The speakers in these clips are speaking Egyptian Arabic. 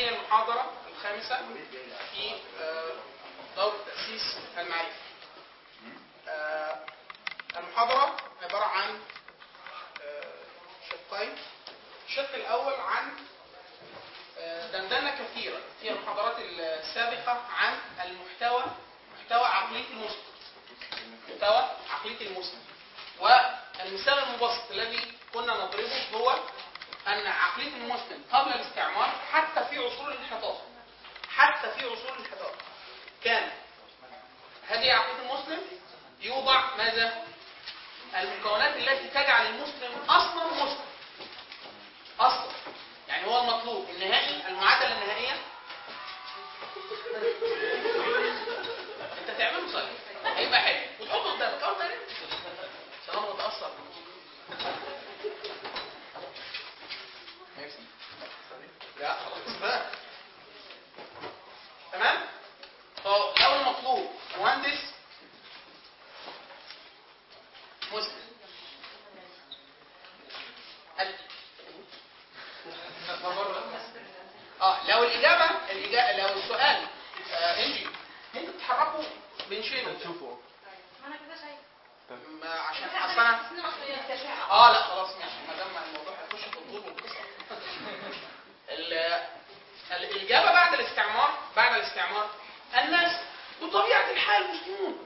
هذه المحاضرة الخامسة في آه، دورة تأسيس المعرفة. آه، المحاضرة عبارة عن آه، شقين. الشق الأول عن آه، دندنة كثيرة في المحاضرات السابقة عن المحتوى محتوى عقلية المسلم. محتوى عقلية المسلم. والمثال المبسط الذي كنا نضربه هو أن عقلية المسلم قبل الاستعمار حتى في عصور الانحطاط حتى في عصور الانحطاط كان هذه عقلية المسلم يوضع ماذا؟ المكونات التي تجعل المسلم أصلا مسلم أصلا يعني هو المطلوب النهائي المعادلة النهائية أنت تعمله صحيح هيبقى حلو وتحطه قدامك أول ما يرن. عشان أنا متأثر ماشي لا خلاص بقى تمام فهو اول مطلوب مهندس مسلم ال- اه لو الاجابه الاجابه لو السؤال آه انجي ممكن تحركوا بنشيله شوفوا ما انا كده شايف ما عشان اصل انا اه لا خلاص ماشي ما دام الموضوع هيخش في الطول والقصه ال- الاجابه بعد الاستعمار بعد الاستعمار الناس بطبيعه الحال مسلمون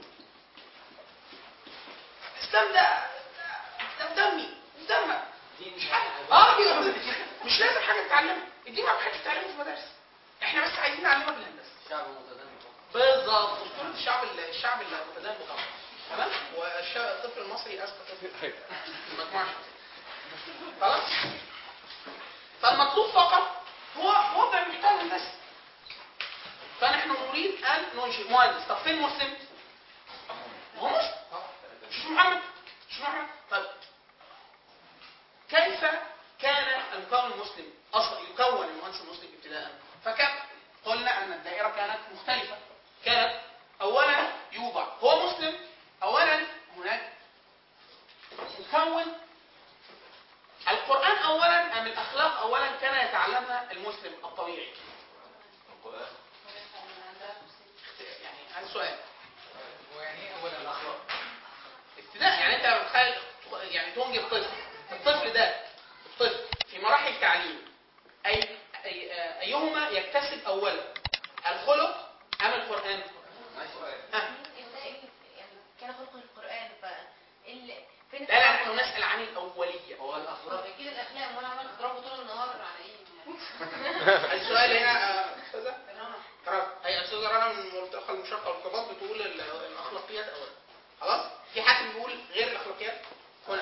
الاسلام ده ده دمي ودمك مش حاجه اه كده. مش لازم حاجه تتعلمها الدين ما حدش تتعلمه في المدارس احنا بس عايزين نعلمك الهندسه الشعب المتدين بالظبط اسطوره الشعب الشعب المتدين بطبعا تمام والطفل المصري اذكى طفل في المجموعه خلاص فالمطلوب فقط هو وضع المحتوى الهندسي فنحن نريد ان ننشئ مهندس طب فين مسلم؟ هو مسلم شوف محمد شوف محمد طيب كيف كان المكون المسلم اصلا يكون المهندس المسلم ابتداء فكم قلنا ان الدائره كانت مختلفه كانت اولا يوضع هو مسلم اولا هناك مكون القران اولا ام الاخلاق اولا كان يتعلمها المسلم الطبيعي يعني هذا سؤال ويعني ايه اولا الاخلاق؟ ابتداء يعني انت متخيل يعني تنجب طفل الطفل ده الطفل في مراحل تعليم اي أي آه، ايهما يكتسب اولا الخلق ام القران؟ ها كان خلق القرآن ف ال... فين لا لا نحن نسال عن الاوليه هو الاخلاق اكيد الاخلاق وانا عمال اضربه طول النهار على ايه السؤال هنا آه، استاذه رنا هي استاذه رنا من المنطقه المشرقه والارتباط بتقول ال- الاخلاقيات اولا خلاص في حد بيقول غير الاخلاقيات هنا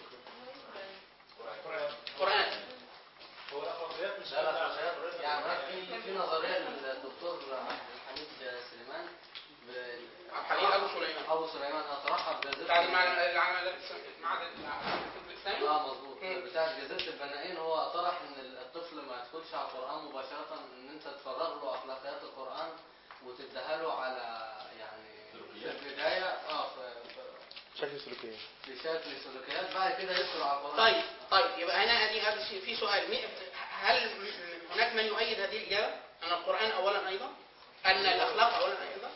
قران هو الاخلاقيات مش لا لا الأخلاقيات يعني هناك في في نظريه للدكتور عبد الحميد سليمان ب- عبد الحليم ابو سليمان ابو سليمان اطرحها بجزيره بتاع المعلم العمل المعهد الاسلامي اه مظبوط مم. بتاع جزيره البنائين هو طرح ان الطفل ما يدخلش على القران مباشره ان انت تفرغ له اخلاقيات القران وتديها له على يعني في البدايه اه في- في- شكل سلوكية في شكل سلوكيات بعد كده يدخل على القران طيب طيب يبقى هنا ادي ادي شيء- في سؤال مي- هل هناك من يؤيد هذه الاجابه؟ ان القران اولا ايضا؟ ان الاخلاق اولا ايضا؟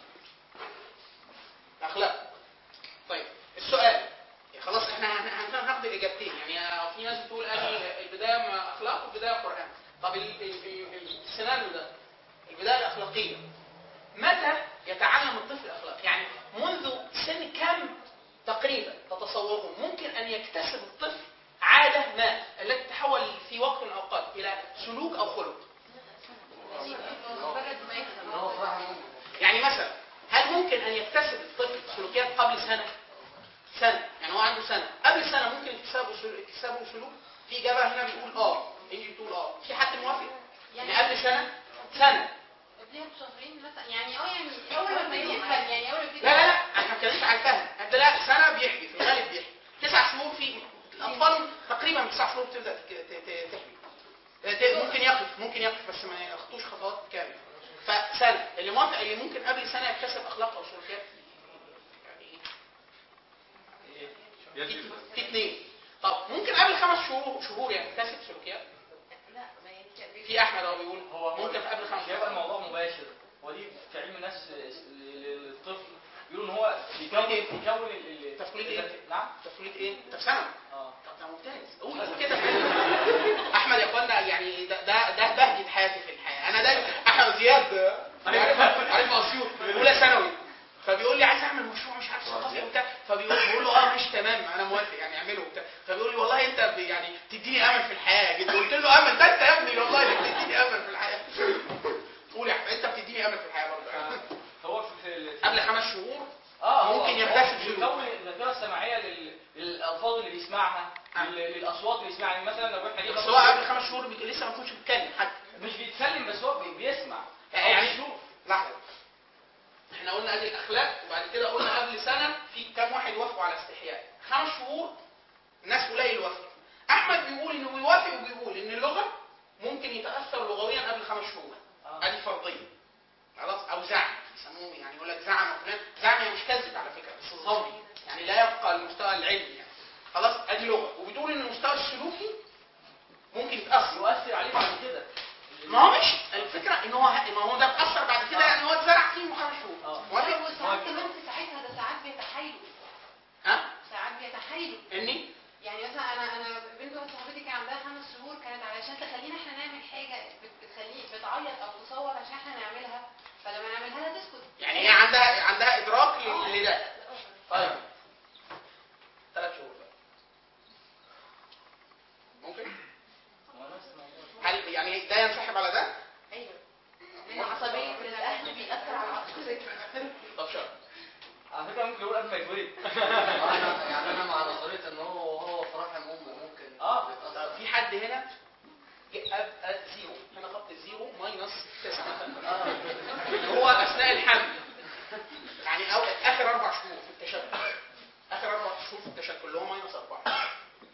الاخلاق طيب السؤال خلاص احنا هن- هن- هناخد الاجابتين يعني في ناس بتقول ادي البدايه مع اخلاق والبدايه قران طب ال- ال- ال- السيناريو ده البدايه الاخلاقيه متى يتعلم الطفل الاخلاق؟ يعني منذ سن كم تقريبا تتصورون ممكن ان يكتسب الطفل عاده ما التي تتحول في وقت من الاوقات الى سلوك او خلق مجرد ما ان يكسب هو صراحه ممكن يعني مثلا هل ممكن ان يكتسب الطفل سلوكيات قبل سنه سنه يعني هو عنده سنه قبل سنه ممكن يكتسبه سلوك يكتسبه سلوك في اجابه هنا بتقول اه انجي بتقول اه في حد موافق يعني قبل سنه سنه قبلها بشهرين مثلا يعني اه يعني اول ما يفهم يعني اول ما يبتدي لا لا لا انا ما بتكلمش على الفهم انت لا سنه بيحكي في الغالب بيحكي تسع شهور في الاطفال تقريبا من تسع شهور بتبدا تك- ت- ت- تحكي ت- ممكن يقف ممكن يقف بس ما يخطوش خطوات كامله فسنه اللي موافق اللي ممكن قبل سنه يكتسب اخلاق او سلوكيات يعني في- في اثنين طب ممكن قبل خمس شهور شهور يعني يكتسب سلوكيات لا ما يعني في في احمد هو بيقول هو هو ممكن في قبل خمس مش هيبقى الموضوع مباشر ودي في علم النفس للطفل بيقولوا ان هو يكون إيه؟ يكون ال- ال- تفويض إيه؟ نعم تفويض ايه؟ انت في ثانوي اه طب ده ممتاز قول قول كده احمد يا اخوانا يعني ده ده ده بهجه حياتي في الحياه انا دايما احمد زياد عارف عارف اسيوط اولى ثانوي فبيقول لي عايز اعمل مشروع مش عارف ثقافي وبتاع فبيقول بقول له اه ماشي تمام انا موافق يعني اعمله وبتاع فبيقول لي والله انت ب- يعني تديني امل في الحياه يا جدع قلت له امل ده انت يا ابني والله اللي بتديني امل في الحياه قول يا احمد انت بتديني امل في الحياه برضه هو في في ال- قبل خمس شهور اه هو- ممكن هو يكتسب سلوك. يكون الذاكره السمعيه لل- للالفاظ اللي بيسمعها آه. لل- للاصوات اللي بيسمعها يعني مثلا لو احنا بس هو قبل خمس شهور بي- لسه ما كنتش بيتكلم حتى مش بيتكلم بس هو بي- بيسمع يعني أو بيشوف لحظه احنا قلنا ادي الاخلاق وبعد كده قلنا قبل سنه في كام واحد وافقوا على استحياء خمس شهور ناس قليل وافقوا احمد بيقول انه بيوافق وبيقول ان اللغه ممكن يتاثر لغويا قبل خمس شهور آه. ادي فرضيه خلاص او زعم يسموه يعني يقول لك زعم فلان زعم هي مش كذب على فكره بس ظني يعني لا يبقى المستوى العلمي يعني خلاص ادي لغه وبتقول ان المستوى السلوكي ممكن يتاثر يؤثر عليه بعد كده ما هو مش الفكره ان هو ما هو ده اتاثر بعد كده يعني هو اتزرع فيه خمس شهور آه. موافق؟ وساعات كمان في ساعتها ده ساعات بيتحايلوا ها ساعات بيتحايلوا اني يعني مثلا انا انا بنت واحده صاحبتي كان عندها خمس شهور كانت علشان تخلينا احنا نعمل حاجه بت- بتخليه بتعيط او تصوت عشان احنا نعملها فلما نعملها لها تسكت يعني هي عندها عندها ادراك آه. ل- لده طيب ثلاث شهور بقى. ممكن هل يعني ده ينسحب على ده؟ ايوه لان عصبيه الاهل بيأثر على عاطفتها طب شرط على فكره ممكن يقول قبل ما يتولد أنا- يعني انا مع نظريه ان هو وهو في رحم امه ممكن آه. يتأثر. طب في حد هنا ج- أب- أ- زيرو هنا خط الزيرو ماينس تسعة اللي هو اثناء الحمل يعني أو اخر اربع شهور في التشكل اخر اربع شهور في التشكل اللي هو ماينس اربعة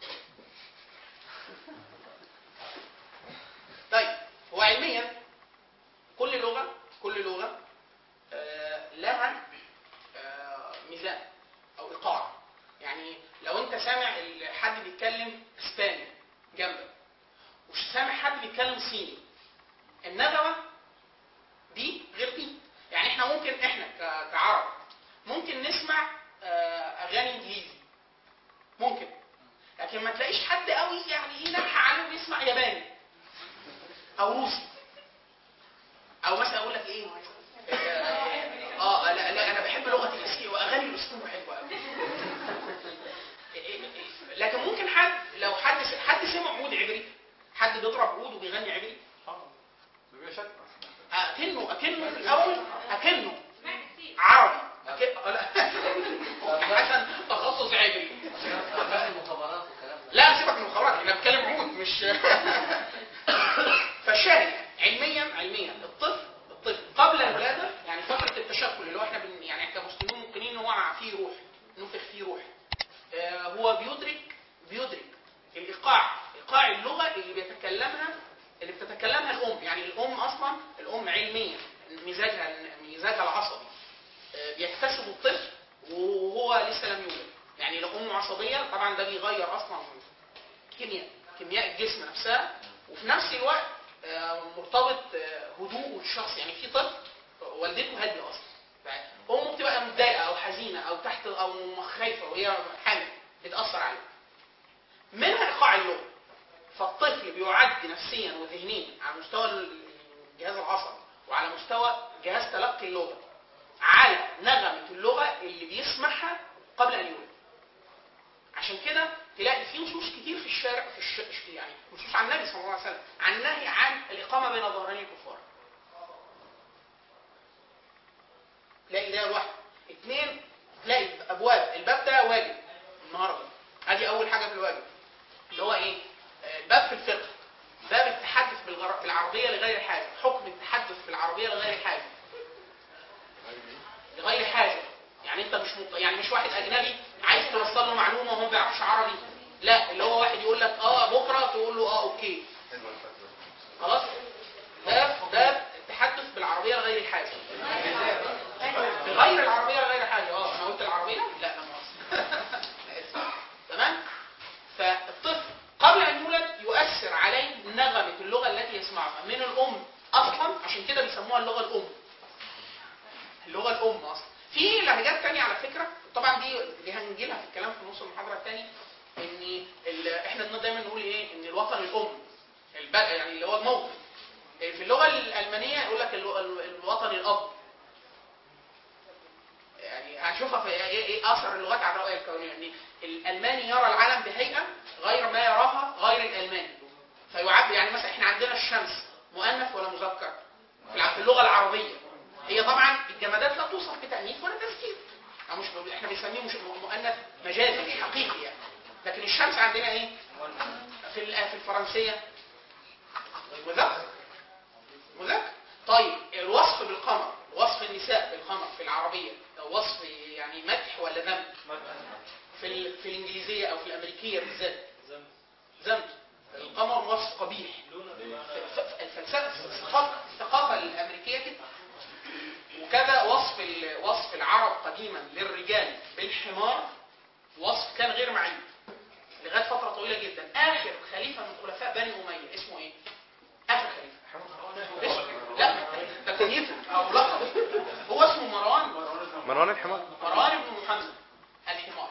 طيب هو علميا كل لغة كل لغة آه، لها آه، ميزان او ايقاع يعني لو انت سامع ال- حد بيتكلم اسباني جنبك ومش سامع حد بيتكلم صيني النغمه دي غير دي يعني احنا ممكن احنا ك- كعرب ممكن نسمع آه، اغاني انجليزي ممكن لكن ما تلاقيش حد قوي يعني ايه ناجحه عليه وبيسمع ياباني او روسي او مثلا اقول لك ايه اه آه، لا لا انا بحب لغه الاسكي واغاني الاسطوره حلوه قوي لكن ممكن حد لو حد حد سمع عود عبري حد بيضرب عود وبيغني عبري بيبقى شك اكنه اكنه في الاول اكنه سمعت كتير عربي أكن... آه، لا حسن تخصص عبري افلام المخابرات والكلام ده لا سيبك من الخبرات احنا بنتكلم عود مش فالشاهد علميا علميا الطفل الطفل قبل الولاده يعني فتره التشكل اللي هو احنا بن يعني كمسلمين ممكنين ان هو فيه روح نفخ فيه روح آه هو بيدرك بيدرك الايقاع ايقاع اللغه اللي بيتكلمها اللي بتتكلمها الام يعني الام اصلا الام علميا مزاجها مزاجها العصبي آه، بيكتسب الطفل وهو لسه لم يولد يعني لو امه عصبيه طبعا ده بيغير اصلا كيمياء كيمياء الجسم نفسها وفي نفس الوقت آه، مرتبط آه، هدوء الشخص يعني في طفل والدته هاديه اصلا امه بتبقى متضايقه او حزينه او تحت او خايفه وهي حامل بتاثر عليه منها ايقاع اللغه فالطفل بيعد نفسيا وذهنيا على مستوى الجهاز العصبي وعلى مستوى جهاز تلقي اللغه على نغمه اللغه اللي بيسمعها قبل ان يولد عشان كده تلاقي في نصوص كتير في الشارع في الش... يعني نصوص عن النبي صلى الله عليه وسلم عن نهي عن الاقامه بين ظهراني الكفار. تلاقي ده لوحده. اثنين تلاقي ابواب الباب ده واجب النهارده. ادي اول حاجه في الواجب. اللي هو ايه؟ آه، الباب في الفقه. باب التحدث بالغر... بالعربيه لغير حاجه، حكم التحدث بالعربيه لغير حاجه. لغير حاجه. يعني انت مش مط... يعني مش واحد اجنبي عايز توصل له معلومه وهو ما بيعرفش عربي لا اللي هو واحد يقول لك اه بكره تقول له اه اوكي خلاص ده ده التحدث بالعربيه لغير حاجه بغير العربيه لغير حاجه اه انا قلت العربيه لا لا مؤاخذه أنا آسف. تمام فالطفل قبل ان يولد يؤثر عليه نغمه اللغه التي يسمعها من سموها اللغه الام اللغه الام اصلا في لهجات تانية على فكره طبعا دي دي هنجي لها في الكلام في نص المحاضره الثاني ان ال- احنا دايما نقول ايه ان الوطن الام الب- يعني اللي هو الموطن في اللغه الالمانيه يقول لك الو- ال- الوطن الاب يعني هنشوفها في ايه إيه اثر اللغات على الرؤيه الكونيه ان الالماني يرى العالم بهيئه غير ما يراها غير الالماني فيعبر يعني مثلا احنا عندنا الشمس مؤنث ولا مذكر في الع- في اللغه العربيه هي طبعا الجمادات لا توصف بتانيث ولا تذكير أو مش احنا بنسميه مش مؤنث مجازي حقيقي يعني لكن الشمس عندنا ايه في ال- في الفرنسيه مذكر مذكر طيب الوصف بالقمر وصف النساء بالقمر في العربيه ده وصف يعني مدح ولا ذم في ال- في الانجليزيه او في الامريكيه بالذات ذم القمر وصف قبيح ف- ف- الفلسفه الثقافه الثقافه الامريكيه كده وكذا وصف ال- وصف العرب قديما للرجال بالحمار وصف كان غير معين لغايه فتره طويله جدا اخر خليفه من خلفاء بني اميه اسمه ايه؟ اخر خليفه اسمه لا ده كنيته او لقب هو اسمه مروان مروان الحمار مروان بن محمد الحمار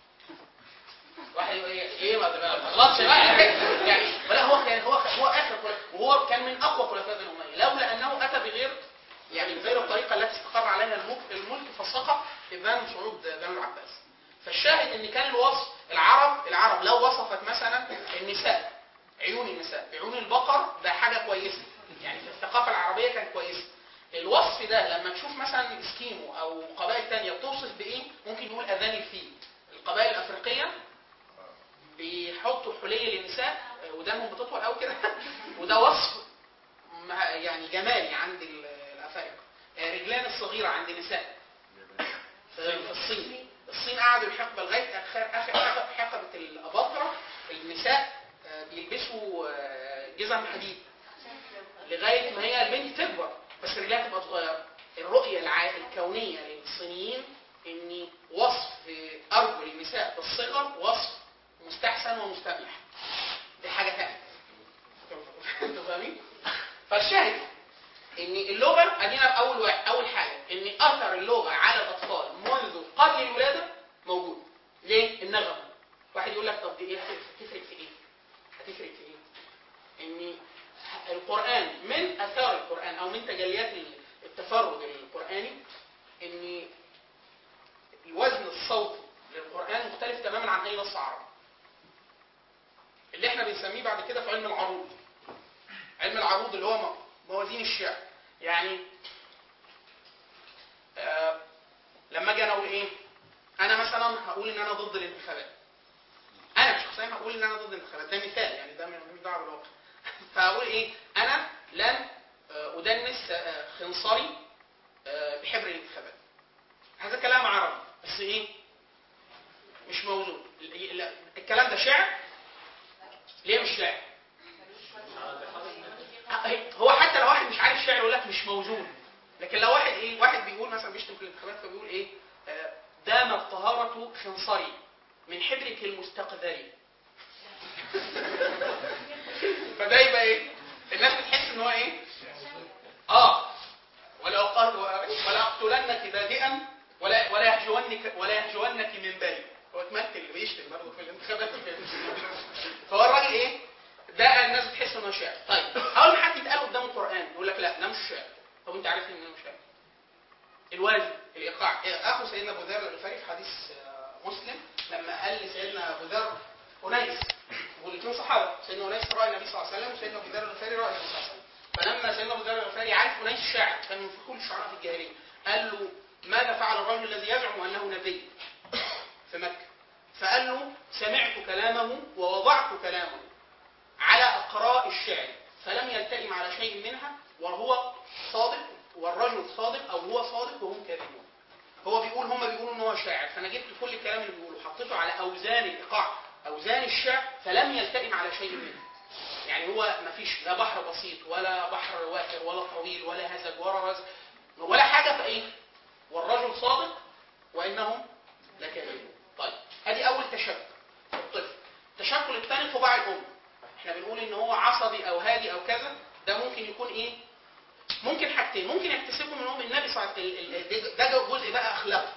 واحد يقول ايه ايه ما ما تغلطش بقى يعني ولا هو كان هو هو اخر خلفاء وهو كان من اقوى خلفاء بني اميه لولا انه اتى بغير يعني بغير الطريقه التي استقر عليها الملك الملك فسقط ابان صعود بنو العباس فالشاهد ان كان الوصف العرب العرب لو وصفت مثلا النساء عيون النساء بعيون البقر ده حاجه كويسه يعني في الثقافه العربيه كان كويسه الوصف ده لما تشوف مثلا اسكيمو او قبائل تانية بتوصف بايه ممكن نقول اذان الفيل القبائل الافريقيه بيحطوا حلي للنساء ودانهم بتطول قوي كده وده وصف مع- يعني جمالي عند ال- الافارقه رجلان الصغيره عند النساء في في الصين الصين قعدوا الحقبه لغايه اخر اخر حقبه حقبة الاباطره النساء آه، بيلبسوا آه، جزم حديد لغايه ما هي البنت تكبر بس رجلها تبقى صغيره الرؤيه الع- الكونيه للصينيين ان وصف ارجل النساء بالصغر وصف مستحسن ومستميح دي حاجه ثانيه انتوا فاهمين؟ فالشاهد ان اللغه ادينا اول واحد اول حاجه ان اثر اللغه على الاطفال منذ قبل الولاده موجود ليه؟ النغمه واحد يقول لك طب دي ايه هتفرق في ايه؟ هتفرق في ايه؟ ان القران من اثار القران او من تجليات التفرد القراني ان الوزن الصوتي للقران مختلف تماما عن اي نص عربي اللي احنا بنسميه بعد كده في علم العروض علم العروض اللي هو م- موازين الشعر يعني آه لما اجي انا اقول ايه انا مثلا هقول ان انا ضد الانتخابات انا شخصيا هقول ان انا ضد الانتخابات ده مثال يعني ده ملوش دعوه بالواقع فاقول ايه انا لن آه، ادنس آه، خنصري آه، بحبر الانتخابات هذا كلام عربي بس ايه مش موزون ال- ال- الكلام ده شعر ليه مش شعر هو حتى لو واحد مش عارف شعر يقول لك مش موزون لكن لو واحد ايه واحد بيقول مثلا بيشتم في الانتخابات فبيقول ايه آه، دامت طهارة خنصري من حبرك المستقذري فده يبقى ايه الناس بتحس ان هو ايه اه ولا أقاتل ولا اقتلنك بادئا ولا ولا يهجونك ولا يهجونك من بالي هو اتمثل اللي بيشتم برضه في الانتخابات فهو الراجل ايه ده الناس بتحس انه شعر طيب اول ما حد يتقال قدام القران يقول لك لا ده مش شعر طب انت عارف ان ده مش شعر الوزن الايقاع اخو سيدنا ابو ذر الغفاري في حديث آه، مسلم لما قال لسيدنا ابو ذر انيس والاثنين صحابه سيدنا انيس راى النبي صلى الله عليه وسلم وسيدنا ابو ذر الغفاري راى النبي صلى الله عليه وسلم فلما سيدنا ابو ذر الغفاري عارف انيس شاعر كان من فخور الشعراء في الجاهليه قال له ماذا فعل الرجل الذي يزعم انه نبي في مكه فقال له سمعت كلامه ووضعت كلامه على اقراء الشعر فلم يلتئم على شيء منها وهو صادق والرجل صادق او هو صادق وهم كاذبون هو بيقول هم بيقولوا ان هو شاعر فانا جبت كل الكلام اللي بيقوله حطيته على اوزان الايقاع اوزان الشعر فلم يلتئم على شيء منه يعني هو ما فيش لا بحر بسيط ولا بحر وافر ولا طويل ولا هزج ولا رزق ولا حاجه فايه والرجل صادق وانهم لكاذبون طيب ادي اول تشكل في الطفل التشكل الثاني طباع الام احنا بنقول ان هو عصبي او هادي او كذا ده ممكن يكون ايه ممكن حاجتين ممكن يكتسبوا منهم النبي صلى الله عليه وسلم ده جزء بقى اخلاق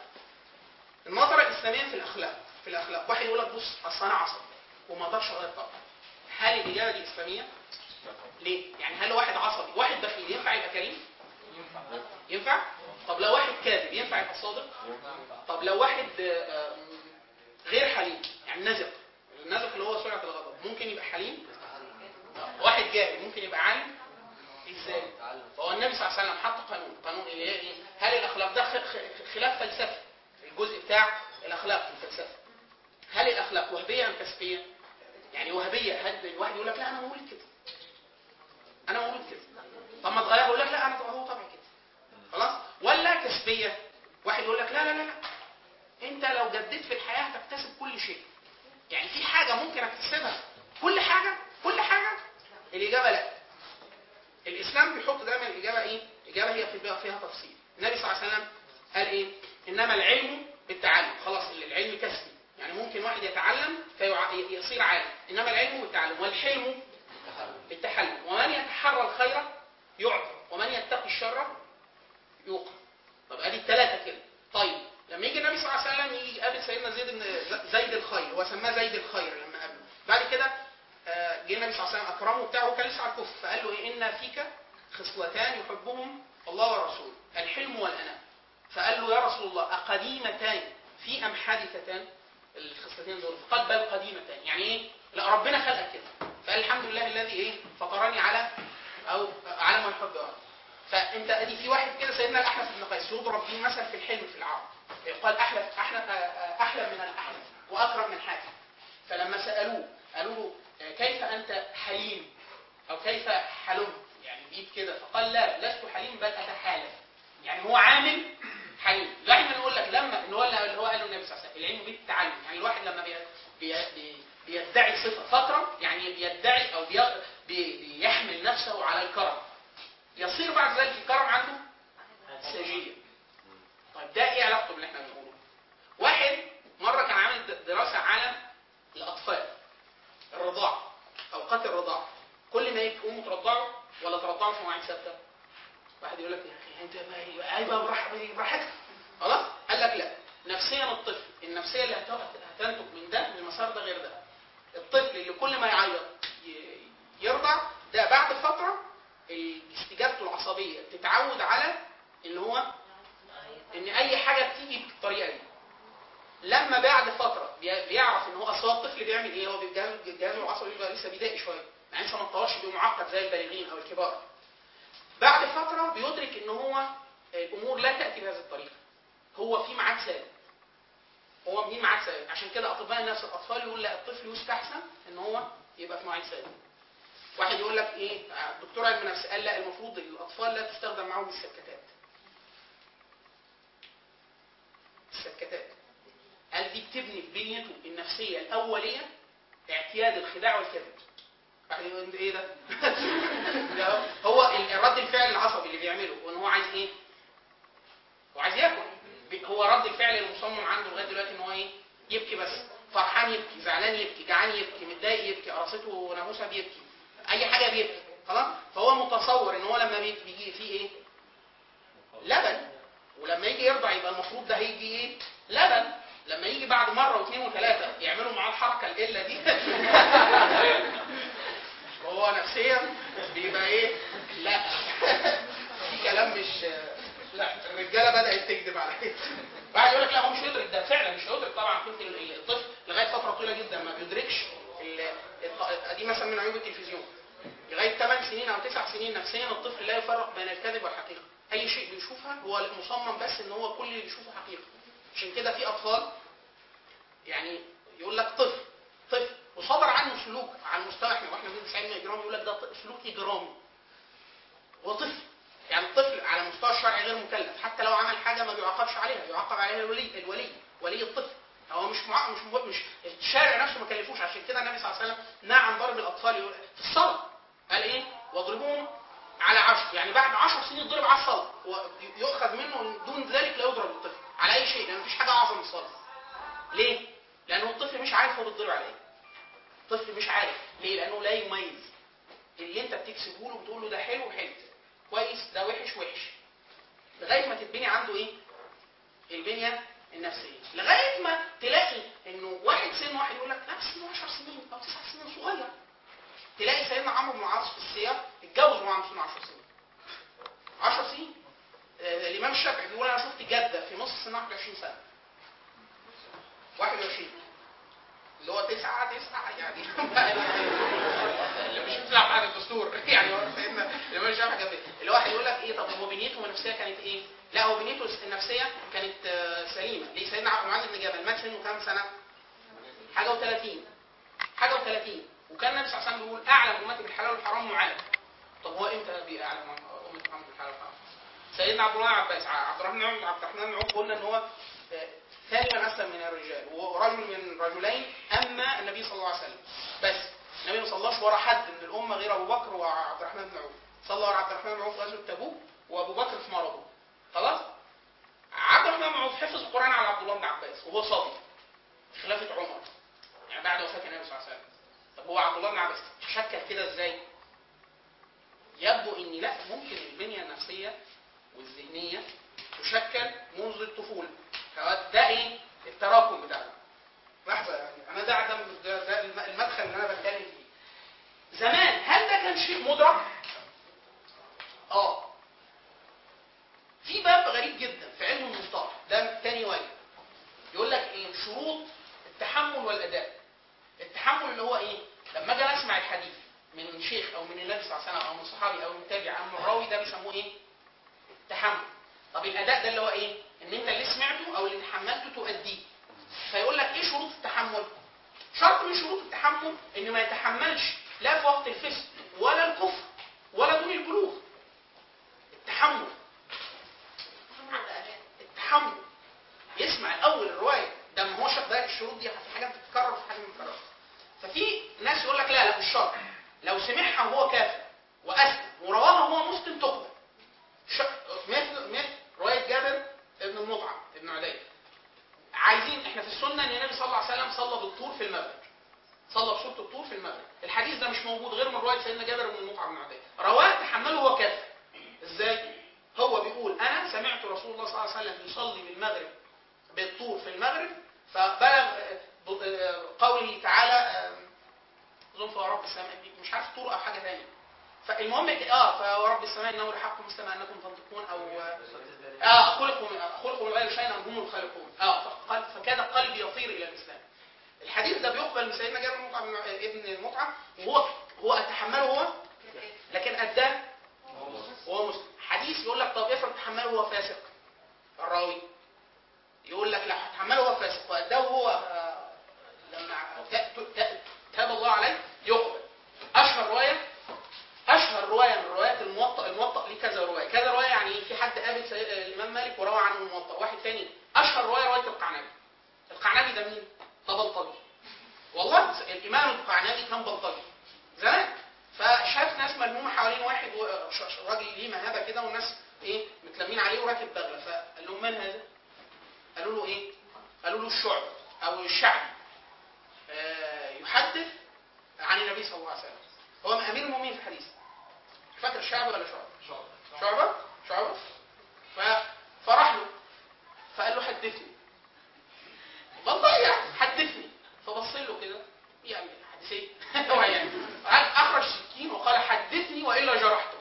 النظره الاسلاميه في الاخلاق في الاخلاق واحد يقول لك بص اصل انا عصبي وما اقدرش اغير طبعا هل الاجابه دي اسلاميه؟ ليه؟ يعني هل واحد عصبي واحد بخيل ينفع يبقى كريم؟ ينفع؟ طب لو واحد كاذب ينفع يبقى صادق؟ طب لو واحد آه، غير حليم يعني نزق النزق اللي هو سرعه الغضب ممكن يبقى حليم؟ واحد جاهل ممكن يبقى عالم؟ ازاي؟ فهو النبي صلى الله عليه وسلم حط قانون قانون اللي هي ايه؟ هل الاخلاق ده خ- خ- خلاف فلسفي الجزء بتاع الاخلاق في الفلسفه هل الاخلاق وهبيه ام كسبيه؟ يعني وهبيه هل الواحد يقول لك لا انا مولود كده انا مولود كده طب ما اتغير يقول لك لا انا هو طبعي كده خلاص ولا كسبيه واحد يقول لك لا لا لا لا انت لو جددت في الحياه هتكتسب كل شيء يعني في حاجه ممكن اكتسبها كل حاجه كل حاجه الاجابه لا الاسلام بيحط دايما الاجابه ايه الاجابه هي في فيها تفصيل النبي صلى الله عليه وسلم قال ايه انما العلم بالتعلم خلاص العلم كسبي يعني ممكن واحد يتعلم فيصير عالم انما العلم بالتعلم والحلم بالتحلم ومن يتحرى الخير يعطى ومن يتقي الشر يوقى طب ادي الثلاثه كده طيب لما يجي النبي صلى الله عليه وسلم يجي يقابل سيدنا زيد بن زيد الخير هو سماه زيد الخير لما قابله بعد كده آه، جه النبي صلى الله عليه وسلم اكرمه بتاعه وكان لسه على الكفر فقال له ايه ان فيك خصلتان يحبهم الله ورسوله الحلم والانام فقال له يا رسول الله اقديمتان في ام حادثتان الخصلتين دول قال بل قديمتان يعني ايه لا ربنا خلقك كده فقال الحمد لله الذي ايه فطرني على او على ما يحب ويرضى فانت ادي في واحد كده سيدنا الاحنف بن قيس يضرب به مثل في الحلم في العرب قال احلف احلف احلم من الاحلف واكرم من حاتم فلما سالوه قالوا له كيف انت حليم او كيف حلمت يعني بيد كده فقال لا لست حليم بل اتحالف يعني هو عامل حليم دايما يقول لك لما اللي هو اللي هو قاله النبي صلى الله عليه وسلم العلم بالتعلم يعني الواحد لما بي بي بي بيدعي صفه فتره يعني بيدعي او بي بي بيحمل نفسه على الكرم يصير بعد ذلك الكرم عنده سجيه طيب ده ايه علاقته باللي احنا بنقوله واحد مره كان عامل د- دراسه على الاطفال الرضاعه اوقات الرضاعه كل ما يقوموا ترضعوا ولا ترضعوا في مواعيد ثابته واحد يقول لك يا اخي انت بقى ايوه براح- براحتك خلاص قال لك لا نفسيا الطفل النفسيه اللي هت- هتنتج من ده من المسار ده غير ده الطفل اللي كل ما يعيط ي- يرضع ده بعد فتره استجابته العصبيه تتعود على ان هو ان اي حاجه بتيجي بالطريقه دي لما بعد فتره بي- بيعرف ان هو اصل هو الطفل بيعمل ايه هو بيجهز- جهازه العصبي بيبقى لسه بدائي شويه يعني لسه ما اتطورش بيبقى معقد زي البالغين او الكبار بعد فتره بيدرك ان هو الامور لا تاتي بهذه الطريقه هو في ميعاد ثابت هو في ميعاد ثابت عشان كده اطباء النفس الاطفال يقول لا الطفل يستحسن ان هو يبقى في مواعيد ثابت واحد يقول لك ايه الدكتور علم نفس قال لا المفروض الاطفال لا تستخدم معاهم السكتات السكتات قال دي بتبني في بنيته النفسيه الاوليه اعتياد الخداع والكذب واحد يقول ايه ده؟ ده هو ال- رد الفعل العصبي اللي بيعمله وان هو عايز ايه؟ هو عايز ياكل بي- هو رد الفعل المصمم عنده لغايه دلوقتي ان هو ايه؟ يبكي بس فرحان يبكي زعلان يبكي جعان يبكي متضايق يبكي قرصته ناموسه بيبكي اي حاجه بيبكي خلاص فهو متصور ان هو لما بيجي بيجي فيه ايه؟ لبن ولما يجي يرضع يبقى المفروض ده هيجي ايه؟ لبن لما يجي بعد مره واثنين وثلاثه يعملوا معاه الحركه القله دي وهو نفسيا بيبقى ايه؟ لا في كلام مش لا الرجاله بدات تكذب عليه واحد يقول لك لا هو مش هيدرك ده فعلا مش هيدرك طبعا قيمه ال- الطفل لغايه فتره طويله جدا ما بيدركش ال- الط- دي مثلا من عيوب التلفزيون لغايه 8 سنين او 9 سنين نفسيا الطفل لا يفرق بين الكذب والحقيقه اي شيء بيشوفها هو مصمم بس ان هو كل اللي بيشوفه حقيقه عشان كده في اطفال يعني يقول لك طفل طفل وصدر عنه سلوك على المستوى احنا واحنا بندرس علم الاجرام يقول لك ده ط- سلوك اجرامي هو طفل يعني الطفل على المستوى الشرعي غير مكلف حتى لو عمل حاجه ما بيعاقبش عليها يعاقب عليها الولي الولي ولي الطفل هو مش مع... مش مش الشارع نفسه ما كلفوش عشان كده النبي صلى الله عليه وسلم نهى عن ضرب الاطفال يقول- في الصلاه قال ايه واضربوهم على عشر يعني بعد عشر سنين يضرب على الصلاه ويؤخذ منه دون ذلك لا يضرب الطفل على اي شيء لان مفيش حاجه اعظم من الصلاه ليه؟ لانه الطفل مش عارف هو بيتضرب على ايه الطفل مش عارف ليه؟ لانه لا يميز اللي انت بتكسبه له بتقول له ده حلو حلو كويس ده وحش وحش لغايه ما تتبني عنده ايه البنيه النفسيه لغايه ما تلاقي انه واحد سن واحد يقول لك لا سنه 10 سنين او 9 سنين صغير تلاقي سيدنا عمرو بن العاص في السير اتجوز وهو عنده سنه 10 سنين 10 سنين آه، الامام الشافعي بيقول انا شفت جده في نص سنه 21 سنه 21 اللي هو 9 9 يعني اللي مش بتلعب على الدستور يعني هو سيدنا الامام الشافعي كان اللي واحد يقول لك ايه طب هو بنيته النفسيه كانت ايه؟ لا هو بنيته النفسيه كانت آه، سليمه ليه سيدنا عبد معاذ بن جبل مات سنه كام سنه؟ حاجه و30 حاجه و30 وكان النبي صلى الله عليه وسلم بيقول اعلم امتي بالحلال والحرام معاذ طب هو امتى بيعلم امه محمد بالحلال والحرام؟ سيدنا عبد الله بن عباس عبد الرحمن بن عبد الرحمن بن عوف قلنا ان هو آه، ثاني من اسلم من الرجال ورجل من رجلين اما النبي صلى الله عليه وسلم بس النبي ما صلاش ورا حد من الامه غير ابو بكر وعبد الرحمن بن عوف صلى ورا عبد الرحمن بن عوف في غزوه تبوك وابو بكر في مرضه خلاص عبد الرحمن بن عوف حفظ القران على عبد الله بن عباس وهو صبي في خلافه عمر يعني بعد وفاه النبي صلى الله عليه وسلم طب هو عبد الله بن عباس تشكل كده ازاي؟ يبدو ان لا ممكن البنيه النفسيه والذهنيه تشكل منذ الطفوله ده ايه؟ التراكم بتاعنا لحظه يعني انا ده ده, ده, ده الم- المدخل اللي انا بتكلم فيه زمان هل ده كان شيء مدرك؟ اه في باب غريب جدا في علم المصطلح ده تاني واجب يقول لك ايه شروط التحمل والاداء التحمل اللي هو ايه لما اجي أنا اسمع الحديث من شيخ او من النبي صلى الله عليه وسلم او من صحابي او من تابع او من راوي ده بيسموه ايه تحمل طب الاداء ده اللي هو ايه ان انت اللي سمعته او اللي تحملته تؤديه فيقول لك ايه شروط التحمل شرط من شروط التحمل انه ما يتحملش لا في وقت الفسق ولا الكفر ولا دون البلوغ التحمل التحمل يسمع الاول الروايه ده ما هوش ده الشروط دي في حاجات بتتكرر وفي حاجات ما بتتكررش ففي ناس يقول لك لا لا مش شرط لو سمعها وهو كافر واسلم ورواها وهو مسلم تقبل ش- مثل مثل روايه جابر ابن المطعم ابن عدي عايزين احنا في السنه ان النبي صلى الله عليه وسلم صلى بالطور في المغرب صلى بسوره الطور في المغرب الحديث ده مش موجود غير من روايه سيدنا جابر بن المطعم بن عدي رواه تحمله وهو كافر ازاي هو بيقول انا سمعت رسول الله صلى الله عليه وسلم يصلي بالمغرب بالطور في المغرب فبلغ آه، ب- آه، قوله تعالى آه، اظن فرب السماء مش عارف طور او حاجه ثانيه فالمهم اه فرب السماء انه لحق مثل ما انكم تنطقون او آه، اه خلقوا من خلقوا من غير شيء أم هم الخالقون اه فقال فكاد قلبي يطير الى الاسلام الحديث ده بيقبل من سيدنا جابر بن المطعم ابن المطعم وهو هو اتحمله هو لكن اداه وهو مسلم حديث يقول لك طب افرض تحمله هو فاسق الراوي يقول لك لا هتحمله هو فاسق واداه هو آه، لما ت- ت- تاب الله عليه يقبل اشهر روايه اشهر روايه من روايات الموطأ الموطأ ليه كذا روايه كذا روايه يعني إيه؟ في حد قابل سي- الامام مالك وروى عنه الموطأ واحد تاني اشهر روايه روايه القعنبي القعنبي ده مين؟ ده بلطجي والله الامام القعنبي كان بلطجي زمان فشاف ناس ملمومه حوالين واحد و- ش- ش- راجل ليه مهابه كده والناس ايه متلمين عليه وراكب بغله فقال لهم من هذا؟ قالوا له ايه؟ قالوا له الشعب او الشعبي آه، يحدث عن النبي صلى الله عليه وسلم هو من امير المؤمنين في الحديث فاكر الشعبي ولا شعبة؟ شعبة شعبة ف... فراح له فقال له حدثني والله يعني حدثني فبص له كده يعني حدث ايه؟ هو يعني اخرج سكين وقال حدثني والا جرحته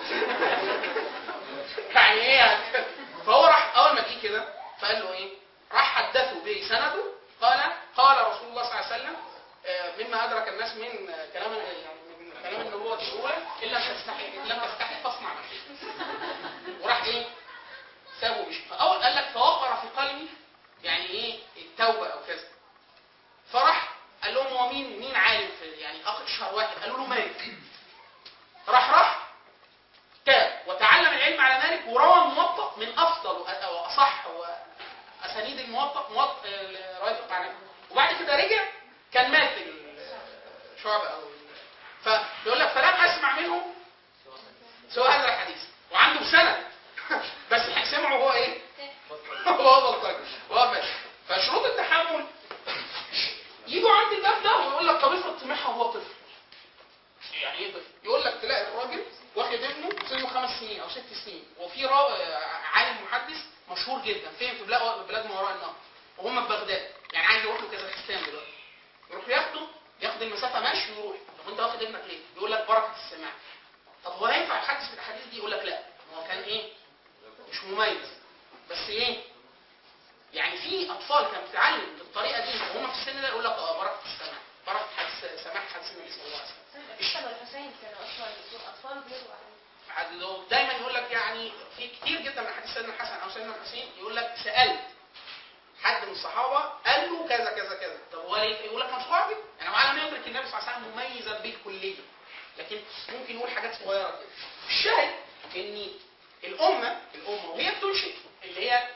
يعني ايه يعني؟ فهو راح اول ما جه كده فقال له ايه؟ راح حدثه بسنده قال قال رسول الله صلى الله عليه وسلم آه، مما ادرك الناس من آه، كلام يعني من كلام النبوه الاولى ان لم تستحي ان لم تستحي فاصنع ما شئت وراح ايه؟ سابه مشي فاول قال لك فوقر في قلبي يعني ايه التوبه او كذا فراح قال لهم هو مين مين عالم في يعني اشهر واحد قالوا له مالك راح راح تاب وتعلم العلم على مالك وروى الموطأ من افضل وأ- واصح واسانيد الموطأ موطأ آه، روايه القعنبي وبعد كده رجع كان مات الشعبة او ال- فيقول لك فلم اسمع منه سوى هذا الحديث وعنده سند بس سمعه هو ايه؟ هو بلطجي هو ماشي فشروط التحمل يجوا عند الباب ده ويقول لك طب افرض سمعها وهو طفل يعني ايه طفل؟ يقول لك تلاقي الراجل واخد ابنه سنه خمس سنين او او ست سنين وفي را- عالم محدث مشهور جدا فين في بلاد بلاد ما وراء النهر وهم في بغداد يعني عايز يروح له كازاخستان دلوقتي يروح ياخده ياخد المسافه ماشي ويروح طب انت واخد ابنك ليه؟ يقول لك بركه السماع طب هو هينفع يحدث في الاحاديث دي يقول لك لا هو كان ايه؟ مش مميز بس ايه؟ يعني في اطفال كانت بتتعلم بالطريقه دي وهم في السن ده يقول لك اه بركه السماع بركه حديث سماع حديث النبي صلى الله عليه وسلم الحسن والحسين كانوا اصلا اطفال بيروا عليه عاد لو دايما يقول لك يعني في كتير جدا من حديث سيدنا الحسن او سيدنا الحسين يقول لك سالت حد من الصحابه قال له كذا كذا كذا طب هو ليه يقول لك كان صحابي يعني هو على ما يدرك النبي صلى الله عليه وسلم مميزا بالكليه لكن ممكن يقول حاجات صغيره كده الشاهد ان الامه الامه وهي بتنشئ اللي هي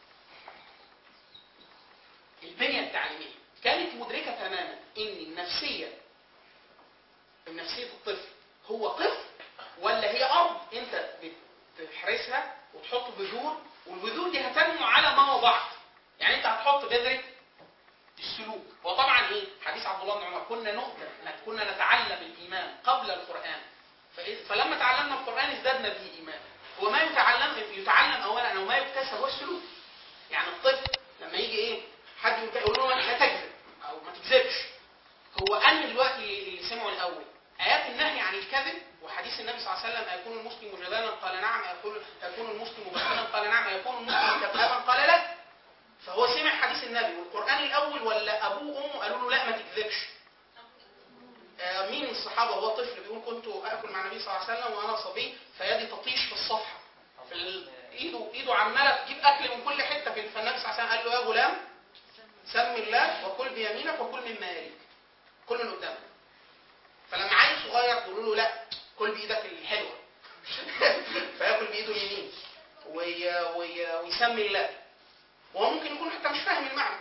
البنيه التعليميه كانت مدركه تماما ان النفسيه نفسيه الطفل هو طفل ولا هي ارض انت بتحرسها وتحط بذور والبذور دي هتنمو على ما وضعت يعني انت هتحط بذره السلوك وطبعا ايه حديث عبد الله بن عمر كنا نؤتى كنا نتعلم الايمان قبل القران فإذ- فلما تعلمنا القران ازددنا به ايمان هو ما يتعلم يتعلم اولا او ما يكتسب هو السلوك يعني الطفل لما يجي ايه حد يقول له لا تكذب او ما تكذبش هو انهي دلوقتي اللي سمعوا الاول ايات النهي عن الكذب وحديث النبي صلى الله عليه وسلم ايكون المسلم جبانا قال نعم ايكون ايكون المسلم بخيلا قال نعم ايكون المسلم كذابا قال لا فهو سمع حديث النبي والقران الاول ولا ابوه وامه قالوا له لا ما تكذبش آه، مين من الصحابه وهو طفل بيقول كنت اكل مع النبي صلى الله عليه وسلم وانا صبي فيدي تطيش في الصفحه في ال- ايده ايده عماله تجيب اكل من كل حته في- فالنبي صلى الله عليه وسلم قال له يا غلام سم الله وكل بيمينك وكل مما يليك كل من قدامك فلما عيل صغير يقولوا له لا كل بايدك الحلوه فياكل بايده اليمين وي وي ويسمي الله وهو ممكن يكون حتى مش فاهم المعنى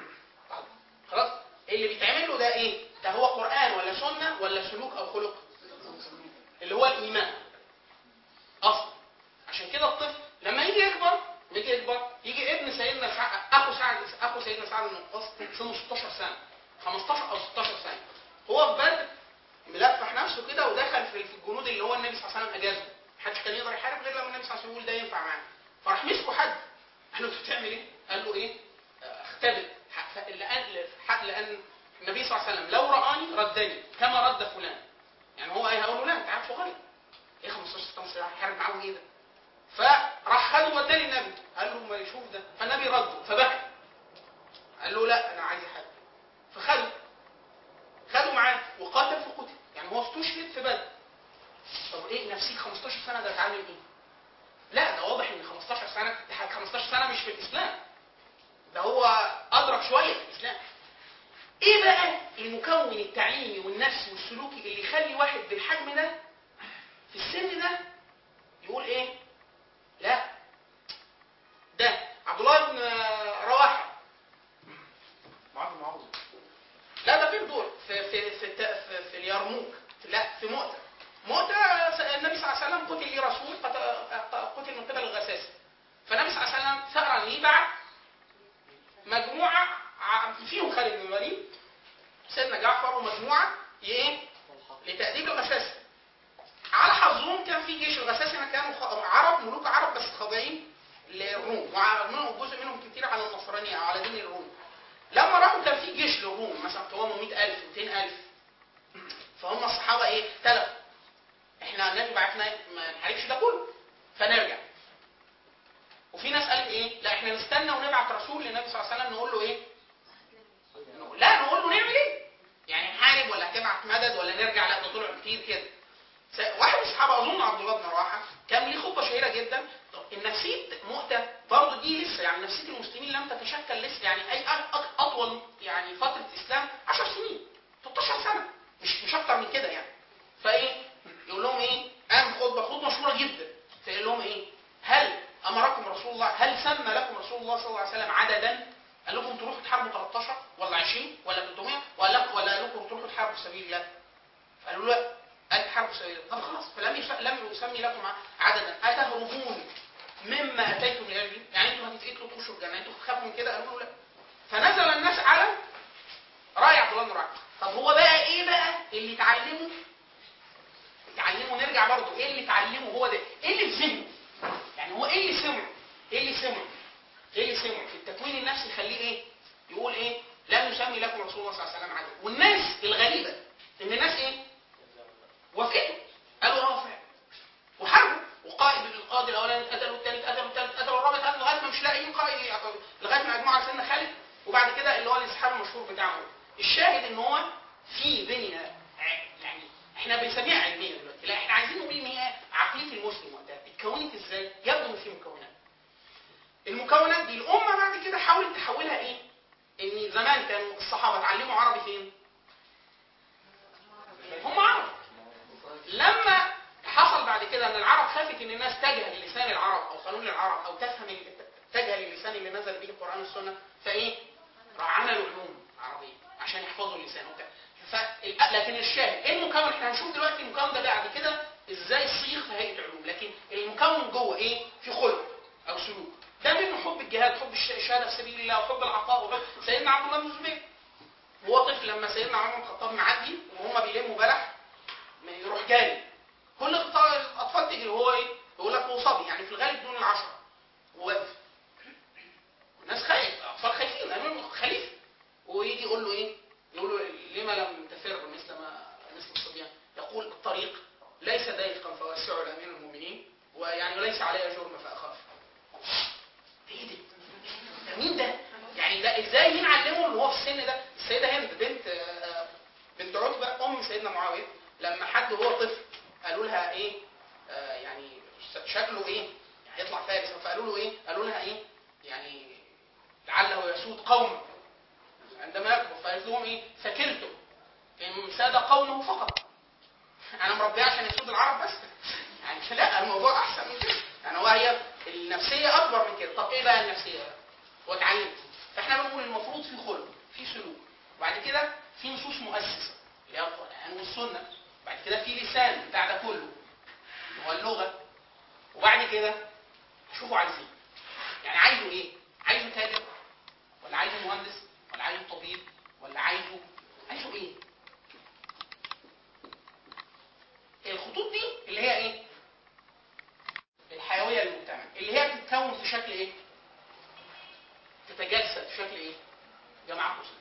خلاص اللي بيتعمل له ده ايه ده هو قران ولا سنه ولا سلوك او خلق اللي هو الايمان اصلا عشان كده الطفل لما يجي يكبر يجي يكبر يجي ابن سيدنا سعد اخو سعد اخو سيدنا سعد بن وقاص سنه 16 سنه 15 او 16 سنه هو في بدر ملفح نفسه كده ودخل في في الجنود اللي هو النبي صلى الله عليه وسلم اجازه محدش كان يقدر يحارب غير لما النبي صلى الله عليه وسلم يقول ده ينفع معاه فراح مسكه حد قال له انت بتعمل ايه؟ قال له ايه؟ آه، اختبئ ح- لان ح- لان النبي صلى الله عليه وسلم لو رآني ردني كما رد فلان يعني هو ايه هقول له لا انت عارف صغير ايه 15 16 سنه هيحارب معاهم ايه ده؟ فراح خده وداه للنبي قال له ما يشوف ده فالنبي رده فبكى قال له لا انا عايز احارب فخده خدوا معاه وقاتل فقتل يعني هو استشهد في بدر طب ايه نفسيه 15 سنه ده اتعلم ايه؟ لا ده واضح ان 15 سنه ده حاجة 15 سنه مش في الاسلام ده هو ادرك شويه في الاسلام ايه بقى المكون التعليمي والنفسي والسلوكي اللي يخلي واحد بالحجم ده في السن ده يقول ايه؟ لا ده عبد الله بن رواحه معاذ معاذ لا ده غير دول في في في الت- في, في اليرموك لا في مؤتة مؤتة س- النبي صلى الله عليه وسلم قتل ليه رسول قت- قتل من قبل الغساسة فالنبي صلى الله عليه وسلم ثأرا ليه بعت مجموعة ع- فيهم خالد بن الوليد سيدنا جعفر ومجموعة ايه لتأديب الغساسة على حظهم كان في جيش الغساسنة كانوا خ- عرب ملوك عرب بس خاضعين للروم ومنهم جزء منهم كتير على النصرانية أو على دين الروم لما راحوا كان في جيش للروم مثلا قوامه 100000 200000 فهم الصحابه ايه اختلفوا احنا النبي بعتنا ما نحاربش ده كله فنرجع وفي ناس قالت ايه لا احنا نستنى ونبعت رسول للنبي صلى الله عليه وسلم نقول له ايه نقول- لا نقول له نعمل ايه يعني نحارب ولا هتبعت مدد ولا نرجع لا ده طلعوا كتير كده س- واحد من الصحابه اظن عبد الله بن رواحه كان ليه خطبه شهيره جدا طب النفسيه مؤتة برضه دي لسه يعني نفسيه المسلمين لم تتشكل لسه يعني اي أ- أ- اطول يعني فتره اسلام 10 سنين 13 سنه مش مش اكتر من كده يعني فايه يقول لهم ايه قام خطبه خطبه مشهوره جدا فيقول لهم ايه هل امركم رسول الله هل سمى لكم رسول الله صلى الله عليه وسلم عددا قال لكم تروحوا تحاربوا 13 ولا 20 ولا 300 ولا ولا قال لكم تروحوا تحاربوا في سبيل الله قالوا لا قال تحاربوا في سبيل الله طب خلاص فلم يس- لم يسمي لكم عددا اتهربون مما اتيتم لاجله يعني انتوا هتتقتلوا تخشوا الجنه انتوا تخافوا من كده قالوا له لا فنزل الناس على راي عبد الله بن رواحه طب هو بقى ايه بقى اللي اتعلمه اتعلمه نرجع برضه ايه اللي اتعلمه هو ده ايه اللي في ذهنه النفس يخليه ايه يقول ايه لم يسمي لكم رسول الله صلى الله عليه وسلم عدل والناس الغريبه ان الناس ايه وافقوا قالوا اه فعلا وحاربوا وقائد القائد الاولاني اتقتل والثاني اتقتل والثالث اتقتل والرابع اتقتل لغايه ما مش لاقيين قائد يعقب. لغايه ما اجمعوا على سيدنا خالد وبعد كده اللي هو الانسحاب المشهور بتاعه الشاهد ان هو في بنيه ع- يعني احنا بنسميها علميه دلوقتي لا احنا عايزين نقول ان هي عقليه المسلم وقتها اتكونت ازاي؟ يبدو ان في مكونات المكونات دي الامه بعد كده حاولت تحولها ايه؟ ان زمان كانوا الصحابه اتعلموا عربي فين؟ هم عرب لما حصل بعد كده ان العرب خافت ان الناس تجهل لسان العرب او قانون العرب او تفهم ال- تجهل اللسان اللي نزل به القران والسنه فايه؟ راح عملوا علوم عربيه عشان يحفظوا اللسان وكده ف... لكن الشاهد ايه المكون احنا هنشوف دلوقتي المكون ده بعد كده ازاي صيغ في هيئه علوم لكن المكون جوه ايه؟ في خلق او سلوك ده منه حب الجهاد حب الش- الشهاده في سبيل الله وحب العطاء وحب سيدنا عبد الله بن الزبير وهو طفل لما سيدنا عمر بن الخطاب معدي وهم بيلموا بلح ما يروح جاري كل الأطفال الاطفال تجري وهو ايه؟ يقول لك هو صبي يعني في الغالب دون العشره وواقف الناس خايف اطفال خايفين لانه خليفه ويجي يقول له ايه؟ يقول له لما لم تفر مثل ما مثل الصبيان؟ يقول الطريق ليس ضيقا فوسعه لامير المؤمنين ويعني وليس علي جرم فاخاف. ايه ده؟ ده مين ده؟ يعني ده ازاي مين علمه ان هو في السن ده؟ السيده هند بنت آه، بنت عتبه ام سيدنا معاويه لما حد وهو طفل قالوا لها ايه؟ آه، يعني شكله ايه؟ هيطلع فارس فقالوا له ايه؟ قالوا لها ايه؟ يعني لعله يسود قوما عندما يكبر فقالت لهم ايه؟ فكرته ان ساد قومه فقط انا مربيه عشان يسود العرب بس يعني لا الموضوع احسن من كده يعني هو هي النفسيه اكبر من كده طب ايه بقى النفسيه بقى؟ واتعلمت فاحنا بنقول المفروض في خلق في سلوك وبعد كده في نصوص مؤسسه اللي هي القران والسنه بعد كده في لسان بتاع ده كله اللي هو اللغه وبعد كده شوفوا عايزين يعني عايزه ايه؟ عايزه تاجر ولا عايزه مهندس ولا عايزه طبيب ولا عايزه عايزه ايه؟ الخطوط دي اللي هي ايه؟ الحيويه للمجتمع اللي هي بتتكون في شكل ايه؟ تتجسد في شكل ايه؟ جماعه مسلم.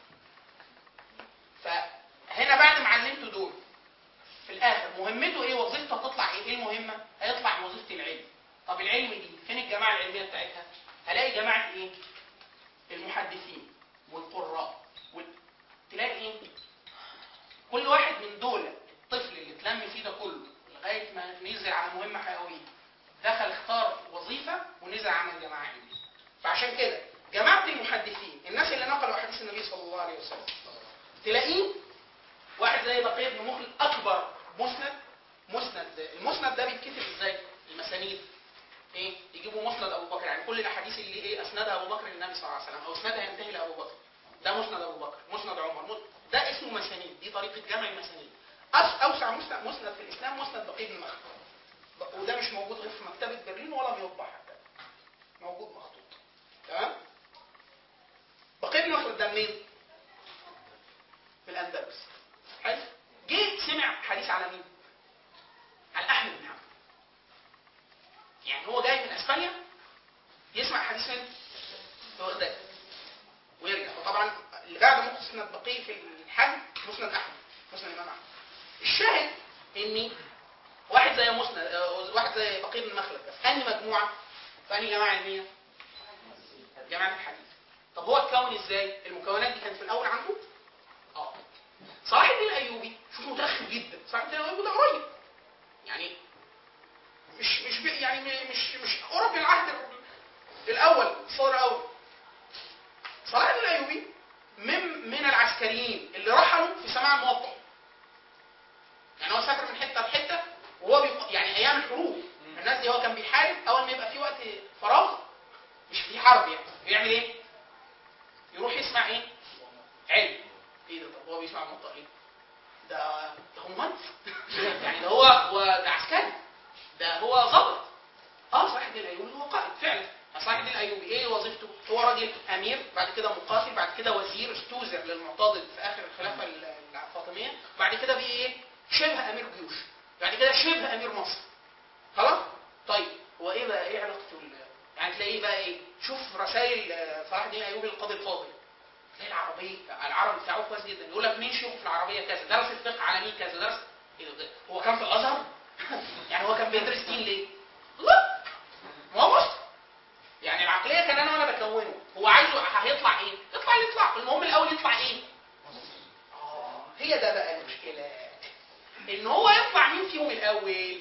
فهنا بعد ما علمته دول في الاخر مهمته ايه؟ وظيفته هتطلع ايه؟ ايه المهمه؟ هيطلع وظيفه العلم. طب العلم دي فين الجماعه العلميه بتاعتها؟ هلاقي جماعه ايه؟ المحدثين والقراء وال... تلاقي ايه؟ كل واحد من دول الطفل اللي اتلم فيه ده كله لغايه ما نزل على مهمه حيويه دخل اختار وظيفه ونزل عمل جماعه علميه. فعشان كده جماعه المحدثين الناس اللي نقلوا احاديث النبي صلى الله عليه وسلم تلاقيه واحد زي بقيه بن مخلد اكبر مسند مسند المسند ده بيتكتب ازاي؟ المسانيد ايه؟ يجيبوا مسند ابو بكر يعني كل الاحاديث اللي ايه اسندها ابو بكر للنبي صلى الله عليه وسلم او اسنادها ينتهي لابو بكر ده مسند ابو بكر مسند عمر مس- ده اسمه مسانيد دي طريقه جمع المسانيد أس- اوسع مسند مسند في الاسلام مسند بقيه بن مخلد وده مش موجود غير في مكتبه برلين ولا بيطبع حتى موجود مخطوط تمام بقيه بن مخلد ده منين؟ في الاندلس حلو جه سمع حديث على مين؟ على احمد بن حنبل يعني هو جاي من اسبانيا يسمع حديث فين؟ في بغداد ويرجع وطبعا اللي بعد مسند بقيه في الحج مسند احمد مسند الامام احمد الشاهد ان واحد زي مسند آه، واحد زي بقيه بن مخلد بس انهي مجموعه؟ في انهي جماعه علميه؟ جماعه الحديث طب هو اتكون ازاي؟ المكونات دي كانت في الاول عنده؟ اه صلاح الدين الايوبي شوف متاخر جدا صلاح الدين الايوبي ده قريب يعني مش مش بي- يعني م- مش مش قرب من العهد الاول الصدر الاول صلاح الدين الايوبي من من العسكريين اللي رحلوا في سماع الموطأ يعني هو سافر من حته لحته وهو بيق... يعني ايام الحروب الناس دي هو كان بيحارب اول ما يبقى في وقت فراغ مش في حرب يعني بيعمل ايه؟ يروح يسمع ايه؟ علم ايه ده طب هو بيسمع الموطأ ليه؟ ده ده هو مهندس يعني ده هو هو ده عسكري ده هو ضابط اه صلاح الدين الايوبي هو قائد فعلا صلاح الدين الايوبي ايه وظيفته؟ هو راجل امير بعد كده مقاتل بعد كده وزير استوزر للمعتضد في اخر الخلافه ال- الفاطميه بعد كده بقي ايه؟ شبه امير جيوش بعد كده شبه امير مصر خلاص؟ طيب هو ايه بقى ايه علاقته بال يعني تلاقيه بقى ايه؟ شوف رسائل آه، صلاح الدين ايوبي القاضي الفاضل تلاقي العربي العربي بتاعه كويس جدا يقول لك مين شيوخ في العربيه كذا درس الفقه على مين كذا درس إيه ده؟ هو كان في الازهر يعني هو كان بيدرس دين ليه؟ لا ما هو مسلم يعني العقليه كان انا وانا بكونه هو عايزه هيطلع ايه؟ يطلع اللي يطلع المهم الاول يطلع ايه؟ آه، هي ده بقى المشكله ان هو يطلع مين فيهم الاول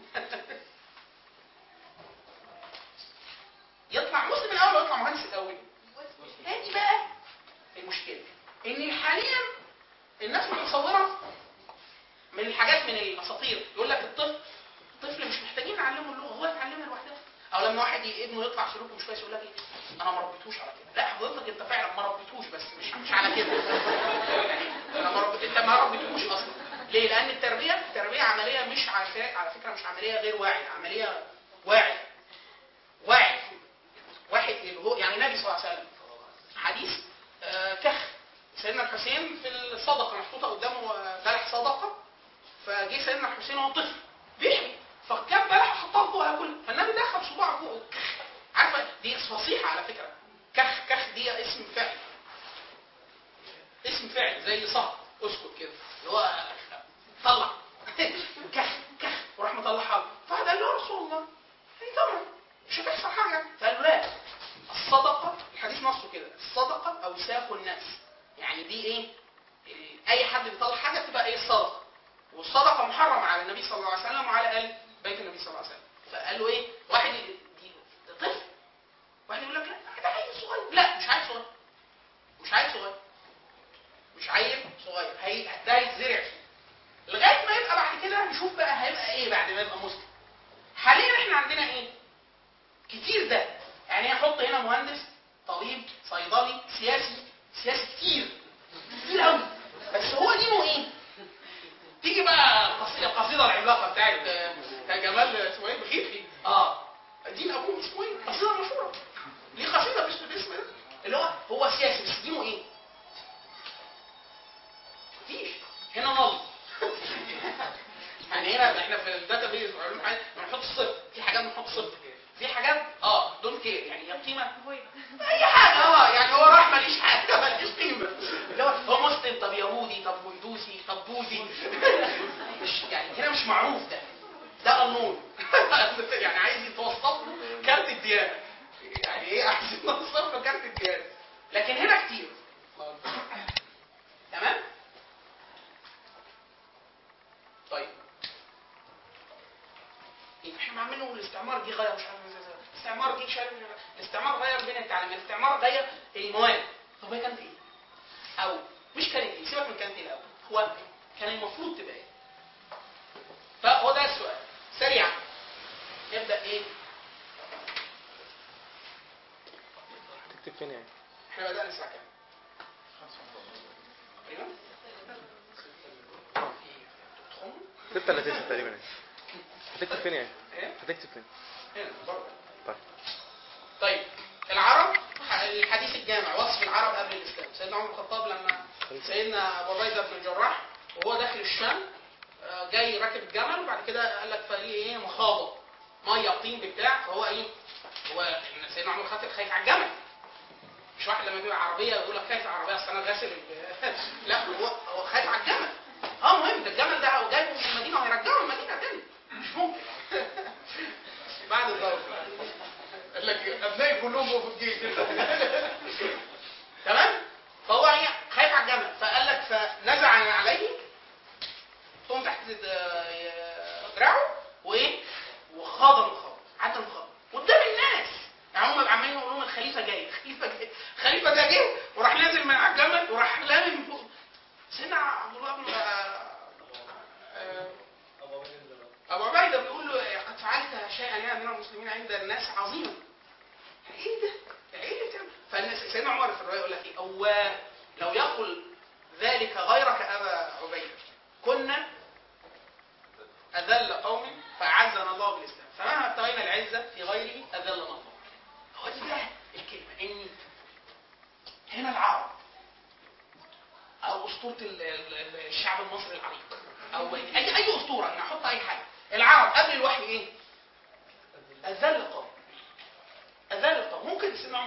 يطلع مسلم الاول ولا يطلع مهندس الاول هذه بقى المشكله ان حاليا الناس متصوره من الحاجات من الاساطير يقول لك الطفل الطفل مش محتاجين نعلمه اللغه هو يتعلمها لوحده او لما واحد ي- ابنه يطلع سلوكه مش كويس يقول لك ايه انا ما ربيتهوش على كده لا حضرتك انت فعلا ما ربيتهوش بس مش مش على كده يعني انا ما ربيت انت ما ربيتهوش اصلا ليه لان التربيه التربيه عمليه مش على فكرة- على فكره مش عمليه غير واعيه عمليه واعي واعي واحد اللي هو يعني النبي صلى الله عليه وسلم حديث آه، كخ سيدنا الحسين في الصدقه محطوطه قدامه آه، بلح صدقه فجه سيدنا الحسين وهو طفل بيحمي فجاب بلح وحطها في بقه ياكل فالنبي دخل صباعه في بقه كخ عارفه دي فصيحه على فكره كخ كخ دي اسم فعل اسم فعل زي صهد اسكت كده اللي هو طلع كخ كخ وراح مطلعها له فقعد قال له يا رسول الله يعني طبعا مش هتحصل حاجه فقال له لا الصدقه الحديث نصه كده الصدقه اوساخ الناس يعني دي ايه ال- اي حد بيطلع حاجه تبقى ايه الصدقه والصدقه محرمه على النبي صلى الله عليه وسلم وعلى ال بيت النبي صلى الله عليه وسلم فقال له ايه واحد ي- دي ده طفل واحد يقول لك لا ده عيل صغير لا مش عيل صغير مش عيل صغير مش عيل صغير هي ده هيتزرع فيه لغايه ما يبقى بعد كده نشوف بقى هيبقى ايه بعد ما يبقى مسلم حاليا احنا عندنا ايه كتير ده يعني يحط هنا مهندس طبيب صيدلي سياسي سياسي كتير كتير قوي بس هو دينه ايه تيجي بقى القصيده القصيده العملاقه بتاعت آه، بتاع جمال اسمه ايه بخيتي اه دين ابوه اسمه ايه قصيده مشهوره ليه قصيده مش بالاسم ده اللي هو هو سياسي بس دينه ايه مفيش هنا نل يعني هنا احنا في الداتا بيز علوم حاجة بنحط صفر في حاجات بنحط صفر في حاجات اه دونت كير يعني هي قيمه اي حاجه اه يعني هو راح ماليش حاجه ماليش قيمه اللي هو هو مسلم طب يهودي طب هندوسي طب بوذي مش يعني هنا مش معروف ده ده النور يعني عايز يتوصف له كارت الديانه يعني ايه عايز يتوصف له كارت الديانه لكن هنا كتير تمام طيب إيه، احنا عاملين نقول الاستعمار جه غير مش عارف ازاي ازاي. الاستعمار جه شال الاستعمار غير بين التعليم الاستعمار غير المواد طب هي كانت ايه؟ او مش كانت ايه سيبك من كانت ايه الاول هو كان المفروض تبقى ايه؟ فهو ده السؤال سريعا نبدا ايه؟ تكتب فين يعني؟ احنا بدانا الساعه كام؟ تقريبا؟ تدخلوا؟ 6 الا 9 تقريبا يعني هتكتب فين يعني؟ ايه؟ هتكتب فين؟ هنا بره طيب طيب العرب الحديث الجامع وصف العرب قبل الاسلام سيدنا عمر الخطاب لما سيدنا ابو عبيده بن الجراح وهو داخل الشام آه، جاي راكب الجمل وبعد كده قال لك فليه ايه مخاضه ميه طين بتاع فهو ايه هو سيدنا عمر الخطاب خايف على الجمل مش واحد لما بيبقى عربيه يقول لك خايف على العربيه اصل انا غاسل ال- لا هو هو خايف على الجمل اه مهم ده الجمل ده هو جايبه من المدينه وهيرجعه المدينه تاني مش ممكن بعد الضرب قال لك ابنائي كلهم وقفوا في الجيش تمام فهو ايه خايف على الجمل فقال لك فنزع عليه ثم تحت د- دراعه وايه وخاض المخاض عدى المخاض قدام الناس يعني هم عمالين يقولوا لهم الخليفه جاي الخليفه جاي الخليفه ده جه وراح نازل من على الجمل وراح لامم من فوق سيدنا عبد الله بن آه، آه، ابو عبيده بيقول له قد فعلت شيئا يا امير المسلمين عند الناس عظيما ايه ده؟ ده ايه اللي بتعمل؟ فالناس سيدنا عمر في الروايه يقول لك ايه؟ اواه لو يقل ذلك غيرك ابا عبيده كنا اذل قوم فاعزنا الله بالاسلام فمهما ابتغينا العزه في غيره اذلنا الله هو دي بقى الكلمه ان هنا العرب او اسطوره ال- ال- ال- الشعب المصري العريق او اي اي اسطوره انا احط اي حاجه العرب قبل الوحي ايه؟ اذل القوم اذل القوم ممكن سيدنا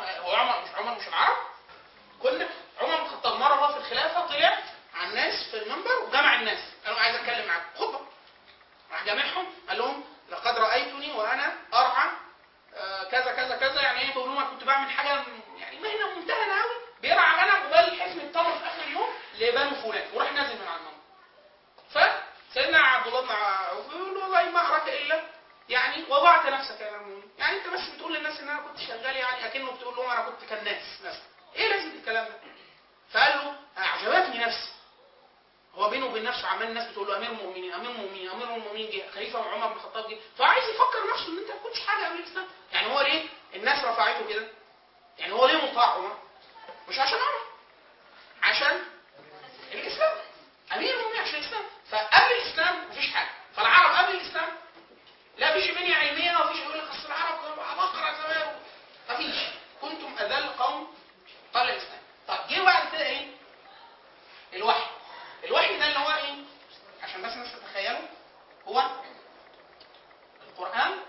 وضعت نفسك يا امير المؤمنين يعني انت بس بتقول للناس ان انا كنت شغال يعني اكنه بتقول لهم انا كنت كناس مثلا ايه لازم الكلام ده فقال له اعجبتني نفسي هو بينه وبين نفسه عمال الناس بتقول له امير المؤمنين امير المؤمنين امير المؤمنين جه خليفه عمر بن الخطاب جه فعايز يفكر نفسه ان انت ما كنتش حاجه قبل الاسلام يعني هو ليه الناس رفعته كده يعني هو ليه مطاع عمر مش عشان عمر عشان الاسلام امير المؤمنين عشان الاسلام فقبل الاسلام مفيش حاجه فالعرب قبل الاسلام لا فيش بنية علمية وفيش يقول لك اصل العرب كانوا عباقرة زمان مفيش كنتم اذل قوم قال الاسلام طب جه بعد كده ايه؟ الوحي الوحي ده اللي هو ايه؟ عشان بس الناس تتخيلوا هو القرآن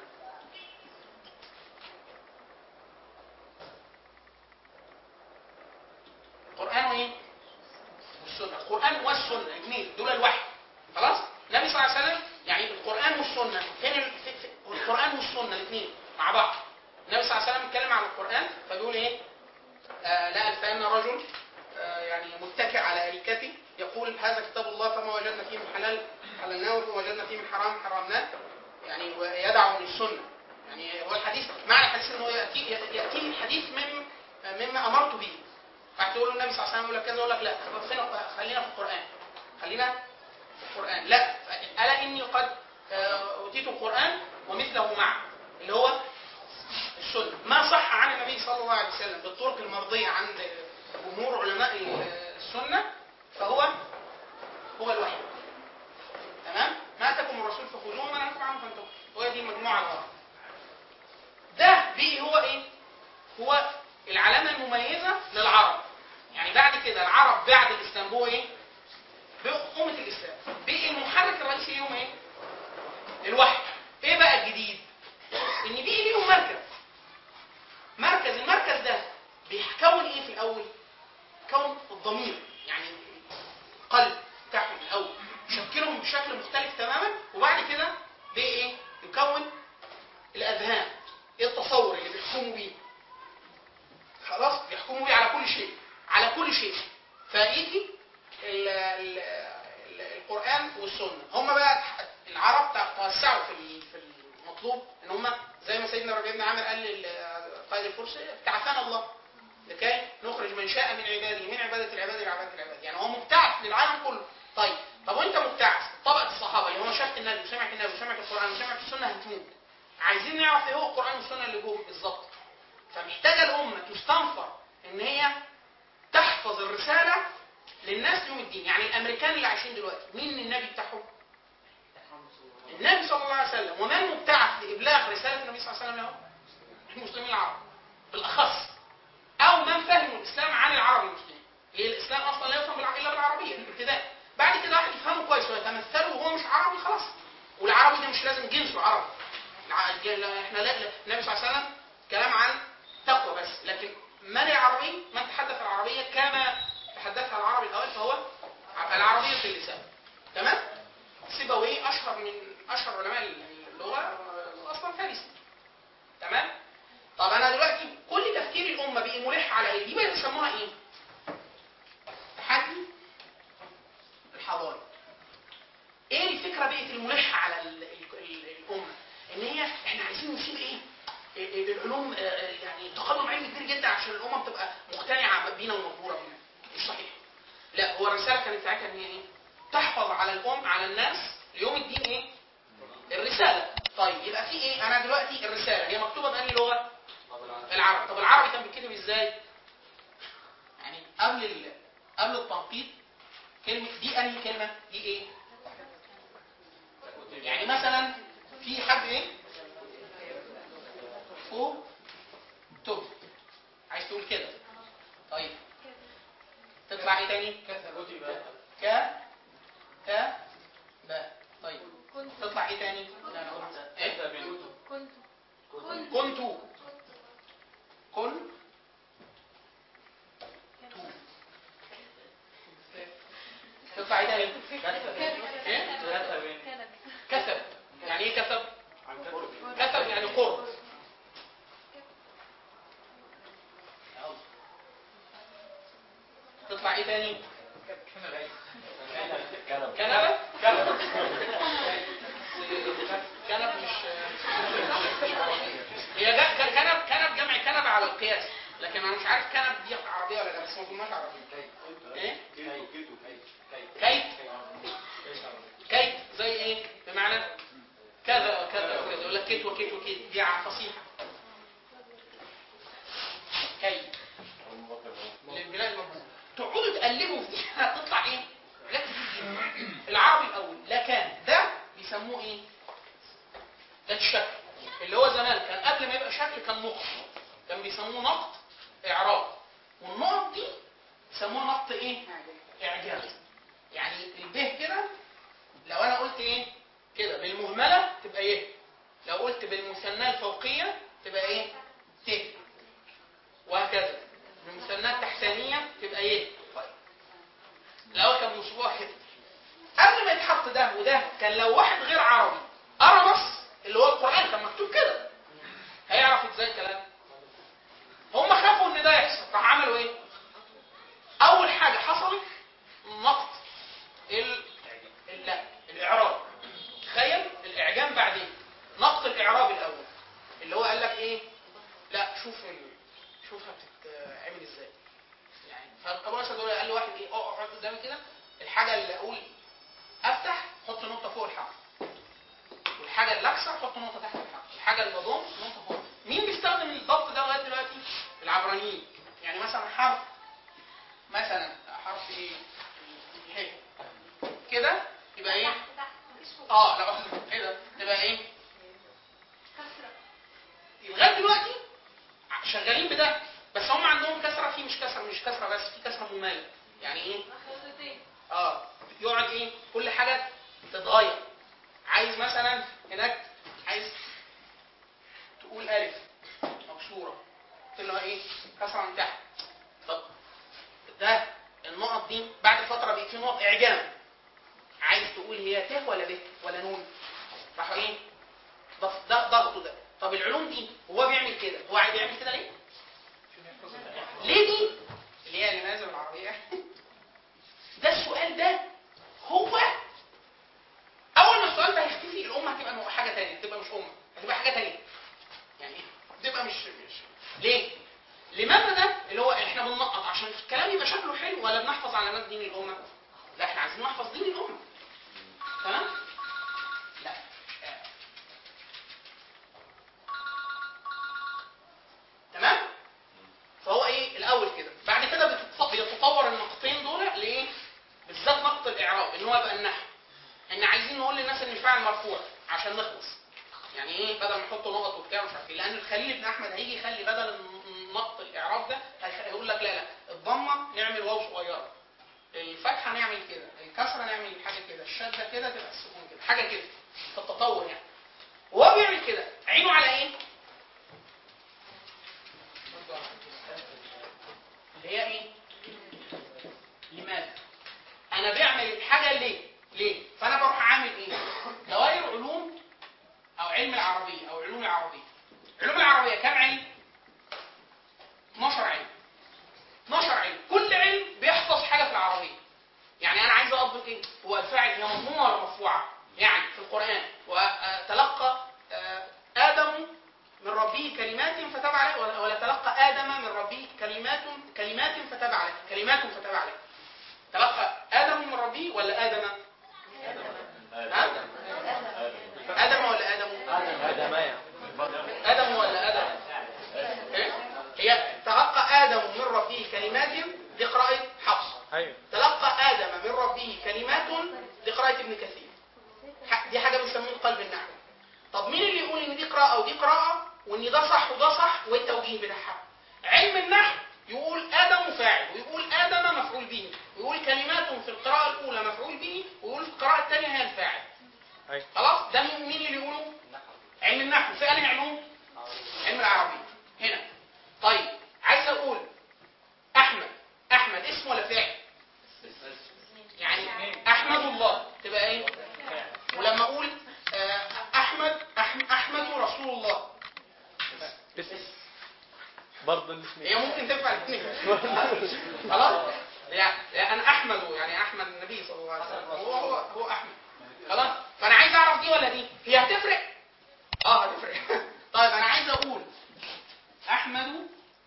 القرآن وايه؟ والسنة القرآن والسنة الاثنين دول الوحي خلاص؟ النبي صلى الله عليه وسلم يعني القرآن والسنة فين ال... في... في... القرآن والسنة الاثنين مع بعض النبي صلى الله عليه وسلم اتكلم عن القرآن فبيقول ايه؟ آه لا ألفين رجل آه يعني متكئ على أريكته يقول هذا كتاب الله فما وجدنا فيه من حلال حللناه وما وجدنا فيه من حرام حرمناه يعني ويدع من السنة يعني هو الحديث معنى الحديث انه يأتي يأتي الحديث من مما أمرت به فتقول له النبي صلى الله عليه وسلم يقول لك كذا يقول لك لا طب فين خلينا في القرآن خلينا في القرآن لا ألا إني قد آه، أوتيت القرآن ومثله معه اللي هو السنة ما صح عن النبي صلى الله عليه وسلم بالطرق المرضية عند جمهور علماء السنة فهو هو الوحي تمام ما اتاكم الرسول فخذوه وما نهاكم عنه فانتهوا هو دي مجموعة الغرض ده بقي هو ايه هو العلامة المميزة للعرب يعني بعد كده العرب بعد الاسلام هو ايه بقوا أمة الإسلام بقي المحرك الرئيسي ليهم ايه الوحي ايه بقى الجديد ان بقي ليهم مركز مركز المركز ده بيكون ايه في الاول كون الضمير يعني القلب بتاعهم الاول يشكلهم بشكل مختلف تماما وبعد كده بايه يكون الاذهان ايه التصور اللي بيحكموا بيه خلاص بيحكموا بيه على كل شيء على كل شيء فيجي ال- ال- ال- القران والسنه هم بقى العرب توسعوا في ال- في المطلوب ان هم زي ما سيدنا ربيع بن عامر قال لقائد الفرس ابتعثنا الله لكي نخرج من شاء من عباده من عباده العباد الى عباده العباد يعني هو مبتعث للعالم كله طيب طب وانت مبتعث طبقه الصحابه اللي هو شافت النبي وسمعت النبي وسمعت القران وسمعت السنه هتموت عايزين نعرف ايه هو القران والسنه اللي جوه بالظبط فمحتاجه الامه تستنفر ان هي تحفظ الرساله للناس يوم الدين يعني الامريكان اللي عايشين دلوقتي مين النبي بتاعهم النبي صلى الله عليه وسلم ومن مبتعث لابلاغ رساله النبي صلى الله عليه وسلم لهم المسلمين العرب بالاخص او من فهموا الاسلام عن العرب المسلمين ليه الاسلام اصلا لا يفهم بالع- الا بالعربيه ابتداء بعد كده واحد يفهمه كويس ويتمثله وهو مش عربي خلاص والعربي ده مش لازم جنسه عربي الع- لا- احنا لا لا- النبي صلى الله عليه وسلم كلام عن تقوى بس لكن من العربي من تحدث العربيه كما تحدثها العربي الاول فهو ع- العربيه في اللسان تمام سيبويه اشهر من اشهر علماء اللغه آه، اصلا فارسي تمام طب انا دلوقتي كل تفكير الامه بقي ملح على ايه دي بقى بيسموها ايه تحدي الحضاري ايه الفكره بقت الملحه على ال ال ال الامه ان هي احنا عايزين نسيب ايه ال- ال- العلوم آه، آه، يعني تقدم علمي كبير جدا عشان الامم تبقى مقتنعه بينا ومبهوره بينا مش صحيح لا هو الرساله كانت ساعتها ان هي ايه تحفظ على الام على الناس ليوم الدين ايه الرساله طيب يبقى في ايه انا دلوقتي الرساله هي مكتوبه بأنهي لغه العربي طب العربي كان بيتكتب ازاي يعني قبل ال... قبل التنقيط كلمه دي انهي كلمه دي ايه يعني مثلا في حد ايه فوق تب عايز تقول كده طيب تطلع ايه تاني ك ك ب طيب كنت تطلع ايه تاني لا انا قلت ايه كنت كنت كنت كن تطلع ايه تاني ايه كنب كسب يعني ايه كسب كسب يعني قرب تطلع ايه تاني كنبه كنب مش على القياس لكن انا مش عارف كانت دي عربيه ولا لا بس ما قلناش عربيه ايه كيف كيف زي ايه بمعنى كذا وكذا وكذا يقول لك كيت وكيت وكيت دي ع- فصيحه كيف للبناء الموجود تقعدوا تقلبوا في دي هتطلع ايه حاجات كتير جدا. العربي الاول لا كان ده بيسموه ايه ده الشكل اللي هو زمان كان قبل ما يبقى شكل كان نقط كان بيسموه نقط اعراب والنقط دي يسموها نقط ايه اعجاز يعني الب كده لو انا قلت ايه كده بالمهمله تبقى ايه لو قلت بالمثناه الفوقيه تبقى ايه ت وهكذا بالمثناه التحتانيه تبقى ايه طيب لو كان بيوصفوها كده قبل ما يتحط ده وده كان لو واحد غير عربي قرا بس اللي هو القران كان مكتوب كده هيعرف ازاي الكلام هم خافوا ان ده يحصل راح عملوا ايه اول حاجه حصلت نقط ال... ال... لا الاعراب تخيل الاعجام بعدين نقط الاعراب الاول اللي هو قال لك ايه لا شوف ال... شوفها بتتعمل ازاي يعني فابو اسد قال له واحد ايه اقعد قدامي كده الحاجه اللي اقول افتح حط نقطه فوق الحرف والحاجه اللي اكسر حط نقطه تحت الحرف الحاجه اللي اضم نقطه فوق مين بيستخدم الضبط ده لغايه دلوقتي العبرانيين يعني مثلا حرف مثلا حرف ايه ه كده يبقى ايه اه لا كده تبقى ايه لغايه دلوقتي شغالين بده بس هم عندهم كسره في مش كسره مش كسره بس في كسره مميزه يعني ايه اه يقعد ايه كل حاجه تتغير عايز مثلا هناك عايز تقول الف مكسوره قلت له ايه كسره من تحت طب ده النقط دي بعد فتره بقت في نقط اعجام عايز تقول هي ت ولا ب ولا نون راح ايه ضغط- ده ضغطه ده طب العلوم دي هو بيعمل كده هو عايز يعمل كده ليه ليه دي اللي هي لماذا بالعربيه ده السؤال ده هو اول ما السؤال ده هيختفي الامه هتبقى مو- حاجه تانية تبقى مش امه هتبقى حاجه تانية يعني تبقى مش مش ليه لماذا ده اللي هو احنا بننقط عشان الكلام يبقى شكله حلو ولا بنحفظ علامات دين الامه لا احنا عايزين نحفظ دين الامه تمام لا تمام فهو ايه الاول كده بعد كده بتت- بيتطور النقطتين دول لايه بالذات نقط الاعراب ان هو يبقى النحو ان عايزين نقول للناس ان الفاعل مرفوع عشان نخلص يعني ايه بدل ما نحط نقط وبتاع مش عارف ايه لان الخليل بن احمد هيجي يخلي بدل الن- نقط الاعراب ده هيخ- هيقول لك لا لا الضمه نعمل واو صغيره الفتحه نعمل كده الكسره نعمل حاجه كده الشده كده تبقى السكون كده حاجه كده في التطور يعني وهو بيعمل كده عينه على ايه اللي هي ايه لماذا انا بعمل الحاجه ليه ليه فانا بروح عامل ايه دوائر علوم او علم العربيه او علوم العربيه علوم العربيه كام علم 12 علم 12 علم كل علم بيحفظ حاجه في العربيه يعني انا عايز اضبط ايه هو الفاعل هي مضمومه ولا مرفوعه يعني في القران وتلقى آه، ادم من ربه كلمات فتاب عليه ولا ولا تلقى ادم من ربه كلمات كلمات فتاب عليه كلمات فتاب عليه تلقى ادم من ربه ولا ادم ها؟ ادم ولا ادم هذا ما يعني ادم ولا ادم إيه؟ هي تلقى ادم من ربه كلمات دي قراءه حفص ايوه تلقى ادم من ربه كلمات دي قراءه ابن كثير ح- دي حاجه بنسميه قلب النحو طب مين اللي يقول ان دي قراءه ودي قراءه وان ده صح وده صح والتوجيه بتاعها علم النحو يقول ادم فاعل ويقول ادم مفعول به ويقول كلمات في القراءه الاولى مفعول به ويقول في القراءه الثانيه هي الفاعل ايوه خلاص ده مين مين اللي يقوله علم النحو في انهي علوم علم العربي هنا طيب عايز اقول احمد احمد اسم ولا فاعل يعني احمد الله تبقى ايه ولما اقول آه، احمد أح- احمد رسول الله اسم برضه الاسم هي ممكن تنفع الاثنين خلاص يعني يعني انا احمد يعني احمد النبي صلى الله عليه وسلم هو هو هو احمد خلاص فانا عايز اعرف دي ولا دي هي هتفرق اه هتفرق طيب انا عايز اقول احمد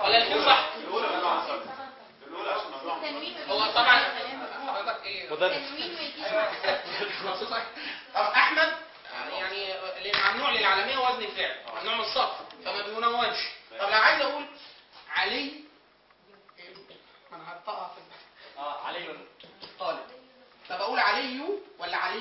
ولا الاثنين صح الاولى ممنوع صرف الاولى عشان ممنوع التنوين ما هو بيجيش طبعا مع الكلام. حضرتك ايه مدرس التنوين ما يجيش مع الكلام. طب احمد يعني ممنوع للعالميه وزن الفعل ممنوع من الصرف فما بينونش طب لو عايز اقول علي ما انا هرطقها في اه علي الطالب طب اقول علي ولا علي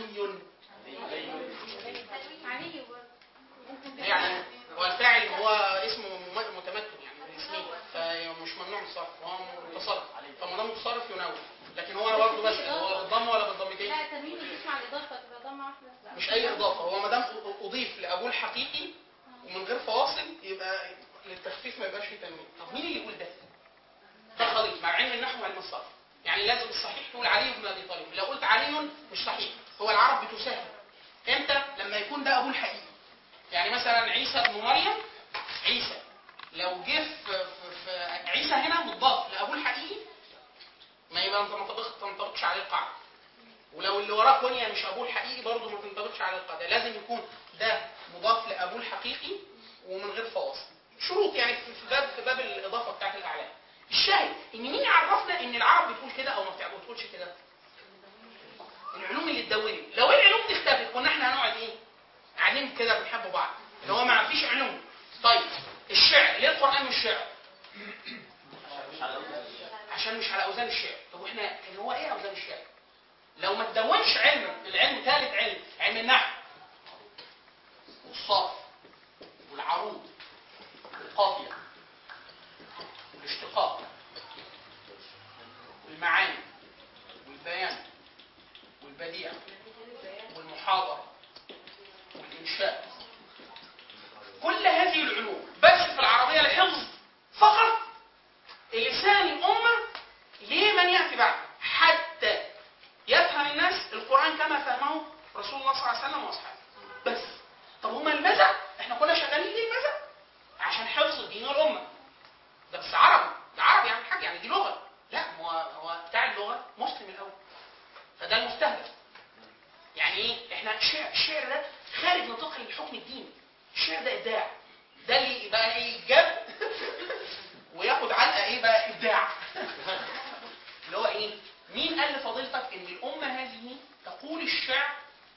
عليه برضه. يعني هو الفاعل هو اسمه مم- متمكن يعني من اسمه فمش ممنوع من الصرف هو متصرف فما دام متصرف ينون لكن هو انا برضه بس هو بالضم ولا بالضمتين لا التنوين ما يجيش مع الاضافه تبقى ضمه واحده مش اي اضافه هو ما دام اضيف لابوه الحقيقي ومن غير فواصل يبقى للتخفيف ما يبقاش فيه تنوين طب مين اللي يقول ده؟ ده خليط مع علم النحو وعلم الصرف يعني لازم الصحيح تقول علي بن ابي طالب لو قلت علي مش صحيح هو العرب بتسهل امتى لما يكون ده ابوه الحقيقي يعني مثلا عيسى ابن مريم عيسى لو جه في, في, في عيسى هنا مضاف لابوه الحقيقي ما يبقى ما تنطبقش تنطبقش عليه القاعده ولو اللي وراه كونيا مش ابوه الحقيقي برضه ما تنطبقش على القاعده لازم يكون ده مضاف لابوه الحقيقي ومن غير فواصل شروط يعني في في باب في باب الاضافه بتاعت الاعلام الشاهد ان مين عرفنا ان العرب بتقول كده او ما بتع- ما بتقولش كده العلوم اللي اتدونت لو العلوم دي اختفت كنا احنا هنقعد ايه قاعدين كده بنحب بعض اللي هو ما فيش علوم طيب الشعر ليه القران مش شعر عشان مش على اوزان الشعر طب واحنا اللي هو ايه اوزان الشعر لو ما تدونش علم العلم ثالث علم علم النحو والصرف والعروض والقافيه والاشتقاق والمعاني والبيان والبديع والمحاضره والانشاء كل هذه العلوم بس في العربيه الحفظ فقط لسان الامه لمن ياتي بعد حتى يفهم الناس القرآن كما فهمه رسول الله صلى الله عليه وسلم وأصحابه بس طب هما المزع احنا كنا شغالين ليه المزع عشان حفظ دين الأمة ده بس عربي ده عربي يعني حاجة يعني دي لغة لا هو هو بتاع اللغة مسلم الأول فده المستهدف يعني ايه احنا الشعر الشعر ده خارج نطاق الحكم الديني الشعر ده إبداع ده اللي بقى ايه جاب وياخد علقة ايه بقى إبداع اللي هو ايه مين قال لفضيلتك ان الامه هذه تقول الشعر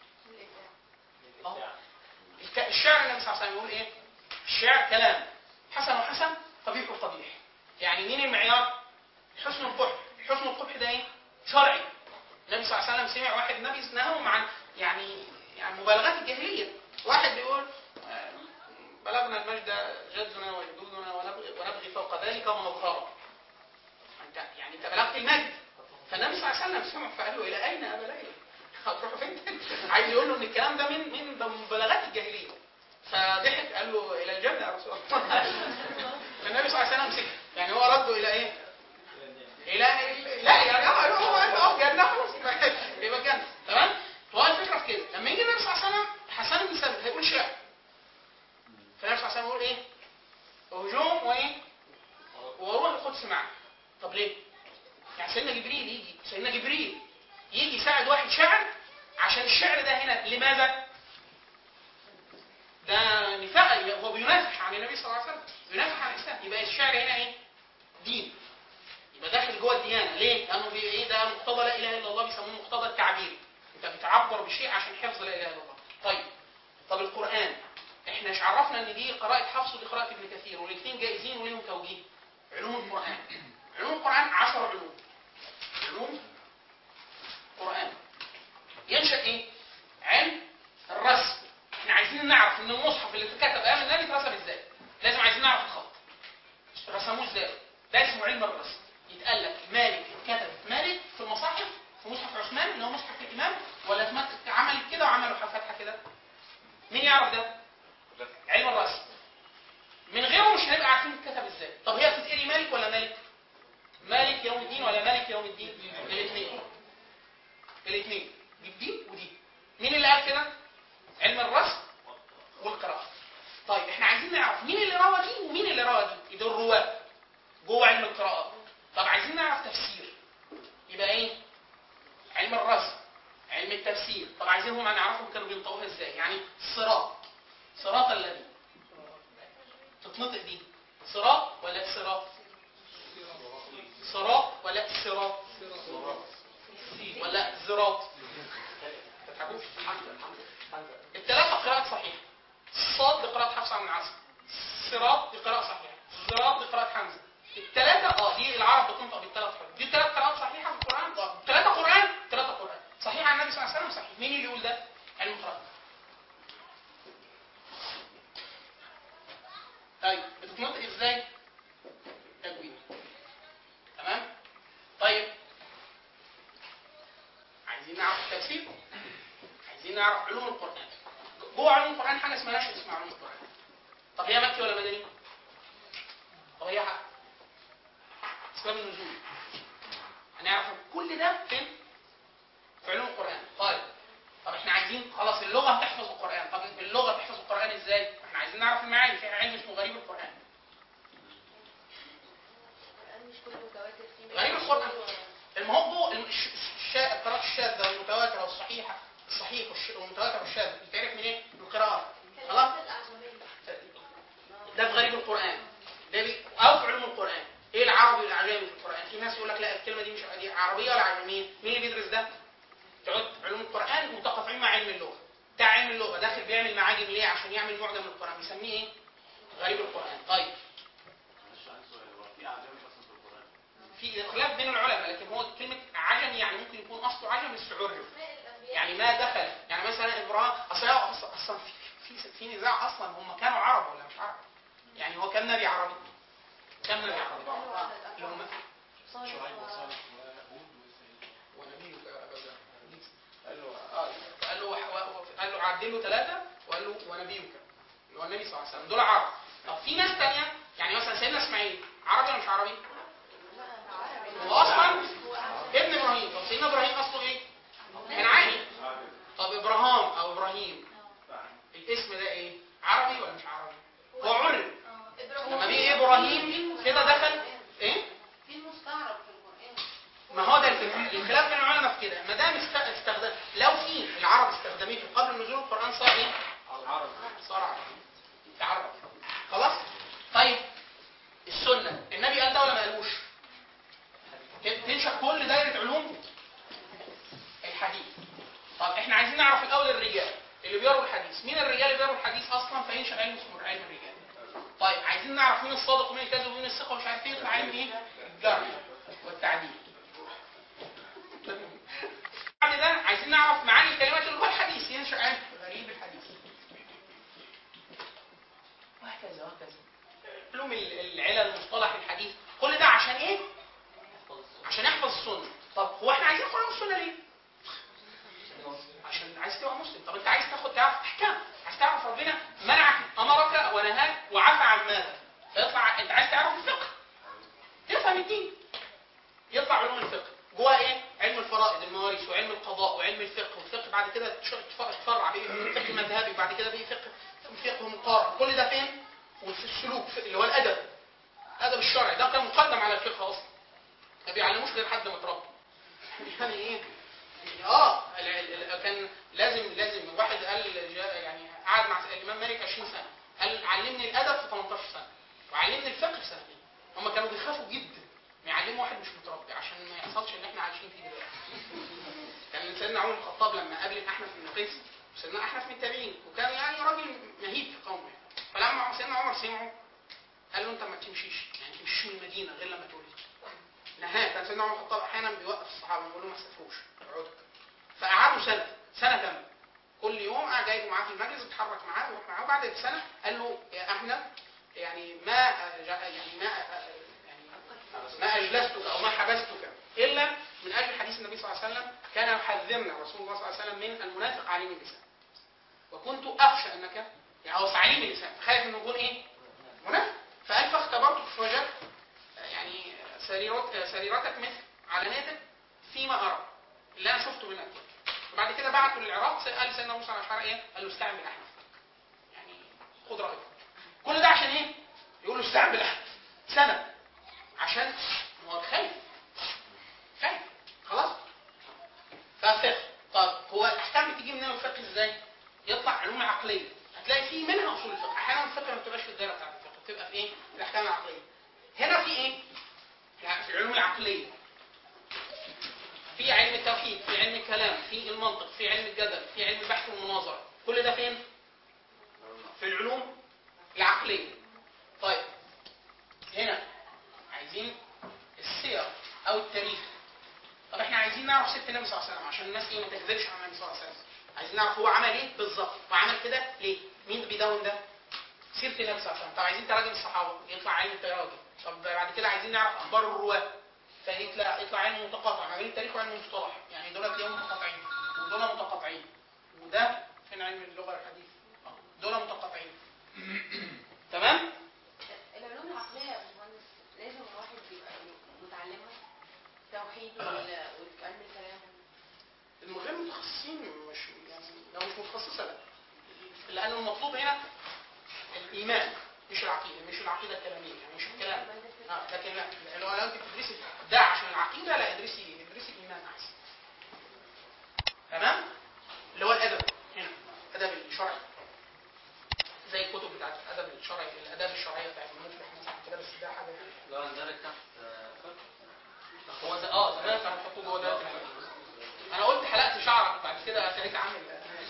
آه. الك- الشعر النبي صلى الله عليه وسلم يقول ايه الشعر كلام حسن وحسن قبيح وقبيح يعني مين المعيار حسن القبح حسن القبح ده ايه شرعي النبي صلى الله عليه وسلم سمع واحد نبي نهاهم عن يعني يعني مبالغات الجاهليه واحد بيقول آه، بلغنا المجد جدنا وجدودنا ونبغي, ونبغي فوق ذلك ومظهره انت يعني انت بلغت المجد فالنبي صلى الله عليه وسلم سمع فقال له الى اين ابا ليلى؟ هتروحوا فين؟ عايز يقول له ان الكلام ده من من ده مبالغات الجاهليه فضحك قال له الى الجنه يا رسول الله فالنبي صلى الله عليه وسلم سكت يعني هو رده الى ايه؟ الى لا يعني اه هو قال له اه جنه خلاص يبقى يبقى جنه تمام؟ فهو الفكره في كده لما يجي النبي صلى الله عليه وسلم حسن بن ثابت هيقول شعر فالنبي صلى الله عليه وسلم يقول ايه؟ هجوم وايه؟ وروح القدس معه طب ليه؟ يعني سيدنا جبريل يجي سيدنا جبريل يجي يساعد واحد شاعر عشان الشعر ده هنا لماذا؟ ده نفاق هو بينافح عن النبي صلى الله عليه وسلم بينافح عن الاسلام يبقى الشعر هنا ايه؟ دين يبقى داخل جوه الديانه ليه؟ لانه بي ايه ده مقتضى لا اله الا الله بيسموه مقتضى التعبير انت بتعبر بشيء عشان حفظ لا اله الا الله طيب طب القران احنا مش عرفنا ان دي قراءه حفص ودي قراءه ابن كثير والاثنين جائزين وليهم توجيه علوم القران علوم القران 10 علوم علوم قرآن ينشأ ايه؟ علم الرسم احنا عايزين نعرف ان المصحف اللي اتكتب ايام النبي اترسم ازاي لازم عايزين نعرف الخط رسموه ازاي ده اسمه علم الرسم يتقال لك مالك اتكتب مالك في المصاحف في مصحف عثمان اللي هو مصحف الامام ولا اتمت- عملت كده وعملوا فتحه كده مين يعرف ده؟ علم الرسم من غيره مش هنبقى عارفين اتكتب ازاي طب هي بتتقري مالك ولا مالك؟ مالك يوم الدين ولا مالك يوم الدين؟ الاثنين الاثنين دي دي ودي مين اللي قال كده؟ علم الرسم والقراءة طيب احنا عايزين نعرف مين اللي روى دي ومين اللي روى دي دول الرواة جوه علم القراءات طب عايزين نعرف تفسير يبقى ايه؟ علم الرسم علم التفسير طب عايزين هم نعرفهم كانوا بينطقوها ازاي يعني صراط صراط الذي تتنطق دي صراط ولا صراط ولا صراط ولا زراط تضحكوش الثلاثه قراءات صحيحه الصاد بقراءه حفص عن عاصم صراط بقراءه صحيحه زراط بقراءه حمزه الثلاثه اه دي العرب بتنطق بالثلاث حروف دي ثلاث قراءات صحيحه في القران اه ثلاثه قران ثلاثه قران صحيح عن النبي صلى الله عليه وسلم صحيح مين اللي يقول ده علم القراءه طيب بتتنطق ازاي تجويد تمام طيب عايزين نعرف التفسير عايزين نعرف علوم القران جوه علوم القران حاجه اسمها نشأة اسمها علوم القران طب هي مكي ولا مدني طب هي حق. اسباب النزول هنعرف كل ده فين في علوم القران طيب طب احنا عايزين خلاص اللغه هتحفظ القران طب اللغه تحفظ القران ازاي احنا عايزين نعرف المعاني في علم اسمه غريب القران مش كله متواتر فيه غريب القرآن. الموضوع الش- الش- القراءات الشاذة والمتواترة والصحيحة الصحيح والش- والمتواتر والشاذ بتعرف من ايه؟ من القراءات خلاص؟ ده في غريب القرآن ده بي... أو في علوم القرآن ايه العربي والعجمي في القرآن؟ في ناس يقول لك لا الكلمة دي مش دي عربية ولا عجمية مين اللي بيدرس ده؟ تقعد علوم القرآن متقاطعين مع علم اللغة بتاع علم اللغة داخل بيعمل معاجم ليه؟ عشان يعمل معجم من القرآن بيسميه ايه؟ غريب القرآن طيب معلش عندي سؤال هو في اعجام اصلا في القران في خلاف بين العلماء لكن هو كلمة عجمي يعني ممكن يكون أصله عجم بس عرف يعني ما دخل يعني مثلا إبراهيم أصل هو أصلا أصلا في في في نزاع أصلا هم كانوا عرب ولا مش عرب يعني هو كان نبي عربي كان نبي عربي اللي هم شعيب وصالح وهود ونبيك أبدا قال له آه، قال له وح- قال له عدل له ثلاثة وقال له ونبيك اللي هو النبي صلى الله عليه وسلم دول عرب طب في ناس تانية يعني مثلا سيدنا إسماعيل عربي ولا مش عربي؟ هو أصلا ابن إبراهيم طب سيدنا إبراهيم أصله إيه؟ كنعاني طب إبراهام أو إبراهيم الاسم ده إيه؟ عربي ولا مش عربي؟ هو عرب لما بيجي إبراهيم كده دخل إيه؟ في المستعرب في القرآن ما هو ده الفكرة الخلاف بين العلماء في كده ما دام است- استخدم لو في العرب استخدمته قبل نزول القرآن صار إيه؟ العرب صار عربي تعرب خلاص طيب السنة النبي قال ده ولا ما قالوش ت- تنشأ كل دايرة علوم الحديث طب احنا عايزين نعرف الاول الرجال اللي بيروا الحديث مين الرجال اللي بيروا الحديث اصلا فينشأ علم اسمه علم الرجال طيب عايزين نعرف مين الصادق ومين الكاذب ومين الثقة ومش عارف ايه يطلع علم ايه الجرح والتعديل بعد ده عايزين نعرف معاني الكلمات اللي هو الحديث ينشأ علم غريب الحديث وهكذا وهكذا علوم ال- العلل مصطلح الحديث كل ده عشان ايه؟ عشان يحفظ السنه طب هو احنا عايزين القران والسنه ليه؟ عشان عايز تبقى مسلم طب انت عايز تاخد تعرف احكام عايز تعرف ربنا منعك امرك ونهاك وعفى عن ماذا فيطلع انت عايز تعرف الفقه تفهم الدين يطلع علوم الفقه جوه ايه علم الفرائض المواريث وعلم القضاء وعلم الفقه والفقه بعد كده تش- تف- تفرع بيه فقه مذهبي وبعد كده بيه فقه فقه مقارن كل ده فين وفي السلوك في- اللي هو الادب الادب الشرعي ده كان مقدم على الفقه اصلا ما بيعلموش غير حد متربي يعني ايه اه ال- ال- ال- كان لازم لازم واحد قال جا- يعني قعد مع الامام مالك 20 سنه قال علمني الادب في 18 سنه وعلمني الفقه في سنتين هم كانوا بيخافوا جدا من يعلموا واحد مش متربي عشان ما يحصلش اللي احنا عايشين فيه دلوقتي كان سيدنا عمر بن الخطاب لما قابل احنف بن قيس سيدنا احنف من التابعين وكان يعني راجل مهيب في قومه يعني. فلما سيدنا عمر سمعه قال له انت ما تمشيش يعني تمشيش من المدينه غير لما تولد نهاه كان سيدنا عمر بن الخطاب احيانا بيوقف الصحابه يقول لهم ما تسافروش اقعدوا فقعدوا سنه سنه كامله كل يوم قاعد جايبه معاه في المجلس بيتحرك معاه ويروح معاه وبعد سنه قال له يا احنف يعني ما جا- يعني ما يعني ما اجلستك او ما حبستك الا من اجل حديث النبي صلى الله عليه وسلم كان يحذرنا رسول الله صلى الله عليه وسلم من المنافق عليم اللسان وكنت اخشى انك يعني هو عليم اللسان فخايف انه يكون ايه؟ منافق فقال فاختبرتك فوجدت يعني سريرت سريرتك مثل علانيتك فيما ارى اللي انا شفته منك وبعد كده بعته للعراق قال سيدنا موسى الاشعري ايه؟ قال له استعن بالاحنف يعني خد رايك كل ده عشان ايه؟ يقول له استعن بالاحنف سنه عشان هو خايف خايف خلاص ففقه طب هو الاحكام بتيجي منين الفقه ازاي؟ يطلع علوم عقليه هتلاقي فيه منها اصول الفقه احيانا الفقه ما بتبقاش في الدايره بتاعت الفقه بتبقى في ايه؟ في الاحكام العقليه هنا في ايه؟ يعني في العلوم العقليه في علم التوحيد في علم الكلام في المنطق في علم الجدل في علم البحث والمناظره كل ده فين في العلوم العقليه طيب هنا عايزين السير او التاريخ طب احنا عايزين نعرف ست النبي صلى الله عليه وسلم عشان الناس ايه ما تكذبش على النبي صلى الله عليه وسلم عايزين نعرف هو عمل ايه بالظبط وعمل كده ليه مين بيدون ده سيره النبي صلى الله عليه وسلم طب عايزين تراجم الصحابه يطلع علم التراجم طب بعد كده عايزين نعرف اخبار الرواه فيطلع يطلع علم متقاطع ما بين التاريخ وعلم المصطلح يعني دول تلاقيهم متقاطعين ودول متقاطعين وده فين علم اللغه الحديث آه، دول متقاطعين تمام العلوم العقلية يا باشمهندس لازم الواحد يبقى متعلمها التوحيد وال- والعلم الكلام الغير متخصصين مش يعني لو مش متخصصه لا لان المطلوب هنا الايمان مش العقيده مش العقيده الكلاميه يعني مش الكلام اه لكن لا لو لو انت بتدرسي ده عشان العقيده لا ادرسي ادرسي الايمان احسن تمام اللي هو الادب هنا الادب الشرعي زي الكتب بتاعت الادب الشرعي الاداب الشرعيه بتاعت المفلح مثلا كده بس ده حاجه لو اندرج تحت آه، فقه هو ده اه زمان كانوا بيحطوه جوه ده انا قلت حلقت شعرك بعد كده خليك عامل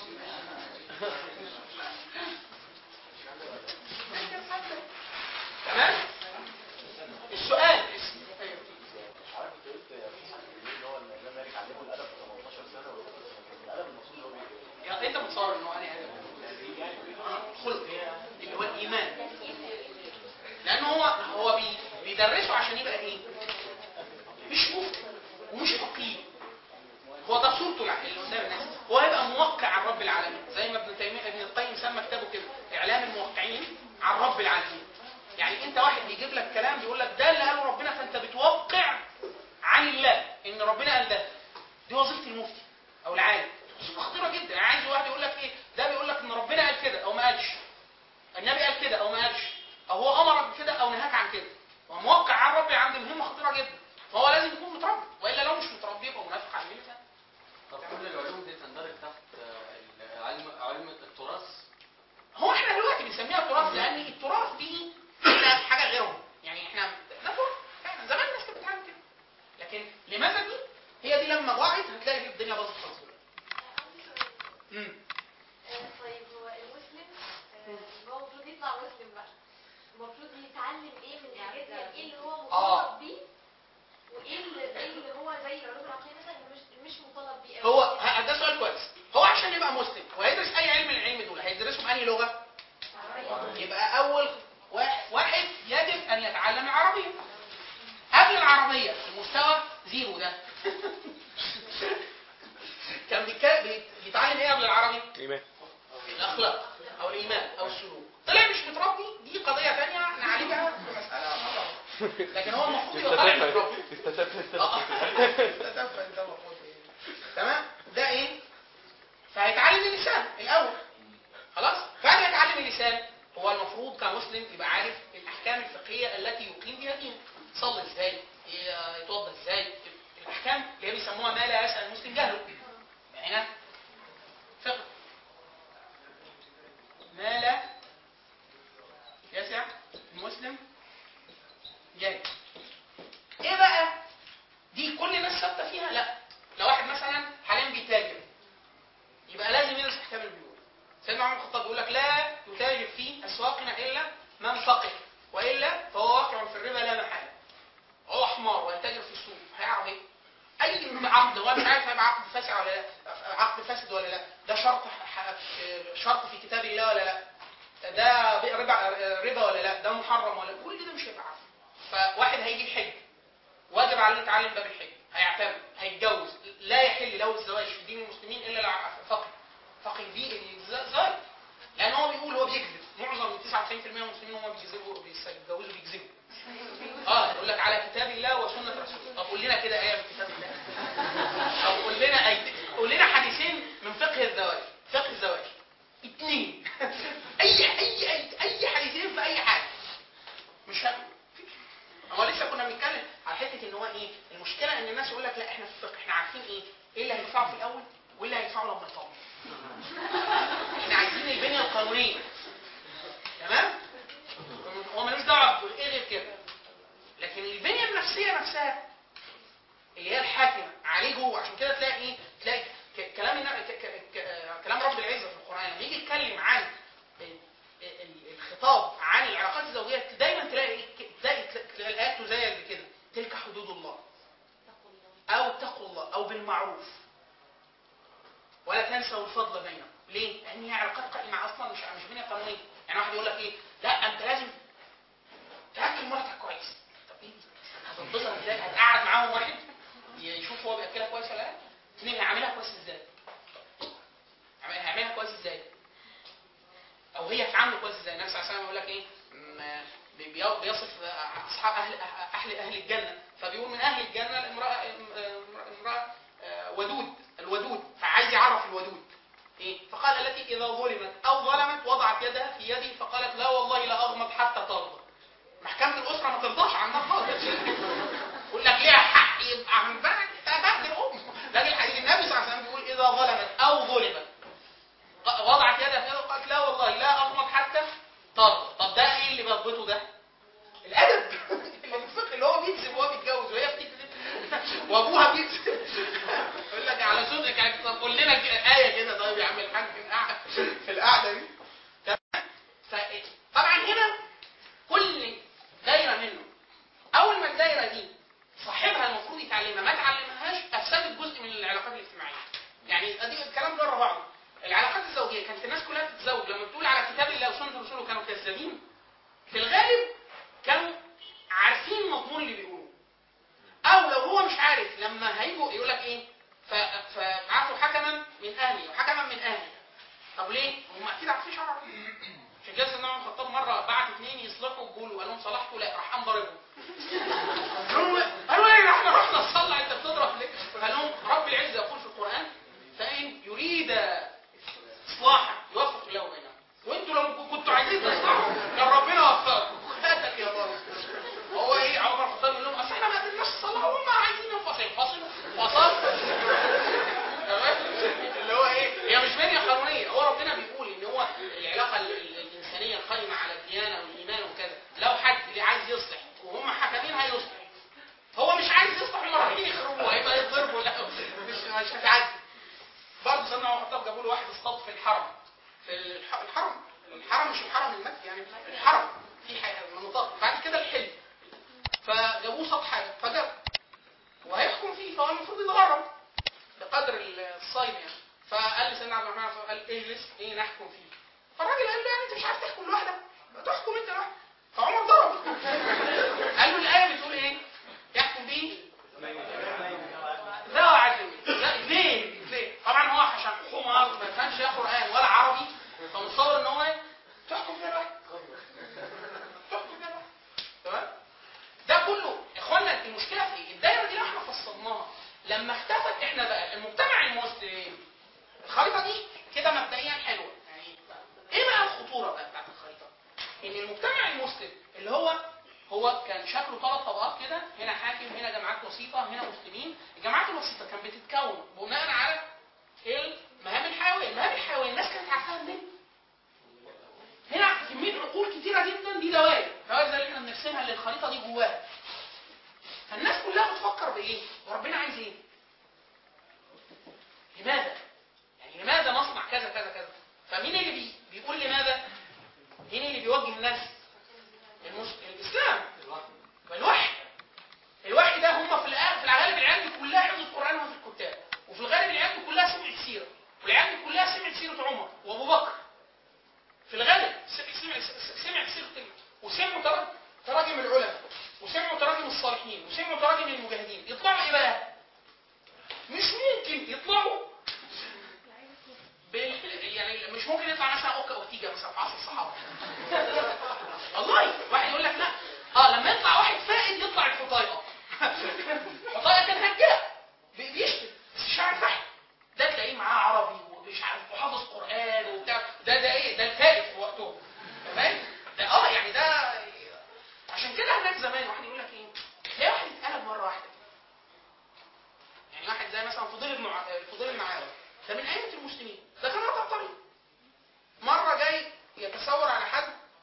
تمام السؤال عارف انت قلت يا في حد بيقول ان هو الامام مالك علمه الادب في 18 سنه والادب المقصود اللي هو بيه يعني انت متصور ان هو انا ادب آه، خلق اللي هو الايمان لان هو هو بي بيدرسه عشان يبقى ايه مش مفتي ومش فقيه هو ده صورته الع- اللي قدام الناس هو هيبقى موقع عن رب العالمين زي ما ابن تيميه ابن القيم سمى كتابه كده اعلام الموقعين عن رب العالمين يعني انت واحد بيجيب لك كلام بيقول لك ده اللي قاله ربنا فانت بتوقع عن الله ان ربنا قال ده دي وظيفه المفتي او العالم وظيفه خطيره جدا يعني عايز واحد يقول لك ايه ده بيقول لك ان ربنا قال كده او ما قالش النبي قال كده او ما قالش او هو امرك بكده او نهاك عن كده وموقع عن ربي عند مهمه خطيره جدا فهو لازم يكون متربي والا لو مش متربي يبقى منافق على المله طب كل العلوم دي تندرج تحت آه، علم علم التراث هو احنا دلوقتي بنسميها تراث لان التراث دي احنا حاجه غيرهم يعني احنا ده تراث فعلا زمان الناس كانت بتعمل كده لكن لماذا دي؟ هي دي لما ضاعت هتلاقي الدنيا باظت خالص امم آه، طيب هو المسلم آه، هو المفروض يطلع مسلم بقى المفروض يتعلم ايه من الحاجات يعني ايه اللي هو آه. مطالب بيه وايه اللي, إيه اللي هو زي العلوم العقليه مثلا اللي مش مش مطالب بيه أوي. هو ه- ده سؤال كويس هو عشان يبقى مسلم وهيدرس اي علم من العلم دول هيدرسه بأنهي لغه؟ يبقى اول واحد, واحد يجب ان يتعلم العربيه قبل العربيه المستوى زيرو ده كان بيتك- بيت- بيتعلم ايه قبل العربي؟ ايمان الاخلاق او الايمان او السلوك طلع مش متربي دي قضيه ثانيه نعالجها في مساله مرة. لكن هو المفروض يبقى طالع متربي آه. تتفق انت المفروض إيه. تمام ده ايه فهيتعلم اللسان الاول خلاص بعد ما يتعلم اللسان هو المفروض كمسلم يبقى عارف الاحكام الفقهيه التي يقيم بها دينه يصلي ازاي ي- يتوضا ازاي الاحكام اللي هي بيسموها ما لا يسال المسلم جهله يبقى هنا فقه ما لا يسع المسلم جاهل ايه بقى دي كل الناس ثابته فيها لا لو واحد مثلا حاليا بيتاجر يبقى لازم يدرس احكام البيوع سيدنا عمر الخطاب بيقول لك لا يتاجر في اسواقنا الا من فقه والا فهو واقع في الربا لا محاله هو حمار ويتاجر في السوق هيعرف ايه اي عقد هو مش عارف هيبقى عقد فاسد ولا لا عقد فاسد ولا لا ده شرط ح- شرط في كتاب الله ولا لا ده ربا ربا ولا لا ده محرم ولا كل ده مش هيبقى عارف فواحد هيجي الحج واجب عليه يتعلم باب الحج هيعتمد هيتجوز لا يحل له الزواج في دين المسلمين الا لع- فقه فقه دي الزواج لان هو بيقول هو بيكذب معظم 99% من المسلمين هم بيكذبوا بيتجوزوا بيكذبوا اه يقول لك على كتاب الله وسنه رسوله طب قول لنا كده ايه من كتاب الله طب قول لنا ايه قول لنا حديثين من فقه الزواج فقه الزواج اثنين اي اي اي اي حديثين في اي حاجه مش هم. هو لسه كنا بنتكلم على حته ان هو ايه المشكله ان الناس يقول لك لا احنا في الفقه احنا عارفين ايه ايه اللي هيدفعه في الاول وايه اللي هيدفعه لما يطول احنا عايزين البنيه القانونيه تمام هو ملوش دعوه بايه غير كده لكن البنيه النفسيه نفسها اللي هي الحاكمه على عليه جوه عشان كده تلاقي ايه تلاقي ك- كلام النا- ك- ك- ك- كلام رب العزه في القران لما يجي يتكلم عن ال- ال- الخطاب عن العلاقات الزوجيه دايما تلاقي ايه ك- تلاقي تلاقي الايات زي كده تلك حدود الله او اتقوا الله او بالمعروف ولا تنسوا الفضل بينكم ليه؟ لان هي علاقات قائمه اصلا مش مش بنيه قانونيه يعني واحد يقول لك ايه لا انت لازم تاكل مراتك كويس طب ايه دي؟ هتنبسط ازاي؟ هتقعد معاهم واحد يشوف هو بياكلها كويس ولا لا؟ اثنين هيعملها كويس ازاي؟ عم- هيعملها كويس ازاي؟ او هي هتعامله كويس ازاي؟ النبي صلى الله عليه وسلم يقول لك ايه؟ م- بي- بي- بيصف اصحاب اهل اهل اهل الجنه فبيقول من اهل الجنه امراه امراه آه، ودود الودود فعايز يعرف الودود ايه فقال التي اذا ظلمت او ظلمت وضعت يدها في يدي فقالت لا والله لا اغمض حتى ترضى محكمه الاسره ما ترضاش عنها خالص يقول لك ليها حق يبقى عن بعد بعد الام لكن الحديث النبي صلى الله عليه وسلم بيقول اذا ظلمت او ظلمت وضعت يدها في يدها وقالت لا والله لا اغمض حتى ترضى طب ده ايه اللي بيربطه ده؟ الادب اللي في الفقه اللي هو بيكذب وهو بيتجوز وهي بتكذب وابوها بيكذب يقول لك على صدقك يعني طب قول لنا ك- ايه كده طيب يا عم الحاج في القعده في القعده دي تمام ف- طبعا هنا كل دايره منه اول ما الدايره دي صاحبها المفروض يتعلمها ما تعلمهاش افسدت جزء من العلاقات الاجتماعيه يعني ادي الكلام بره بعضه العلاقات الزوجيه كانت الناس كلها بتتزوج لما بتقول على كتاب الله وسنه رسوله كانوا كذابين في الغالب كانوا عارفين مضمون اللي بيقولوه او لو هو مش عارف لما هيجوا يقول لك ايه ف- فبعثوا حكما من اهلي وحكما من اهلي طب ليه؟ هم اكيد عارفين شرع ربنا. عشان كده سيدنا عمر الخطاب مره بعت اثنين يصلحوا الجول وقال لهم صلحتوا لا راح قام ضاربهم قالوا له- قالوا ايه احنا رحنا نصلح انت بتضرب ليه؟ قال لهم رب العزه يقول في القران فان يريد اصلاحا يوفق الله بينهم وانتوا لو كنتوا عايزين تصلحوا كان ربنا وفقكم خاتك يا بابا هو ايه عمر الخطاب يقول لهم اصل احنا ما قدرناش نصلح وهم عايزين ينفصل فصل فصل تمام اللي هو ايه هي مش بنيه قانونيه هو ربنا بيقول ان هو العلاقه ال- ال- الانسانيه القائمه على الديانه والايمان وكذا لو حد اللي عايز يصلح وهم حكمين هيصلح هو مش عايز يصلح هم رايحين يخربوا هيبقى يضربوا لا مش مش هتعدي برضه سيدنا عمر الخطاب جابوا له واحد اصطاد في الحرم في الح- الحرم الحرم مش الحرم المكي يعني الحرم في ح- منطقه بعد كده الحلم فجابوه صاد حاجه فجاب وهيحكم فيه فهو المفروض يتغرب بقدر الصيد يعني فقال لسيدنا عبد الرحمن قال اجلس ايه نحكم فيه فالراجل قال له يعني انت مش عارف تحكم لوحدك ما تحكم انت لوحدك فعمر ضرب قال له الايه بتقول ايه يحكم به ذوى عدل لا اثنين اثنين طبعا هو عشان حمار ما فهمش لا قران ولا عربي فمتصور ان هو إيه؟ تحكم فيها لوحدك تحكم فيها لوحدك تمام ده كله اخوانا المشكله في ايه؟ الدايره دي لو احنا فصلناها لما اختفت احنا بقى المجتمع المسلم الخريطه دي كده مبدئيا حلوه يعني ايه بقى الخطوره بقى بتاعت الخريطه؟ ان المجتمع المسلم اللي هو هو كان شكله ثلاث طبقات كده هنا حاكم هنا جماعات وسيطه هنا مسلمين الجماعات الوسيطه كانت بتتكون بناء على المهام الحيويه المهام الحيويه الناس كانت عارفاها منين؟ هنا كميه عقول كتيره جدا دي دوائر دوائر زي اللي احنا بنرسمها اللي الخريطه دي جواها فالناس كلها بتفكر بايه؟ وربنا عايز ايه؟ لماذا؟ يعني لماذا نصنع كذا كذا كذا؟ فمين اللي بي بيقول لماذا؟ مين اللي بيوجه الناس؟ المس... الاسلام والوحي الوحي ده هم في الآن في الغالب العيال دي كلها حفظت القران وفي الكتاب وفي الغالب العيال دي كلها سمعت سيره والعيال دي كلها سمعت سيره عمر وابو بكر في الغالب سمع سمع سمع سيره ال- وسمعوا تراجم تراجم العلماء وسمعوا تراجم الصالحين وسمعوا تراجم المجاهدين يطلعوا ايه بقى؟ مش ممكن يطلعوا بال... يعني مش ممكن يطلع مثلا اوكا اورتيجا مثلا في عصر الصحابه والله واحد يقول لك لا اه لما يطلع واحد فائد يطلع الحطايقه الحطايقه كان هجاء بي- بيشتم بس مش عارف فحم ده تلاقيه معاه عربي ومش عارف وحافظ قران وبتاع ده ده ايه ده الفائد في وقته تمام ده اه يعني ده عشان كده هناك زمان واحد يقول لك ايه تلاقي واحد اتقلب مره واحده يعني واحد زي مثلا فضيل بن ع- فضيل بن عياض ده من ائمه المسلمين ده كان رقم طريق مره جاي يتصور على حد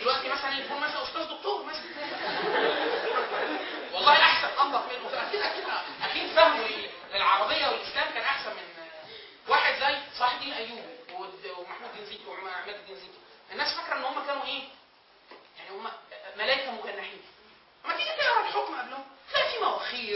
دلوقتي مثلا يكون مثلا استاذ دكتور مثلا والله احسن انظف منه اكيد اكيد اكيد فهمه لل- للعربيه والاسلام كان احسن من واحد زي صلاح الدين الايوبي ود- ومحمود جنزيكي وعماد الجنزيكي الناس فاكره ان هم كانوا ايه؟ يعني هم ملائكه مجنحين لما تيجي تقرا الحكم قبلهم تلاقي في مواخير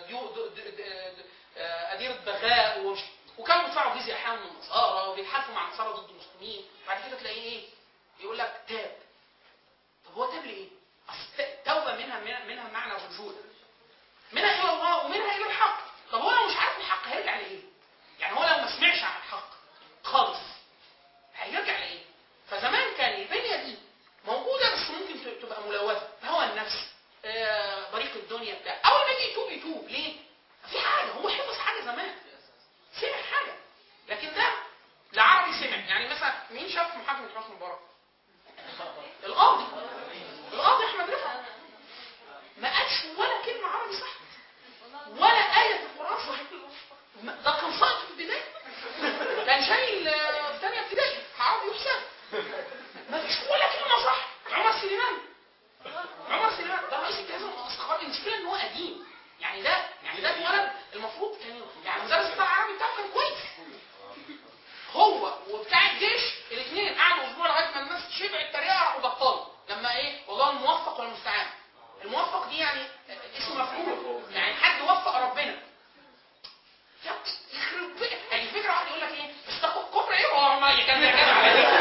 وأديرة بغاء ومش وكانوا بيدفعوا جزية أحيانا من النصارى وبيتحالفوا مع النصارى ضد المسلمين بعد كده تلاقيه ايه؟ يقول لك تاب طب هو تاب لإيه؟ أصل الت- توبة منها منها, منها معنى الرجوع منها إلى الله ومنها إلى الحق طب هو لو مش عارف الحق هيرجع لإيه؟ يعني هو لو ما سمعش عن الحق خالص هيرجع لإيه؟ فزمان كان البنية دي موجودة بس ممكن ت- تبقى ملوثة هوى النفس آه، بريق الدنيا بتاع أول ما يجي يتوب يتوب ليه؟ في حاجة هو حفظ حاجة زمان سمع حاجة لكن ده لا عربي سمع يعني مثلا مين شاف محاكمة حسني مبارك؟ القاضي القاضي أحمد رفعت ما قالش ولا كلمة عربي صح ولا آية في القرآن صح ما- ده كان ساقط في البداية كان شايل آه، في ثانية ابتدائي عربي وحساب ما فيش ولا كلمة صح عمر سليمان عمر سليمان ده رئيس الجهاز المستخبري المشكلة ان هو قديم يعني ده يعني ده اتولد المفروض كان يعني المدرس بتاع العربي بتاعه كان كويس هو وبتاع الجيش الاثنين قعدوا اسبوع لغايه ما الناس شبع التريقه راحوا بطلوا لما ايه والله الموفق والمستعان الموفق دي يعني اسم مفعول يعني حد وفق ربنا يخرب بيت يعني الفكره واحد يقول لك ايه بس ده كفر ايه هو ما كان بيعتمد على دي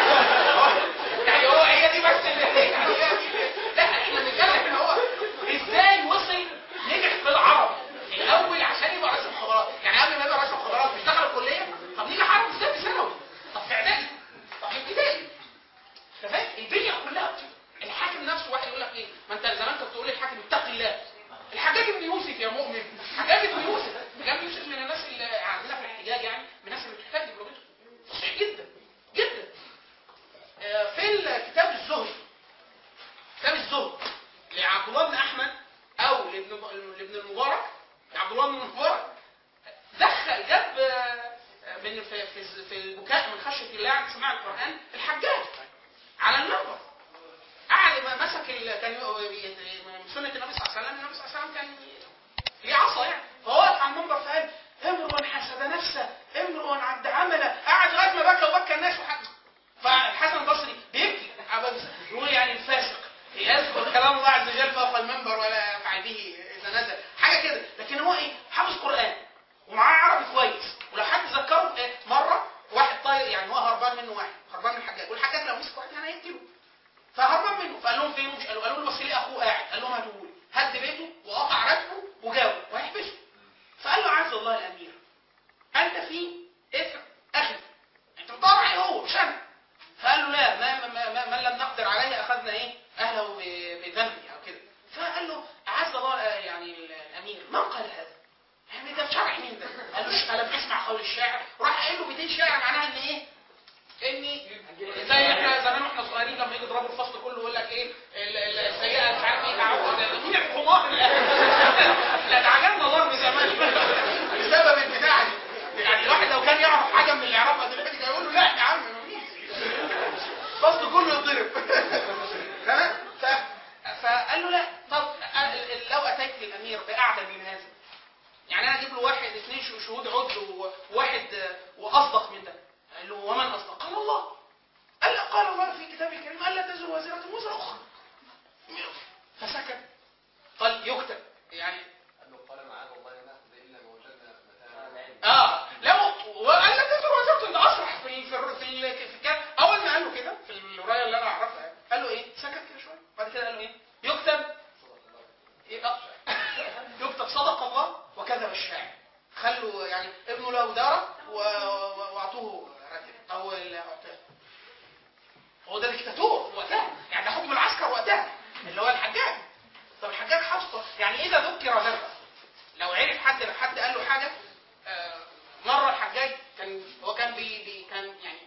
يعني هو هي دي بس اللي يعني هي دي لا احنا بنتكلم ان هو ازاي وصل نجح في العرب الاول عشان يبقى رئيس مخابرات يعني قبل ما يبقى رئيس مخابرات مش دخل الكليه طب نيجي عرب ازاي في ثانوي طب في اعدادي طب في ابتدائي أنت فاهم الدنيا كلها الحاكم نفسه واحد يقول لك ايه ما انت زمان كنت تقول للحاكم اتق الله الحجاج ابن يوسف يا مؤمن حجاج ابن يوسف حجاج ابن يوسف من الناس اللي عندنا في الاحتجاج يعني من الناس اللي بتحتاج بلغته صحيح جدا جدا آه، في الكتاب الزهد كتاب الزهد لعبد الله بن احمد او لابن لابن المبارك عبد الله بن المبارك دخل جاب آه، من في في في البكاء من خشيه الله عند سماع القران الحجاج على المنبر قعد ما مسك ال... كان ي- من سنه النبي صلى الله عليه وسلم النبي صلى الله عليه وسلم كان ليه عصا يعني فهو واقف على المنبر فقال امرؤ حسد نفسه امرؤ عد عمله قعد لغايه ما بكى وبكى الناس وحد فالحسن البصري بيبكي يقول يعني الفاسق يذكر كلام الله عز وجل فوق المنبر ولا يفعل به اذا نزل حاجه كده لكن هو ايه حافظ قران ومعاه عربي كويس ولو حد ذكره إيه مره واحد طاير يعني هو هربان منه واحد هربان من الحجاج والحجاج لو مسك واحد يعني هيقتله فهربان منه فقال لهم فين ومش قالوا قالوا له بس ليه اخوه قاعد قال لهم هاتوه لي هد بيته وقطع راتبه وجاوب وهيحبسه فقال له عز الله الامير انت في اثم اخي انت بتدور عليه هو مش انا فقال له لا ما, ما, ما من لم نقدر عليه اخذنا ايه اهله ب- بذنبه او كده فقال له عز الله آه، يعني الامير من قال هذا يعني ده شرع مين ده قال له انا بنسمع قول الشاعر وراح قايل له بيتين شعر معناها ان ايه اني زي احنا زمان واحنا صغيرين لما يجي يضربوا الفصل كله يقول لك ايه ال- ال- السيئه مش عارف ايه تعود مين الحمار اللي- لا ده عجبنا ضرب زمان بسبب البتاعه دي يعني الواحد لو كان يعرف حاجه من اللي يعرفها دلوقتي كان يقول له لا يا عم مفيش الفصل كله يتضرب ها ف- فقال له لا طب ال- ال- لو اتيت للامير باعدل من هذا يعني انا اجيب له واحد اثنين شه- شهود عدل وواحد آه، واصدق من ده قال له ومن اصدق قال الله قال لا قال الله في كتابه الكريم الا تزر وازره وزر اخرى فسكت قال يكتب يعني انه قال معاذ الله لا ناخذ الا ما وجدنا متاعنا اه لا وقال لا تزر وازره ده اصرح في ال- في ال- في ال- في الكلام اول ما قال له كده في الروايه اللي انا اعرفها يعني، قال له ايه سكت كده شويه بعد كده قال له ايه يكتب إيه؟ آه. يكتب صدق الله وكذب الشاعر خلوا يعني ابنه له دار و- و- واعطوه راتب او ال- اعطاه هو ده ديكتاتور وقتها يعني ده حكم العسكر وقتها اللي هو الحجاج طب الحجاج حفظه يعني اذا ذكر ذكر لو عرف حد لو حد قال له حاجه آه، مره الحجاج كان هو كان بي بي كان يعني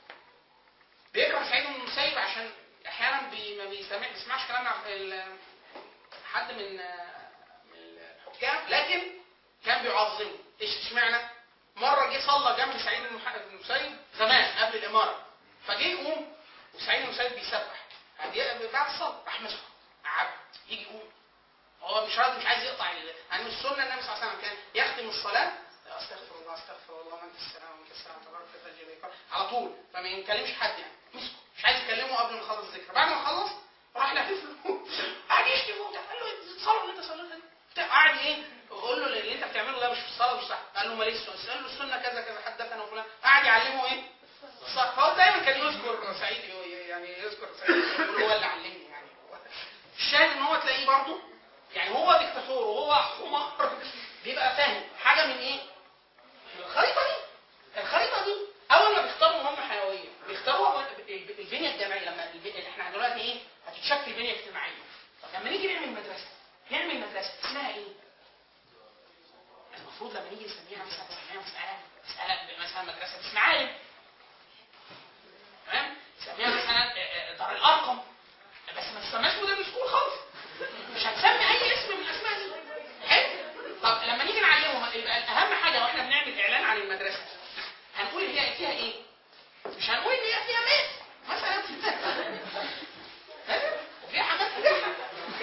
بيكره سعيد بن المسيب عشان احيانا بي ما بيسمع بيسمعش كلام عن ال- حد من آه، من الحكام لكن كان بيعظمه ايش اشمعنى مره جه صلى جنب سعيد بن المح- بن المسيب زمان قبل الاماره فجه يقوم وسعيد بن المسيب بيسبح بي- بعد الصلاه راح مسكه قعد يجي يقول هو مش راضي مش عايز يقطع ال- يعني السنه النبي صلى الله عليه وسلم كان يختم الصلاه استغفر الله استغفر الله وانت السلام وانت السلام تبارك وتعالى جل وعلا. على طول فما يكلمش حد يعني مسكه مش عايز يكلمه قبل ما يخلص الذكر بعد ما خلص راح لافف له قعد يشتم وبتاع قال له الصلاه اللي انت صليتها دي بتاع. قعد ايه يقول له اللي انت بتعمله ده مش في الصلاه مش صح قال له ماليش سنه قال له السنه كذا كذا حدثنا وفلان قعد يعلمه ايه صح فهو دايما كان يذكر سعيد يعني يذكر سعيد يقول هو اللي علمني يعني الشاهد ان هو تلاقيه برضه يعني هو ديكتاتور وهو حمار بيبقى فاهم حاجه من ايه؟ من الخريطه دي الخريطه دي اول ما بيختاروا مهمه حيويه بيختاروا الب- البنيه الجامعيه لما الب- احنا دلوقتي ايه؟ هتتشكل بنيه اجتماعيه طب لما نيجي نعمل مدرسه نعمل مدرسه اسمها ايه؟ المفروض لما نيجي نسميها مثلا نسميها مساله مساله مثلا مدرسه باسم عالم تمام؟ نسميها مثلا آه، آه، دار الارقم بس ما تسماش مودرن سكول خالص مش هتسمي اي اسم من الاسماء دي حلو طب لما نيجي نعلمهم يبقى اهم حاجه واحنا بنعمل اعلان عن المدرسه هنقول هي فيها ايه مش هنقول ان هي فيها مات مثلا ها؟ وفيها حاجات فاتحه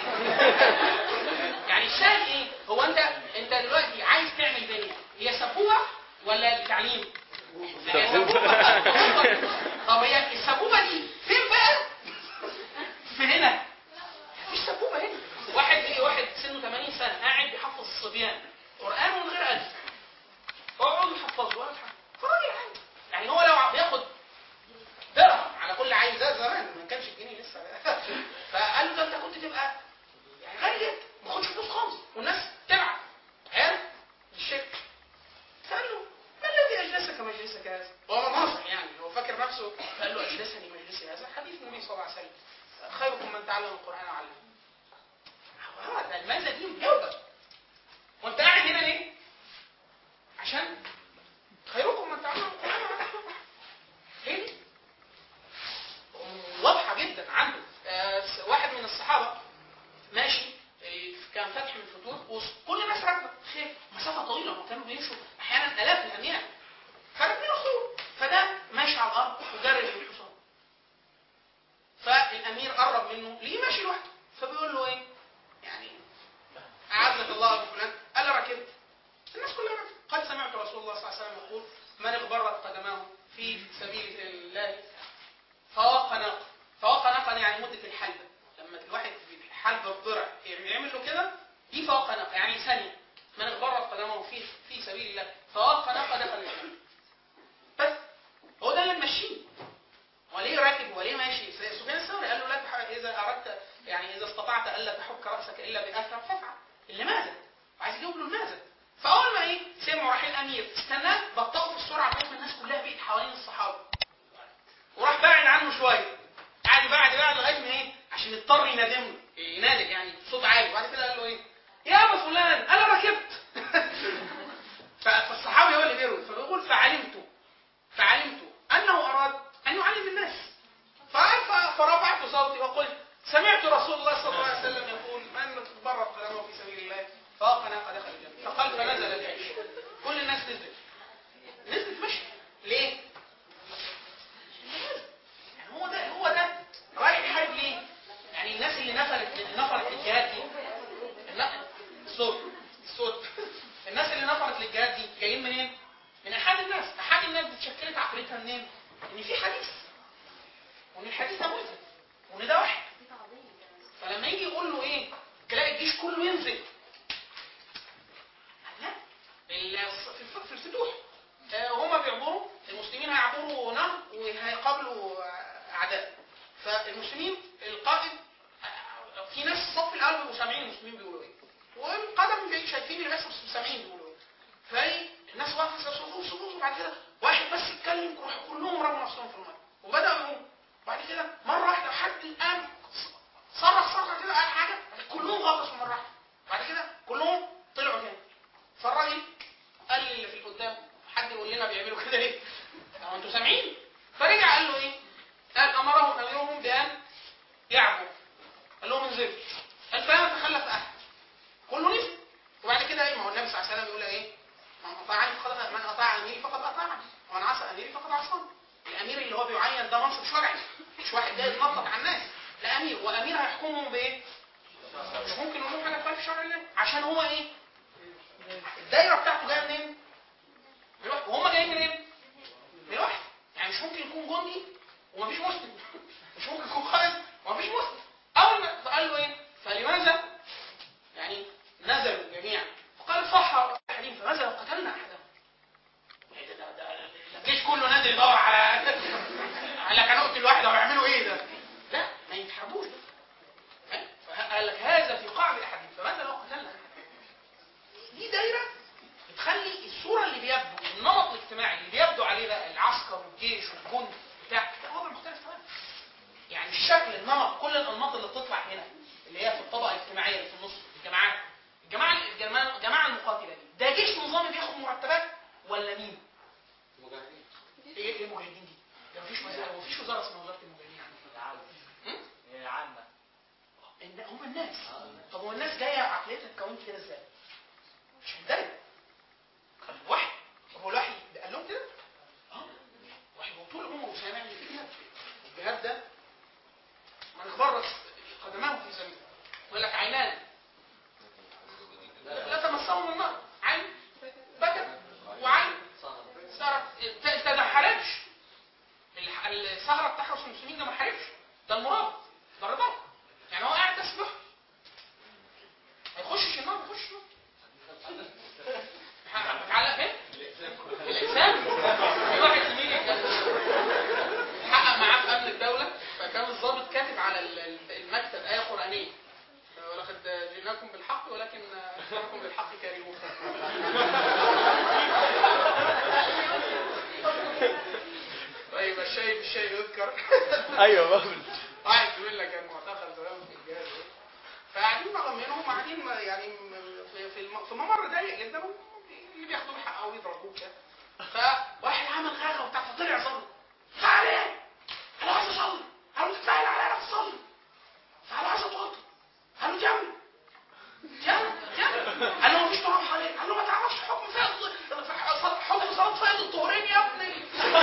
يعني الشاهد ايه هو انت انت دلوقتي عايز تعمل بنيه هي سبوبه ولا التعليم هي سبوبه طب هي السبوبه دي فين بقى في هنا مفيش سبوبه هنا واحد ايه واحد سنه 80 سنه قاعد بيحفظ الصبيان قران من غير الف اقعد يحفظه ولا حاجه فراجل عادي يعني هو لو بياخد درهم على كل عيل ده زمان ما كانش الجنيه لسه فقال له ده انت كنت تبقى يعني غالي جدا ما خدش فلوس خالص والناس تبعت عارف الشركه فقال له ما الذي اجلسك مجلسك هذا؟ هو مناصح يعني هو فاكر نفسه فقال له اجلسني مجلسي هذا حديث النبي صلى الله عليه وسلم خيركم من تعلم القران وعلمه هو ده الماده دي مجاوبه وانت قاعد هنا ليه؟ عشان خيركم من تعلم القران وعلمه هي دي واضحه جدا عنده آه، واحد من الصحابه ماشي آه، كان فتح من الفتوح وكل الناس راكبه خير مسافه طويله هم كانوا بيمشوا احيانا الاف الاميال فراكبين الخيول فده ماشي على الارض وجرب الحصان فالامير قرب منه ليه ماشي لوحده فبيقول له ايه يعني اعزك الله ابو فلان قال له ركبت الناس كلها ركبت قد سمعت رسول الله صلى الله عليه وسلم يقول من اغبرت قدماه في سبيل الله فوق ناقه فوق ناقه يعني مده الحلبه لما الواحد حلبه الضرع يعمل له كده دي فوق ناقه يعني ثانيه من اغبرت قدمه في في سبيل الله فوق ناقه دخل الجنه بس هو ده اللي ماشيه وليه راكب وليه ماشي سفيان الثوري قال له لا تح... اذا اردت يعني اذا استطعت الا تحك راسك الا باثرم فافعل لماذا؟ وعايز يجيب له لماذا؟ فاول ما ايه سمعوا راح الامير استناه بطأوا في السرعه لغايه ما الناس كلها بقت حوالين الصحابه وراح بعد عنه شويه قعد يبعد يبعد لغايه ما ايه عشان يضطر ينادم له ينادي يعني بصوت عالي وبعد كده قال له ايه يا ابا فلان انا ركبت ف- فالصحابي هو اللي بيروي فبيقول فعلمت فعلمت انه اراد ان يعلم الناس ف- ف- فرفعت صوتي وقلت سمعت رسول الله صلى الله عليه وسلم يقول من تبرأ قدمه في سبيل الله فوق ناقه دخل الجنه فقال فنزل الجيش كل الناس نزلت نزلت مشي ليه؟ يعني هو ده هو ده رايح يحارب ليه؟ يعني الناس اللي نفرت نفرت للجهاد دي الن- الصوت الصوت الناس اللي نفرت للجهاد دي جايين منين؟ من احد الناس، احد الناس دي اتشكلت عقليتها منين؟ ان في حديث وان الحديث ده ملزم وان ده واحد فلما يجي يقول له ايه؟ تلاقي الجيش كله ينزل لا ال- في الف- في الفتوح آه، هما بيعبروا المسلمين هيعبروا نهر وهيقابلوا آه، اعداء فالمسلمين القائد آه، في ناس الصف الاول بيبقوا سامعين المسلمين بيقولوا ايه والقدم جاي شايفين اللي بيحصل بس سامعين بيقولوا ايه فالناس واقفه صفوف صفوف وبعد كده واحد بس يتكلم راحوا كلهم رموا نفسهم في الميه وبداوا يقوموا بعد كده مره واحده حد قام صرخ صرخه كده قال حاجه كلهم غطسوا مره واحده بعد كده كلهم طلعوا تاني فالراجل قال للي في القدام حد يقول لنا بيعملوا كده ليه؟ هو انتوا سامعين؟ فرجع قال له ايه؟ قال امرهم امرهم بان يعبوا قال لهم انزلوا قال فلا تخلف احد كله نزل وبعد كده ايه ما هو النبي صلى الله عليه وسلم يقول ايه؟ من اطاعني فقد من اطاع اميري فقد اطاعني ومن عصى اميري فقد عصاني الامير اللي هو بيعين ده منصب شرعي مش واحد جاي يتنطط على الناس لا امير يحكمهم بايه؟ مش ممكن نقول حاجه تخالف شرع الله عشان هو ايه؟ الدايره بتاعته جايه منين؟ من الوحي وهم جايين منين؟ من الوحي يعني مش ممكن يكون جندي ومفيش مسلم مش ممكن يكون قائد ومفيش مسلم اول ما فقال له ايه؟ فلماذا يعني نزلوا جميعا فقال صح احدهم فماذا لو قتلنا احدهم؟ إيه ده- ده- ده- ده الجيش كله نازل يدور على على كان اقتل واحد او يعملوا ايه ده؟ لا ما يتحاربوش ده فاهم؟ فقال لك هذا في قاع الاحاديث فماذا لو قتلنا احدهم؟ دي دايره بتخلي الصوره اللي بيبدو النمط الاجتماعي اللي بيبدو عليه بقى العسكر والجيش والجند بتاع ده وضع مختلف تماما يعني الشكل النمط كل الانماط اللي بتطلع هنا اللي هي في الطبقه الاجتماعيه اللي في النص الجماعات الجماعه الجماعه الجماعه المقاتله دي ده جيش نظامي بياخد مرتبات ولا مين؟ مجاهدين ايه ايه المجاهدين دي؟ ده مفيش وزاره مفيش وزاره اسمها وزاره المجاهدين عندنا هم؟ هي عامة إن هم الناس طب هو الناس جايه عقليتها اتكونت كده ازاي؟ مش متضايق الوحي طب هو الوحي ده قال لهم كده؟ اه الوحي هو طول عمره سامع الجهاد الجهاد ده من غرس قدماه في زميله يقول لك عينان لا لا تمسهم النار عين بكت وعين سهر سهرة انت انت ده ما حاربش الح- السهرة بتاع حرس المسلمين ده ما حاربش ده المراد ده الرباط يعني هو قاعد تسبح ما يخشش النار ما يخشش النار هتعلق فين؟ الإنسان في واحد زميلي كان حقق معاه في أمن الدولة فكان الضابط كاتب على ال- ال- المكتب آية قرآنية ولقد جئناكم بالحق ولكن أكثركم بالحق كارهون طيب الشيء بالشيء يذكر ايوه بابل واحد زميلنا كان معتقل زمان في الجهاز فقاعدين رغم منهم قاعدين يعني م- في في الم- في ممر ضيق جدا اللي بياخدوا الحق او يضربوه كده فواحد عمل غاغه وبتاع فطلع صلي تعالى انا عايز اصلي قالوا تتفاعل عليا انا تصلي فانا عايز اتوضى قالوا جنبي جنب جنب قال له مفيش تراب حواليك قال له ما تعرفش حكم فيض حكم صلاه فيض الطهورين يا ابني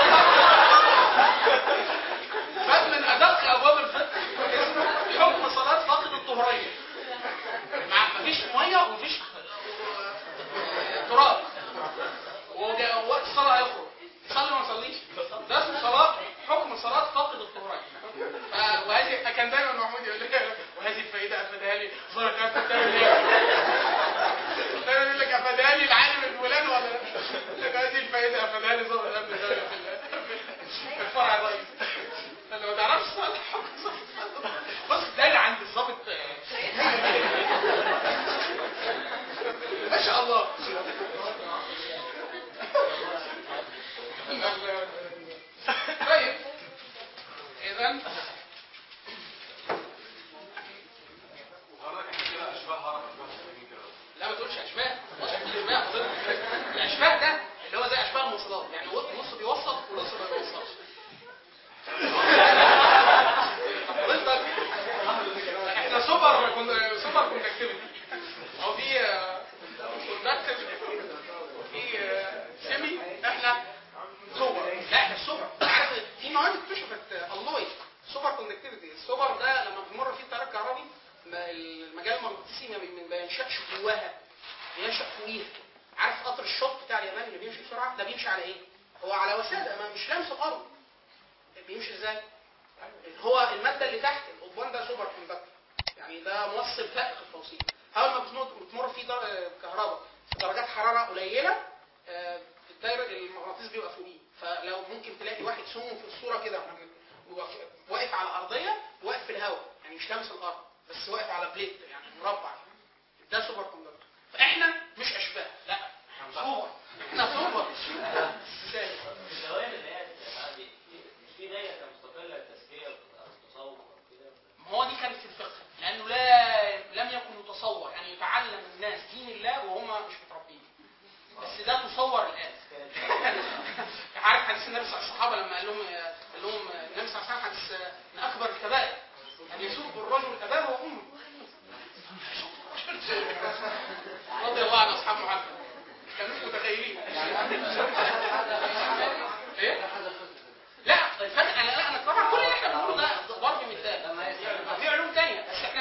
باب من ادق ابواب الفقه اسمه حكم صلاه فاقد الطهريه مع مفيش ميه ومفيش تراب وده وقت الصلاه هيخرج يصلي ما يصليش ده اسمه صلاه حكم صلاه فاقد الطهريه ف- وهذه كان دايما محمود يقول لي وهذه الفائده افادها لي صارت انت بتعمل ايه؟ دايما يقول لك افادها لي العالم الفلاني ولا لا؟ لك هذه الفائده افادها لي ضابط امن الدوله في ال- في الفرع الرئيسي انا ما تعرفش صالح حكم صالح. بص دايره عند الضابط ما شاء الله طيب اذا وحضرتك احنا كده اشباه هرم اشباه مسلمين كده لا ما تقولش اشباه بص الاشباه حضرتك الاشباه ده اللي هو زي اشباه المواصلات يعني نص بيوصل ونص ما بيوصلش حضرتك احنا سوبر كون- سوبر كونتاكتيفيتي او في كونتاكتيف في آه، سيمي احنا سوبر لا احنا سوبر عارف في مواد اكتشفت الله سوبر كوندكتيفيتي السوبر ده لما بيمر فيه التيار الكهربي ما المجال المغناطيسي ما بي- ما بينشأش جواها بينشأ فوقيها عارف قطر الشوط بتاع اليابان اللي بيمشي بسرعه ده بيمشي على ايه؟ هو على وساده ما مش لامس الارض بيمشي ازاي؟ هو الماده اللي تحت القضبان ده سوبر كوندكتور يعني ده موصل فائق التوصيل اول ما بتمر بتمر فيه در- كهرباء في درجات حراره قليله آه، الدايره المغناطيس بيبقى فوقيه فلو ممكن تلاقي واحد سمو في الصوره كده واقف- واقف على ارضيه واقف في الهواء يعني مش لامس الارض بس واقف على بليت يعني مربع ده سوبر كوندكتور فاحنا مش اشباه لا احنا سوبر احنا سوبر ازاي؟ الدوائر اللي هي الاتحاد دي مش في دايره مستقله للتزكيه والتصوف وكده ما هو دي كانت في الفقه لانه لا لم يكن يتصور يعني يتعلم الناس دين الله وهم مش متربيين بس ده تصور الان عارف حديث النبي صلى الله عليه وسلم الصحابه لما قال لهم قال لهم النبي صلى الله عليه وسلم حديث من اكبر الكبائر ان يسب الرجل اباه وامه رضي الله عن اصحاب محمد كانوا مش متخيلين ايه؟ لا الفرق انا لا انا طبعا كل اللي احنا بنقوله ده ضرب مثال في علوم تانية بس احنا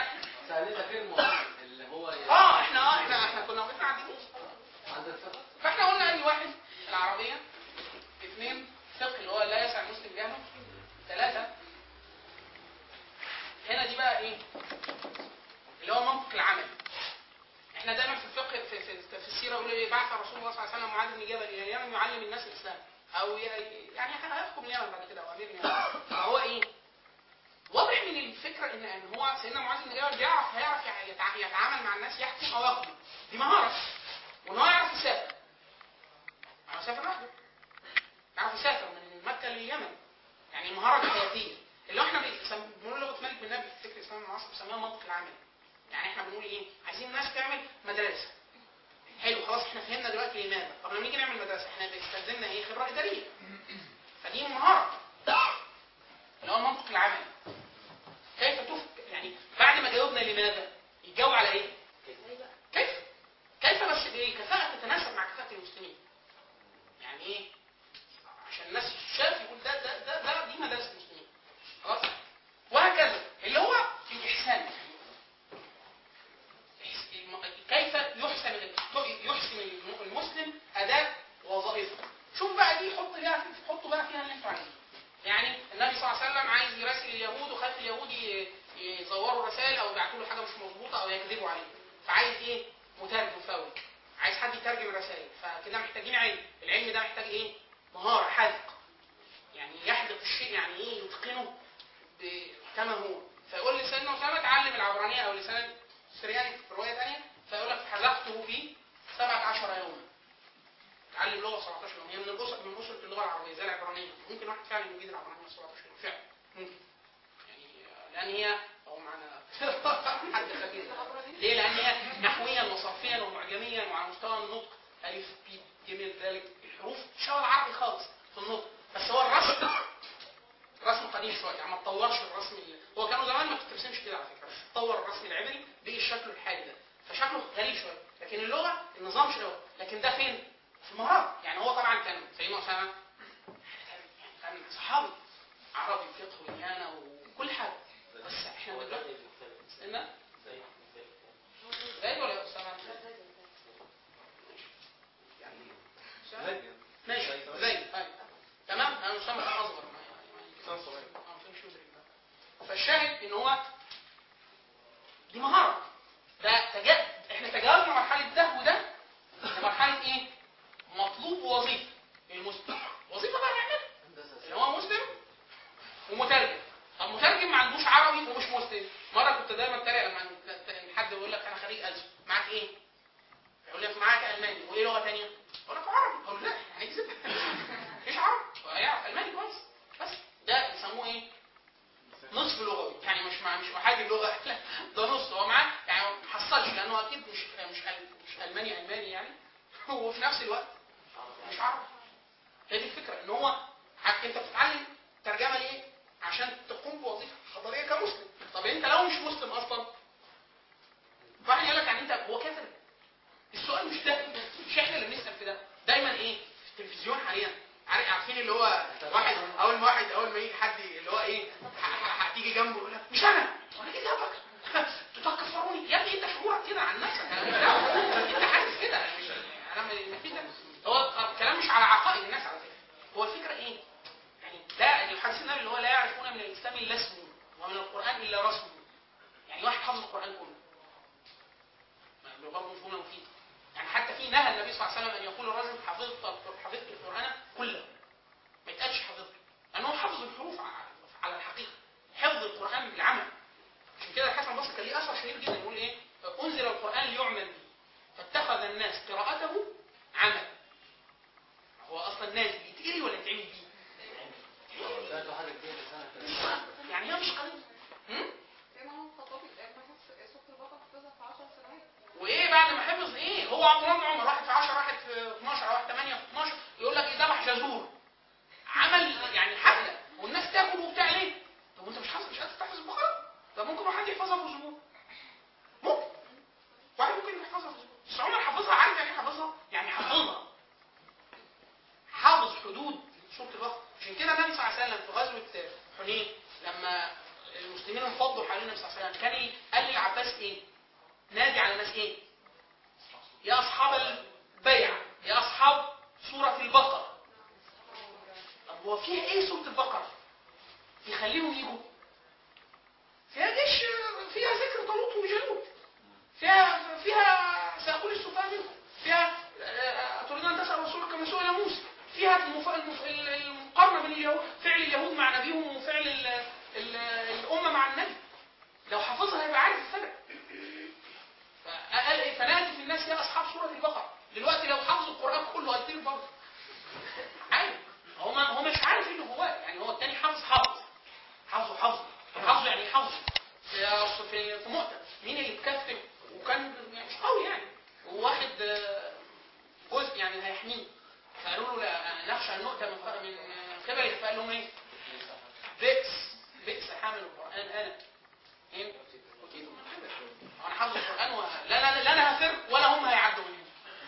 بقى ايه اللي هو المنطق العملي احنا دايما في الفقه في, في, في السيره يقول ايه بعث رسول الله صلى الله عليه وسلم معاذ بن جبل الى اليمن يعلم الناس الاسلام او ي- يعني كان هيحكم اليمن بعد كده او امير اليمن فهو ايه واضح من الفكره ان ان هو سيدنا معاذ بن جبل بيعرف هيعرف يتع- يتعامل مع الناس يحكم او يقضي دي مهاره وان هو يعرف يسافر يعني يسافر لوحده يعرف يسافر من مكه لليمن يعني مهاره حياتيه اللي هو احنا بنسم- بنقول لغه ملك بن نبي في فكر الاسلام المعاصر بنسميها المنطق العملي يعني احنا بنقول ايه عايزين الناس تعمل مدارس حلو خلاص احنا فهمنا دلوقتي لماذا طب لما نيجي نعمل مدرسه احنا بنستخدمنا ايه خبره اداريه فدي مهاره اللي هو المنطق العملي كيف تفك يعني بعد ما جاوبنا لماذا يتجاوب على ايه كيف كيف بس بايه كفاءه تتناسب مع كفاءه المسلمين يعني ايه عشان الناس شاف يقول ده ده ده, ده دي مدارس المسلمين خلاص وهكذا اللي هو الاحسان يعني إحس- الم- كيف يحسن يحسن الم- المسلم اداء وظائفه شوف بقى دي حط فيها حطوا بقى فيها اللي انتوا عايزينه يعني النبي صلى الله عليه وسلم عايز يراسل اليهود وخايف اليهود ي- يزوروا الرسائل او يبعتوا له حاجه مش مظبوطه او يكذبوا عليه فعايز ايه مترجم فوري عايز حد يترجم الرسائل فكده محتاجين علم العلم ده محتاج ايه مهاره حذق يعني يحذق الشيء يعني ايه يتقنه ب- كما هو فيقول لسيدنا اسامه اتعلم العبرانيه او لسان السرياني في روايه ثانيه فيقول لك حذقته في 17 يوما اتعلم لغه 17 يوم هي من الاسر من اسره اللغه العربيه زي العبرانيه ممكن واحد فعلا يجيد العبرانيه في 17 يوم فعلا ممكن يعني لان هي او معنا حد خبير ليه؟ لان هي نحويا وصرفيا ومعجميا وعلى مستوى النطق الف ب ج ذلك الحروف شبه العربي خالص في النطق بس هو الرسم رسم قديم شويه يعني ما اتطورش الرسم ال- هو كانوا زمان ما بتترسمش كده على فكره بس اتطور الرسم العبري بالشكل الحالي ده فشكله غريب شويه لكن اللغه النظام شويه لكن ده فين؟ في المهارات يعني هو طبعا كان سيدنا اسامه كان كان صحابي عربي فقه وديانه وكل حاجه بس احنا هو دلوقتي زي المختلف استنى زي المختلف زايد ولا اسامه؟ يعني أسامة؟ ماشي زايد طيب تمام انا اسامه كان اصغر ما يعني صغير. اه ما كانش يدرك ده فالشاهد ان هو دي مهاره ده تجا... احنا تجاوزنا مرحله ده وده لمرحله ايه؟ مطلوب وظيفه للمسلم وظيفه بقى يعملها اللي هو مسلم ومترجم طب مترجم ما عندوش عربي ومش مسلم مره كنت دايما اتريق لما حد يقول لك انا خريج ألسن معاك ايه؟ يقول لك معاك الماني وايه لغه ثانيه؟ اقول لك عربي اقول له لا هنكذب مفيش عربي هو يعرف الماني كويس بس ده بيسموه ايه؟ نصف لغوي يعني مش مع مش محاجي اللغه لا ده نص هو معاه يعني ما حصلش لانه اكيد مش مش أل- مش الماني الماني يعني وفي نفس الوقت مش عربي هي دي الفكره ان هو ح- انت بتتعلم ترجمه ليه؟ عشان تقوم بوظيفه حضاريه كمسلم طب انت لو مش مسلم اصلا واحد يقول لك يعني انت هو كافر السؤال مش ده مش احنا اللي بنسال في ده دايما ايه في التلفزيون حاليا عارف عارفين اللي هو واحد اول ما واحد اول ما يجي حد اللي هو ايه ح- ح- هتيجي جنبه يقول لك مش انا وانا كده جنبك تكفروني يا ابني انت شعورك كده عن نفسك انا مش دعوه انت حاسس كده أنا مش انا ما في ده هو الكلام مش على عقائد الناس على فكره هو الفكره ايه؟ يعني ده الحديث النبي اللي هو لا يعرفون من الاسلام الا اسمه ومن القران الا رسمه يعني واحد حافظ القران كله ما برضه مش جمله مفيده يعني حتى في نهى النبي صلى الله عليه وسلم ان يقول الرجل حفظت حفظت القران كله ما يتقالش حفظت لانه حفظ الحروف ع- على الحقيقه حفظ القران بالعمل عشان كده الحسن البصري كان ليه اثر شهير جدا يقول ايه انزل القران ليعمل به فاتخذ الناس قراءته عمل هو اصلا نازل يتقري ولا يتعمل بيه ده حاجه كبيره سنه كده يعني هي مش قضيه هم؟ سيدنا عمر الخطاب ابن سورة البقرة حفظها في 10 سنوات وايه بعد ما حفظ ايه هو عبد الله بن عمر واحد في 10 واحد في 12 واحد 8 في 12 يقول لك ايه ذبح جزور عمل يعني حفله والناس تاكل وبتاع ليه؟ طب وانت مش حافظ مش قادر تحفظ البقره؟ طب ممكن واحد يحفظها في اسبوع ممكن واحد ممكن يحفظها في اسبوع بس عمر حافظها عارف يعني ايه حافظها؟ يعني حافظها حافظ حدود سوره البقره عشان كده النبي صلى الله عليه وسلم في غزوه حنين لما المسلمين انفضوا حوالين النبي صلى الله عليه وسلم كان ي- قال للعباس ايه؟ نادي على الناس ايه؟ يا اصحاب البيع يا اصحاب سوره البقره طب هو فيها ايه سوره البقره؟ يخليهم يجوا فيها جيش في في مؤتة مين اللي اتكفل وكان يعني مش قوي يعني وواحد آه، جزء يعني هيحميه فقالوا له لا نخشى ان نؤتى من ق- من قبلك فقال لهم ايه؟ بئس بئس حامل القران انا ايه؟ أوتيتم من حمل. انا حافظ القران و... لا لا لا انا هفر ولا هم هيعدوا مني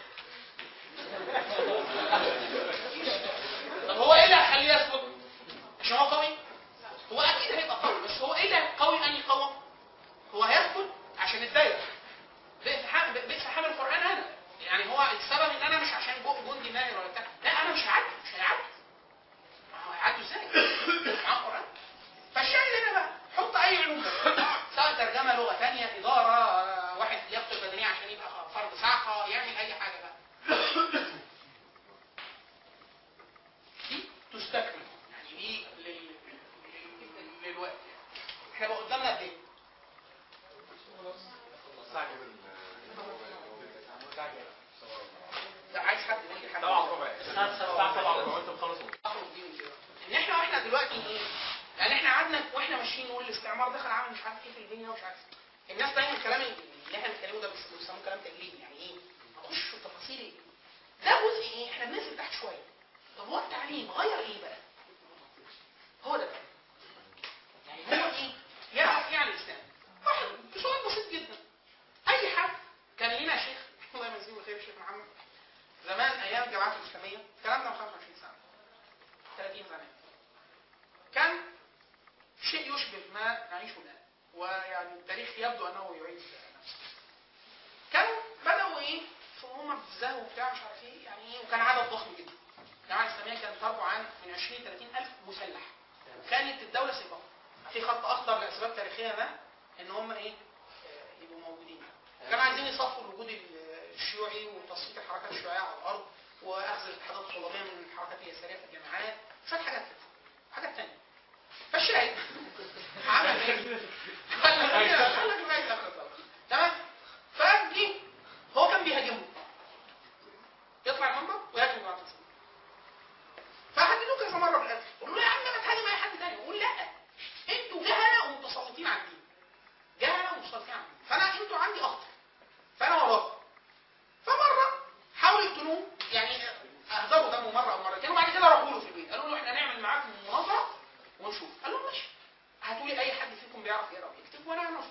طب هو ايه اللي هيخليه يثبت؟ عشان هو قوي؟ هو اكيد هيبقى قوي بس هو ايه اللي قوي ان يقوم؟ هو هيثبت عشان الدايره بئس حامل بئس حامل القران انا يعني هو السبب ان انا مش عشان جو- جندي ماهر ولا بتاع لا انا مش هعدي مش هيعدي ما هو هيعدوا ازاي؟ معاه قران فالشاهد هنا بقى حط اي علوم بقى. سواء ترجمه لغه ثانيه اداره آه، واحد يقتل بدنيه عشان يبقى فرد صعقه يعمل اي حاجه بقى دي تستكمل يعني دي لل... لل... للوقت يعني. احنا بقى قدامنا قد ايه؟ ده عايز حد يقول لي حاجه الساعة 7 وانت مخلص اخرج دي من كده ان احنا واحنا دلوقتي ايه يعني احنا قعدنا واحنا ماشيين نقول الاستعمار دخل عمل مش عارف ايه في الدنيا ومش عارف إيه. الناس دايما الكلام اللي احنا بنتكلمه ده بيس- بيسموه كلام تجريبي يعني ايه نخش في التفاصيل ايه ده جزء ايه احنا بننزل تحت شويه طب هو التعليم غير ايه بقى هو ده بقى يعني هو ايه يعرف يعني الاسلام واحد بسؤال بسيط جدا اي حد كان لينا شيخ الله يمسيه بالخير الشيخ محمد زمان ايام الجامعات الاسلاميه الكلام ده من 25 سنه 30 سنه كان شيء يشبه ما نعيشه الان ويعني التاريخ يبدو انه يعيد نفسه كانوا بداوا ايه هم في الزهو وبتاع مش عارف ايه يعني ايه وكان عدد ضخم جدا الجامعه الاسلاميه كانت تربو عن من 20 30 الف مسلح كانت الدوله سيبقى في خط اخضر لاسباب تاريخيه ما ان هم ايه آه، يبقوا موجودين كانوا عايزين يصفوا الوجود ال- الشيوعي وتصفيه الحركات الشيوعيه على الارض واخذ الاتحادات الطلابيه من الحركات اليساريه في الجامعات شويه حاجات كده حاجات ثانيه فالشاهد عمل ايه؟ قال لك إيه؟ قال لك ما يتأخر طبعا. تمام فجي هو كان بيهاجمه يطلع المنبر ويهاجم جماعه الاسلام فهددوه كذا مره بالقتل قول له يا عم ما تهاجم اي حد تاني يقول لا انتوا جهله ومتسلطين على الدين جهله ومتسلطين على الدين فانا انتوا عندي اخطر فانا وراكم فمره حاولوا يقتلوه يعني اهدروا دمه مره او مرتين وبعد كده راحوا له في البيت قالوا له احنا نعمل معاكم مناظره ونشوف قال لهم ماشي هاتوا لي اي حد فيكم بيعرف يقرا ويكتب وانا هنشر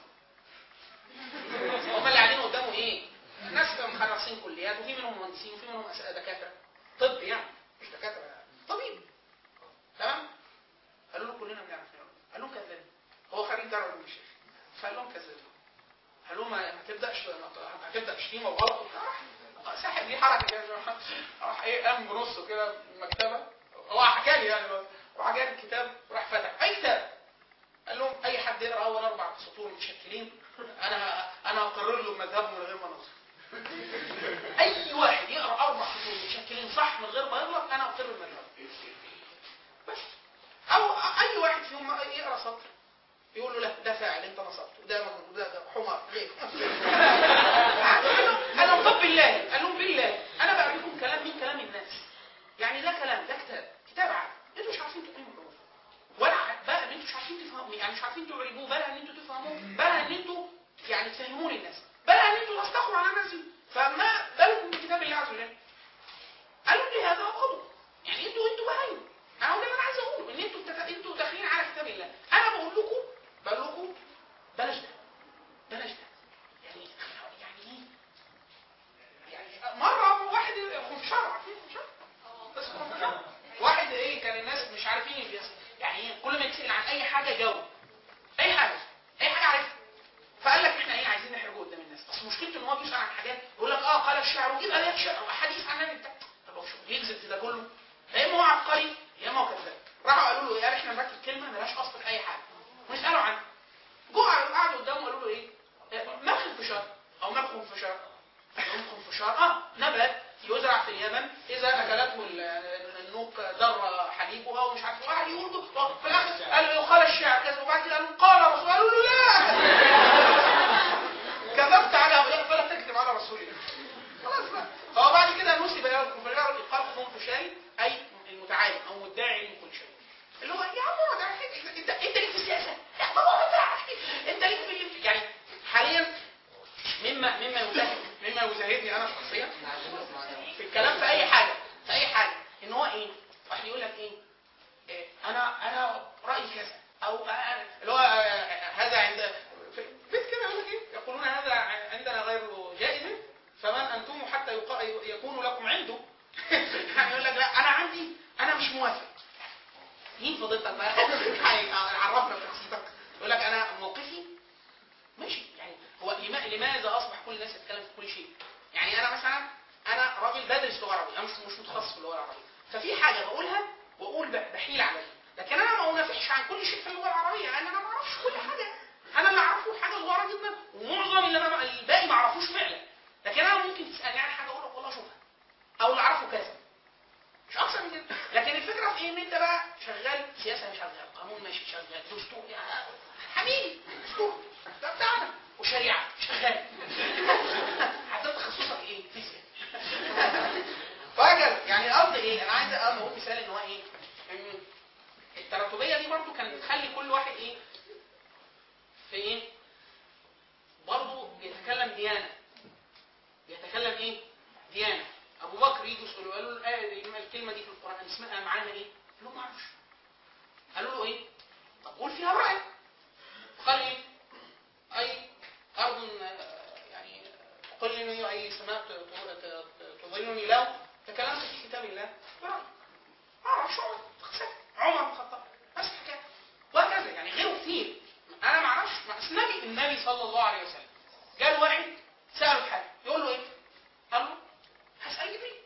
هم اللي قاعدين قدامه ايه؟ ناس مخلصين كليات وفي منهم مهندسين وفي منهم أس- دكاتره طب يعني مش دكاتره طبيب تمام؟ قالوا له كلنا بنعرف نقرا قال لهم كذاب هو خريج دار علوم الشيخ فقال لهم كذاب قال لهم ما ما تبداش ما تبدا شتيمه وغلط راح ساحب ليه حركه كده راح ايه قام بنصه كده من المكتبه هو حكى لي يعني بس. راح جايب الكتاب وراح فتح اي كتاب قال لهم اي حد يقرا اول اربع سطور متشكلين انا انا اقرر له مذهبه من غير ما نظر اي واحد يقرا اربع سطور متشكلين صح من غير ما يغلط انا اقر المذهب بس او اي واحد فيهم يقرا سطر يقول له لا ده فاعل انت نصبته ده مجنون ده ده حمار غير قال لهم قال لهم طب بالله قال لهم بالله انا بقى لكم كلام من كلام الناس يعني ده كلام ده كتاب كتاب عادي انتوا مش عارفين تقيموا الحروف ولا ع- بقى ان انتوا مش عارفين تفهموا يعني مش عارفين تعربوه بلا ان انتوا تفهموه بلا ان انتوا يعني تفهموا للناس بلا ان انتوا تستقوا على الناس دي فما بالكم بكتاب الله عز وجل قالوا لي هذا غضب يعني انتوا انتوا بهايم انا هو ده اللي انا عايز اقوله ان انتوا بتت... انتوا داخلين على كتاب الله انا بقول لكم بقول لكم بلاش ده بلاش ده يعني يعني ايه يعني مره واحد خنفشار عارفين خنفشار بس خنفشار واحد ايه كان الناس مش عارفين اللي بيحصل يعني ايه كل ما يتسال عن اي حاجه جاوب اي حاجه اي حاجه عارفها فقال لك احنا ايه عايزين نحرجه قدام الناس بس مشكلته ان هو بيسال عن حاجات يقول لك اه قال الشعر ويجيب ايات شعر وحديث عن النبي بتاع طب هو شو يكذب في ده كله يا اما هو عبقري يا اما هو كذاب راحوا قالوا له يا احنا نركب كلمه ملهاش اصل في اي حاجه ونساله عنها جو قعدوا قدامه قالوا له ايه ما الخنفشار او ما الخنفشار الخنفشار اه نبات يزرع في اليمن اذا اكلته ال- النوق در حليبها ومش عارف إيه. واحد يقول له- في الاخر قالوا له قال الشعر كذا وبعد كده قالوا قال رسول قالوا له لا كذبت على هؤلاء فلا تكذب على رسول الله خلاص بقى فهو بعد كده نسب الى الخنفشار قال خنفشاري اي المتعالم او مدعي من كل شيء اللي هو يا عم هو ده حاجة- انت انت ليك في السياسه لا ما هو ده انت ليك في ال- يعني بيشاهدني انا شخصيا احنا عايزين نسمع ده. في الكلام في اي حاجه في اي حاجه ان هو ايه واحد يقول لك ايه, إيه انا انا رايي كذا او أنا- اللي هو آه، هذا عند في بيت كده يقول لك ايه يقولون هذا عندنا غير جائز فمن انتم حتى يقا- يكون لكم عنده يعني يقول لك لا انا عندي انا مش موافق مين فضيلتك بقى يعني عرفنا بشخصيتك يقول لك انا موقفي ماشي يعني هو لما- لماذا اصبح كل الناس تتكلم في كل شيء يعني انا مثلا انا راجل بدرس لغه عربيه انا مش مش متخصص في اللغه العربيه ففي حاجه بقولها واقول ب- بحيل على دي لكن انا ما انافحش عن كل شيء في اللغه العربيه لان انا ما اعرفش كل حاجه انا اللي اعرفه حاجه صغيره جدا ومعظم اللي انا الباقي ما اعرفوش فعلا لكن انا ممكن تسالني عن حاجه اقول لك والله اشوفها او اللي اعرفه كذا مش اكثر من كده لكن الفكره في ايه ان انت بقى شغال سياسه شغال قانون ماشي شغال دستور يعني حبيبي دستور ده بتاعنا وشريعه شغال حتى تخصصك ايه فيزياء وهكذا يعني قصدي ايه انا عايز اقول مثال ان هو ايه ان التراتبيه دي برضو كانت بتخلي كل واحد ايه في ايه برضو يتكلم ديانه يتكلم ايه ديانه ابو بكر يجوا يسالوا قالوا له الايه دي الكلمه دي في القران اسمها معناها ايه؟ قال له ما اعرفش قالوا له ايه؟ طب قول فيها برايك قال ايه؟ اي ارض آه، يعني تقلني اي سماء ت- ت- ت- تظلني لو تكلمت في كتاب الله برايي ما اعرفش عمر اختصار. عمر بن الخطاب نفس الحكايه وهكذا يعني غيره كتير انا ما اعرفش ما- أصل النبي النبي صلى الله عليه وسلم جاء واحد ساله في حاجه يقول له ايه؟ قال له هسال جبريل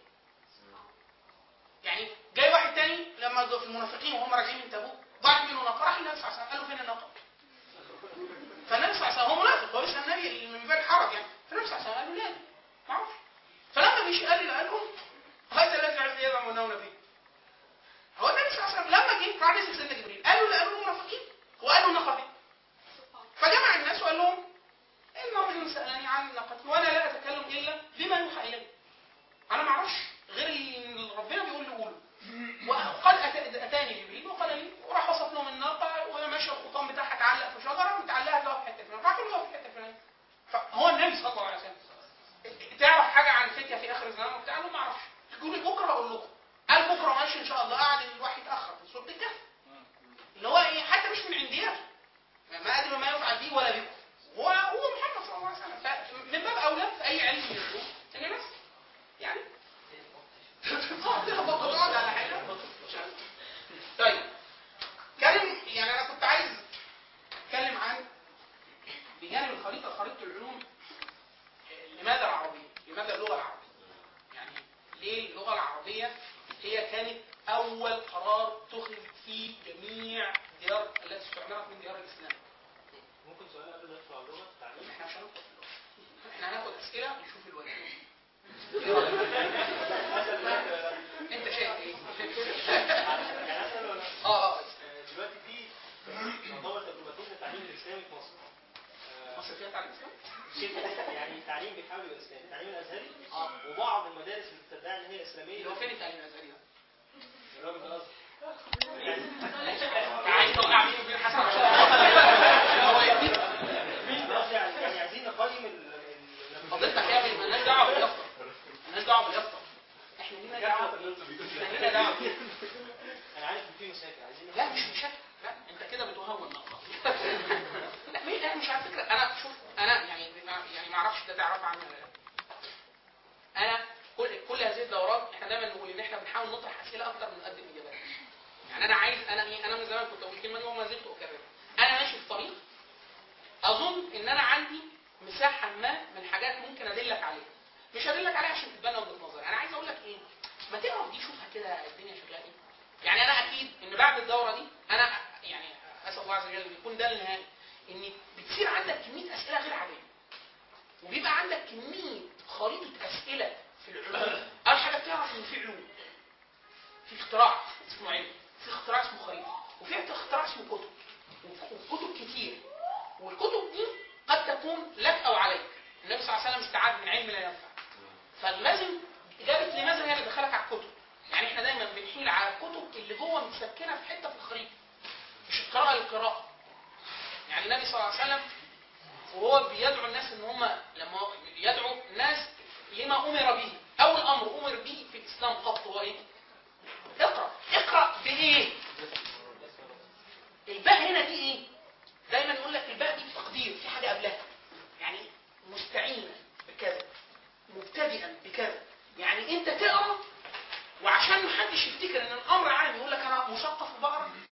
يعني جاي واحد تاني لما جه في المنافقين وهم راجعين من تبوك ضاعت منه ناقه راح النبي صلى الله عليه وسلم قال له فين الناقه؟ فالنبي صلى الله عليه وسلم هو منافق هو بيسال النبي من باب الحرج يعني فالنبي صلى الله عليه وسلم قال له لا ما اعرفش فلما مشي قال لي قال له هذا الذي عرفت يزعمونه فيه هو النبي صلى الله عليه وسلم لما جه راح نزل سيدنا جبريل قال له لا قالوا المنافقين وقال له الناقه فين؟ فجمع الناس وقال لهم ان رجل سالني عن ناقتي وانا لا اتكلم الا بما يوحى الي انا ما اعرفش غير اللي ربنا بيقول لي قوله وقد أت- اتاني جبريل وقال لي وراح وصف لهم الناقه وهي ماشيه الخطام بتاعها اتعلق في شجره ومتعلقه له في حته فلانيه راح له في حته فلانيه فهو النبي صلى الله عليه وسلم تعرف حاجه عن الفتيه في اخر الزمان وبتاع له ما اعرفش تقول لي بكره اقول لكم قال بكره ماشي ان شاء الله قعد الوحي يتاخر في سوره الكهف اللي هو ايه حتى مش من عندياته ما ادري ما يفعل بي ولا بكم هو هو محمد صلى الله عليه وسلم فمن باب اولى في اي علم من العلوم ان الناس يعني اه تخبط وتقعد على حاجه مش عارف. طيب كلم يعني انا كنت عايز اتكلم عن بجانب الخريطه خريطه العلوم لماذا العربيه؟ لماذا اللغه العربيه؟ يعني ليه اللغه العربيه هي كانت اول قرار اتخذ في جميع الديار التي استعمرت من ديار الاسلام. ممكن سؤال قبل ما ندخل على اللغه التعليم احنا مش هندخل في اللغة. احنا هناخد اسئله ونشوف الوجه. انت شايف ايه؟ يعني اسال ولا اه اه آه، دلوقتي في يعتبر تجربتين للتعليم الاسلامي في مصر آه، مصر فيها تعليم اسلامي؟ شبه يعني التعليم بيحاول يبقى اسلامي التعليم الازهري اه وبعض المدارس اللي بتدعي ان هي اسلاميه اللي هو فين التعليم الازهري ده؟ الراجل ده قصدي عايز توقع مين وبين حسن عشان هو يديك قصدي يعني يعني عايزين نقيم ال- ال- فضيلتك يا ابني مالناش دعوه باليافطه مالناش دعوه باليافطه احنا لينا دعوه احنا لينا دعوه بيه. انا عارف ان في مشاكل عايزين لا مش مشاكل لا انت كده بتهون نقطه لا مين انا مش على فكره انا شوف انا يعني يعني ما اعرفش ده تعرف عنه ولا لا انا كل كل هذه الدورات احنا دايما نقول ان احنا بنحاول نطرح اسئله اكتر من نقدم اجابات يعني انا عايز انا ايه انا من زمان كنت اقول الكلمه دي وما زلت اكررها انا ماشي في طريق اظن ان انا عندي مساحه ما من حاجات ممكن ادلك عليها مش هدلك عليها عشان تتبنى وجهه نظري انا عايز اقول لك ايه ما تقرا دي شوفها كده الدنيا شكلها ايه يعني انا اكيد ان بعد الدوره دي انا يعني اسال الله عز وجل ان يكون ده النهائي ان بتصير عندك كميه اسئله غير عاديه وبيبقى عندك كميه خريطه اسئله في العلوم اول حاجه بتعرف ان في علوم في اختراع اسمه علم في اختراع اسمه خريطه وفي اختراع اسمه كتب وكتب كتير والكتب دي قد تكون لك او عليك النبي صلى الله عليه وسلم استعاذ من علم لا ينفع فلازم اجابه لماذا هي اللي دخلك على الكتب يعني احنا دايما بنحيل على الكتب اللي جوه متسكنه في حته في الخريطه مش القراءه للقراءه يعني النبي صلى الله عليه وسلم وهو بيدعو الناس ان هم لما يدعو الناس لما امر به اول امر امر به في الاسلام قط هو ايه اقرا اقرا بايه الباء هنا دي ايه دايما يقول لك الباء دي تقدير في حاجه قبلها يعني مستعينا بكذا مبتدئا بكذا يعني انت تقرا وعشان محدش يفتكر ان الامر عام يقول لك انا مثقف وبقرا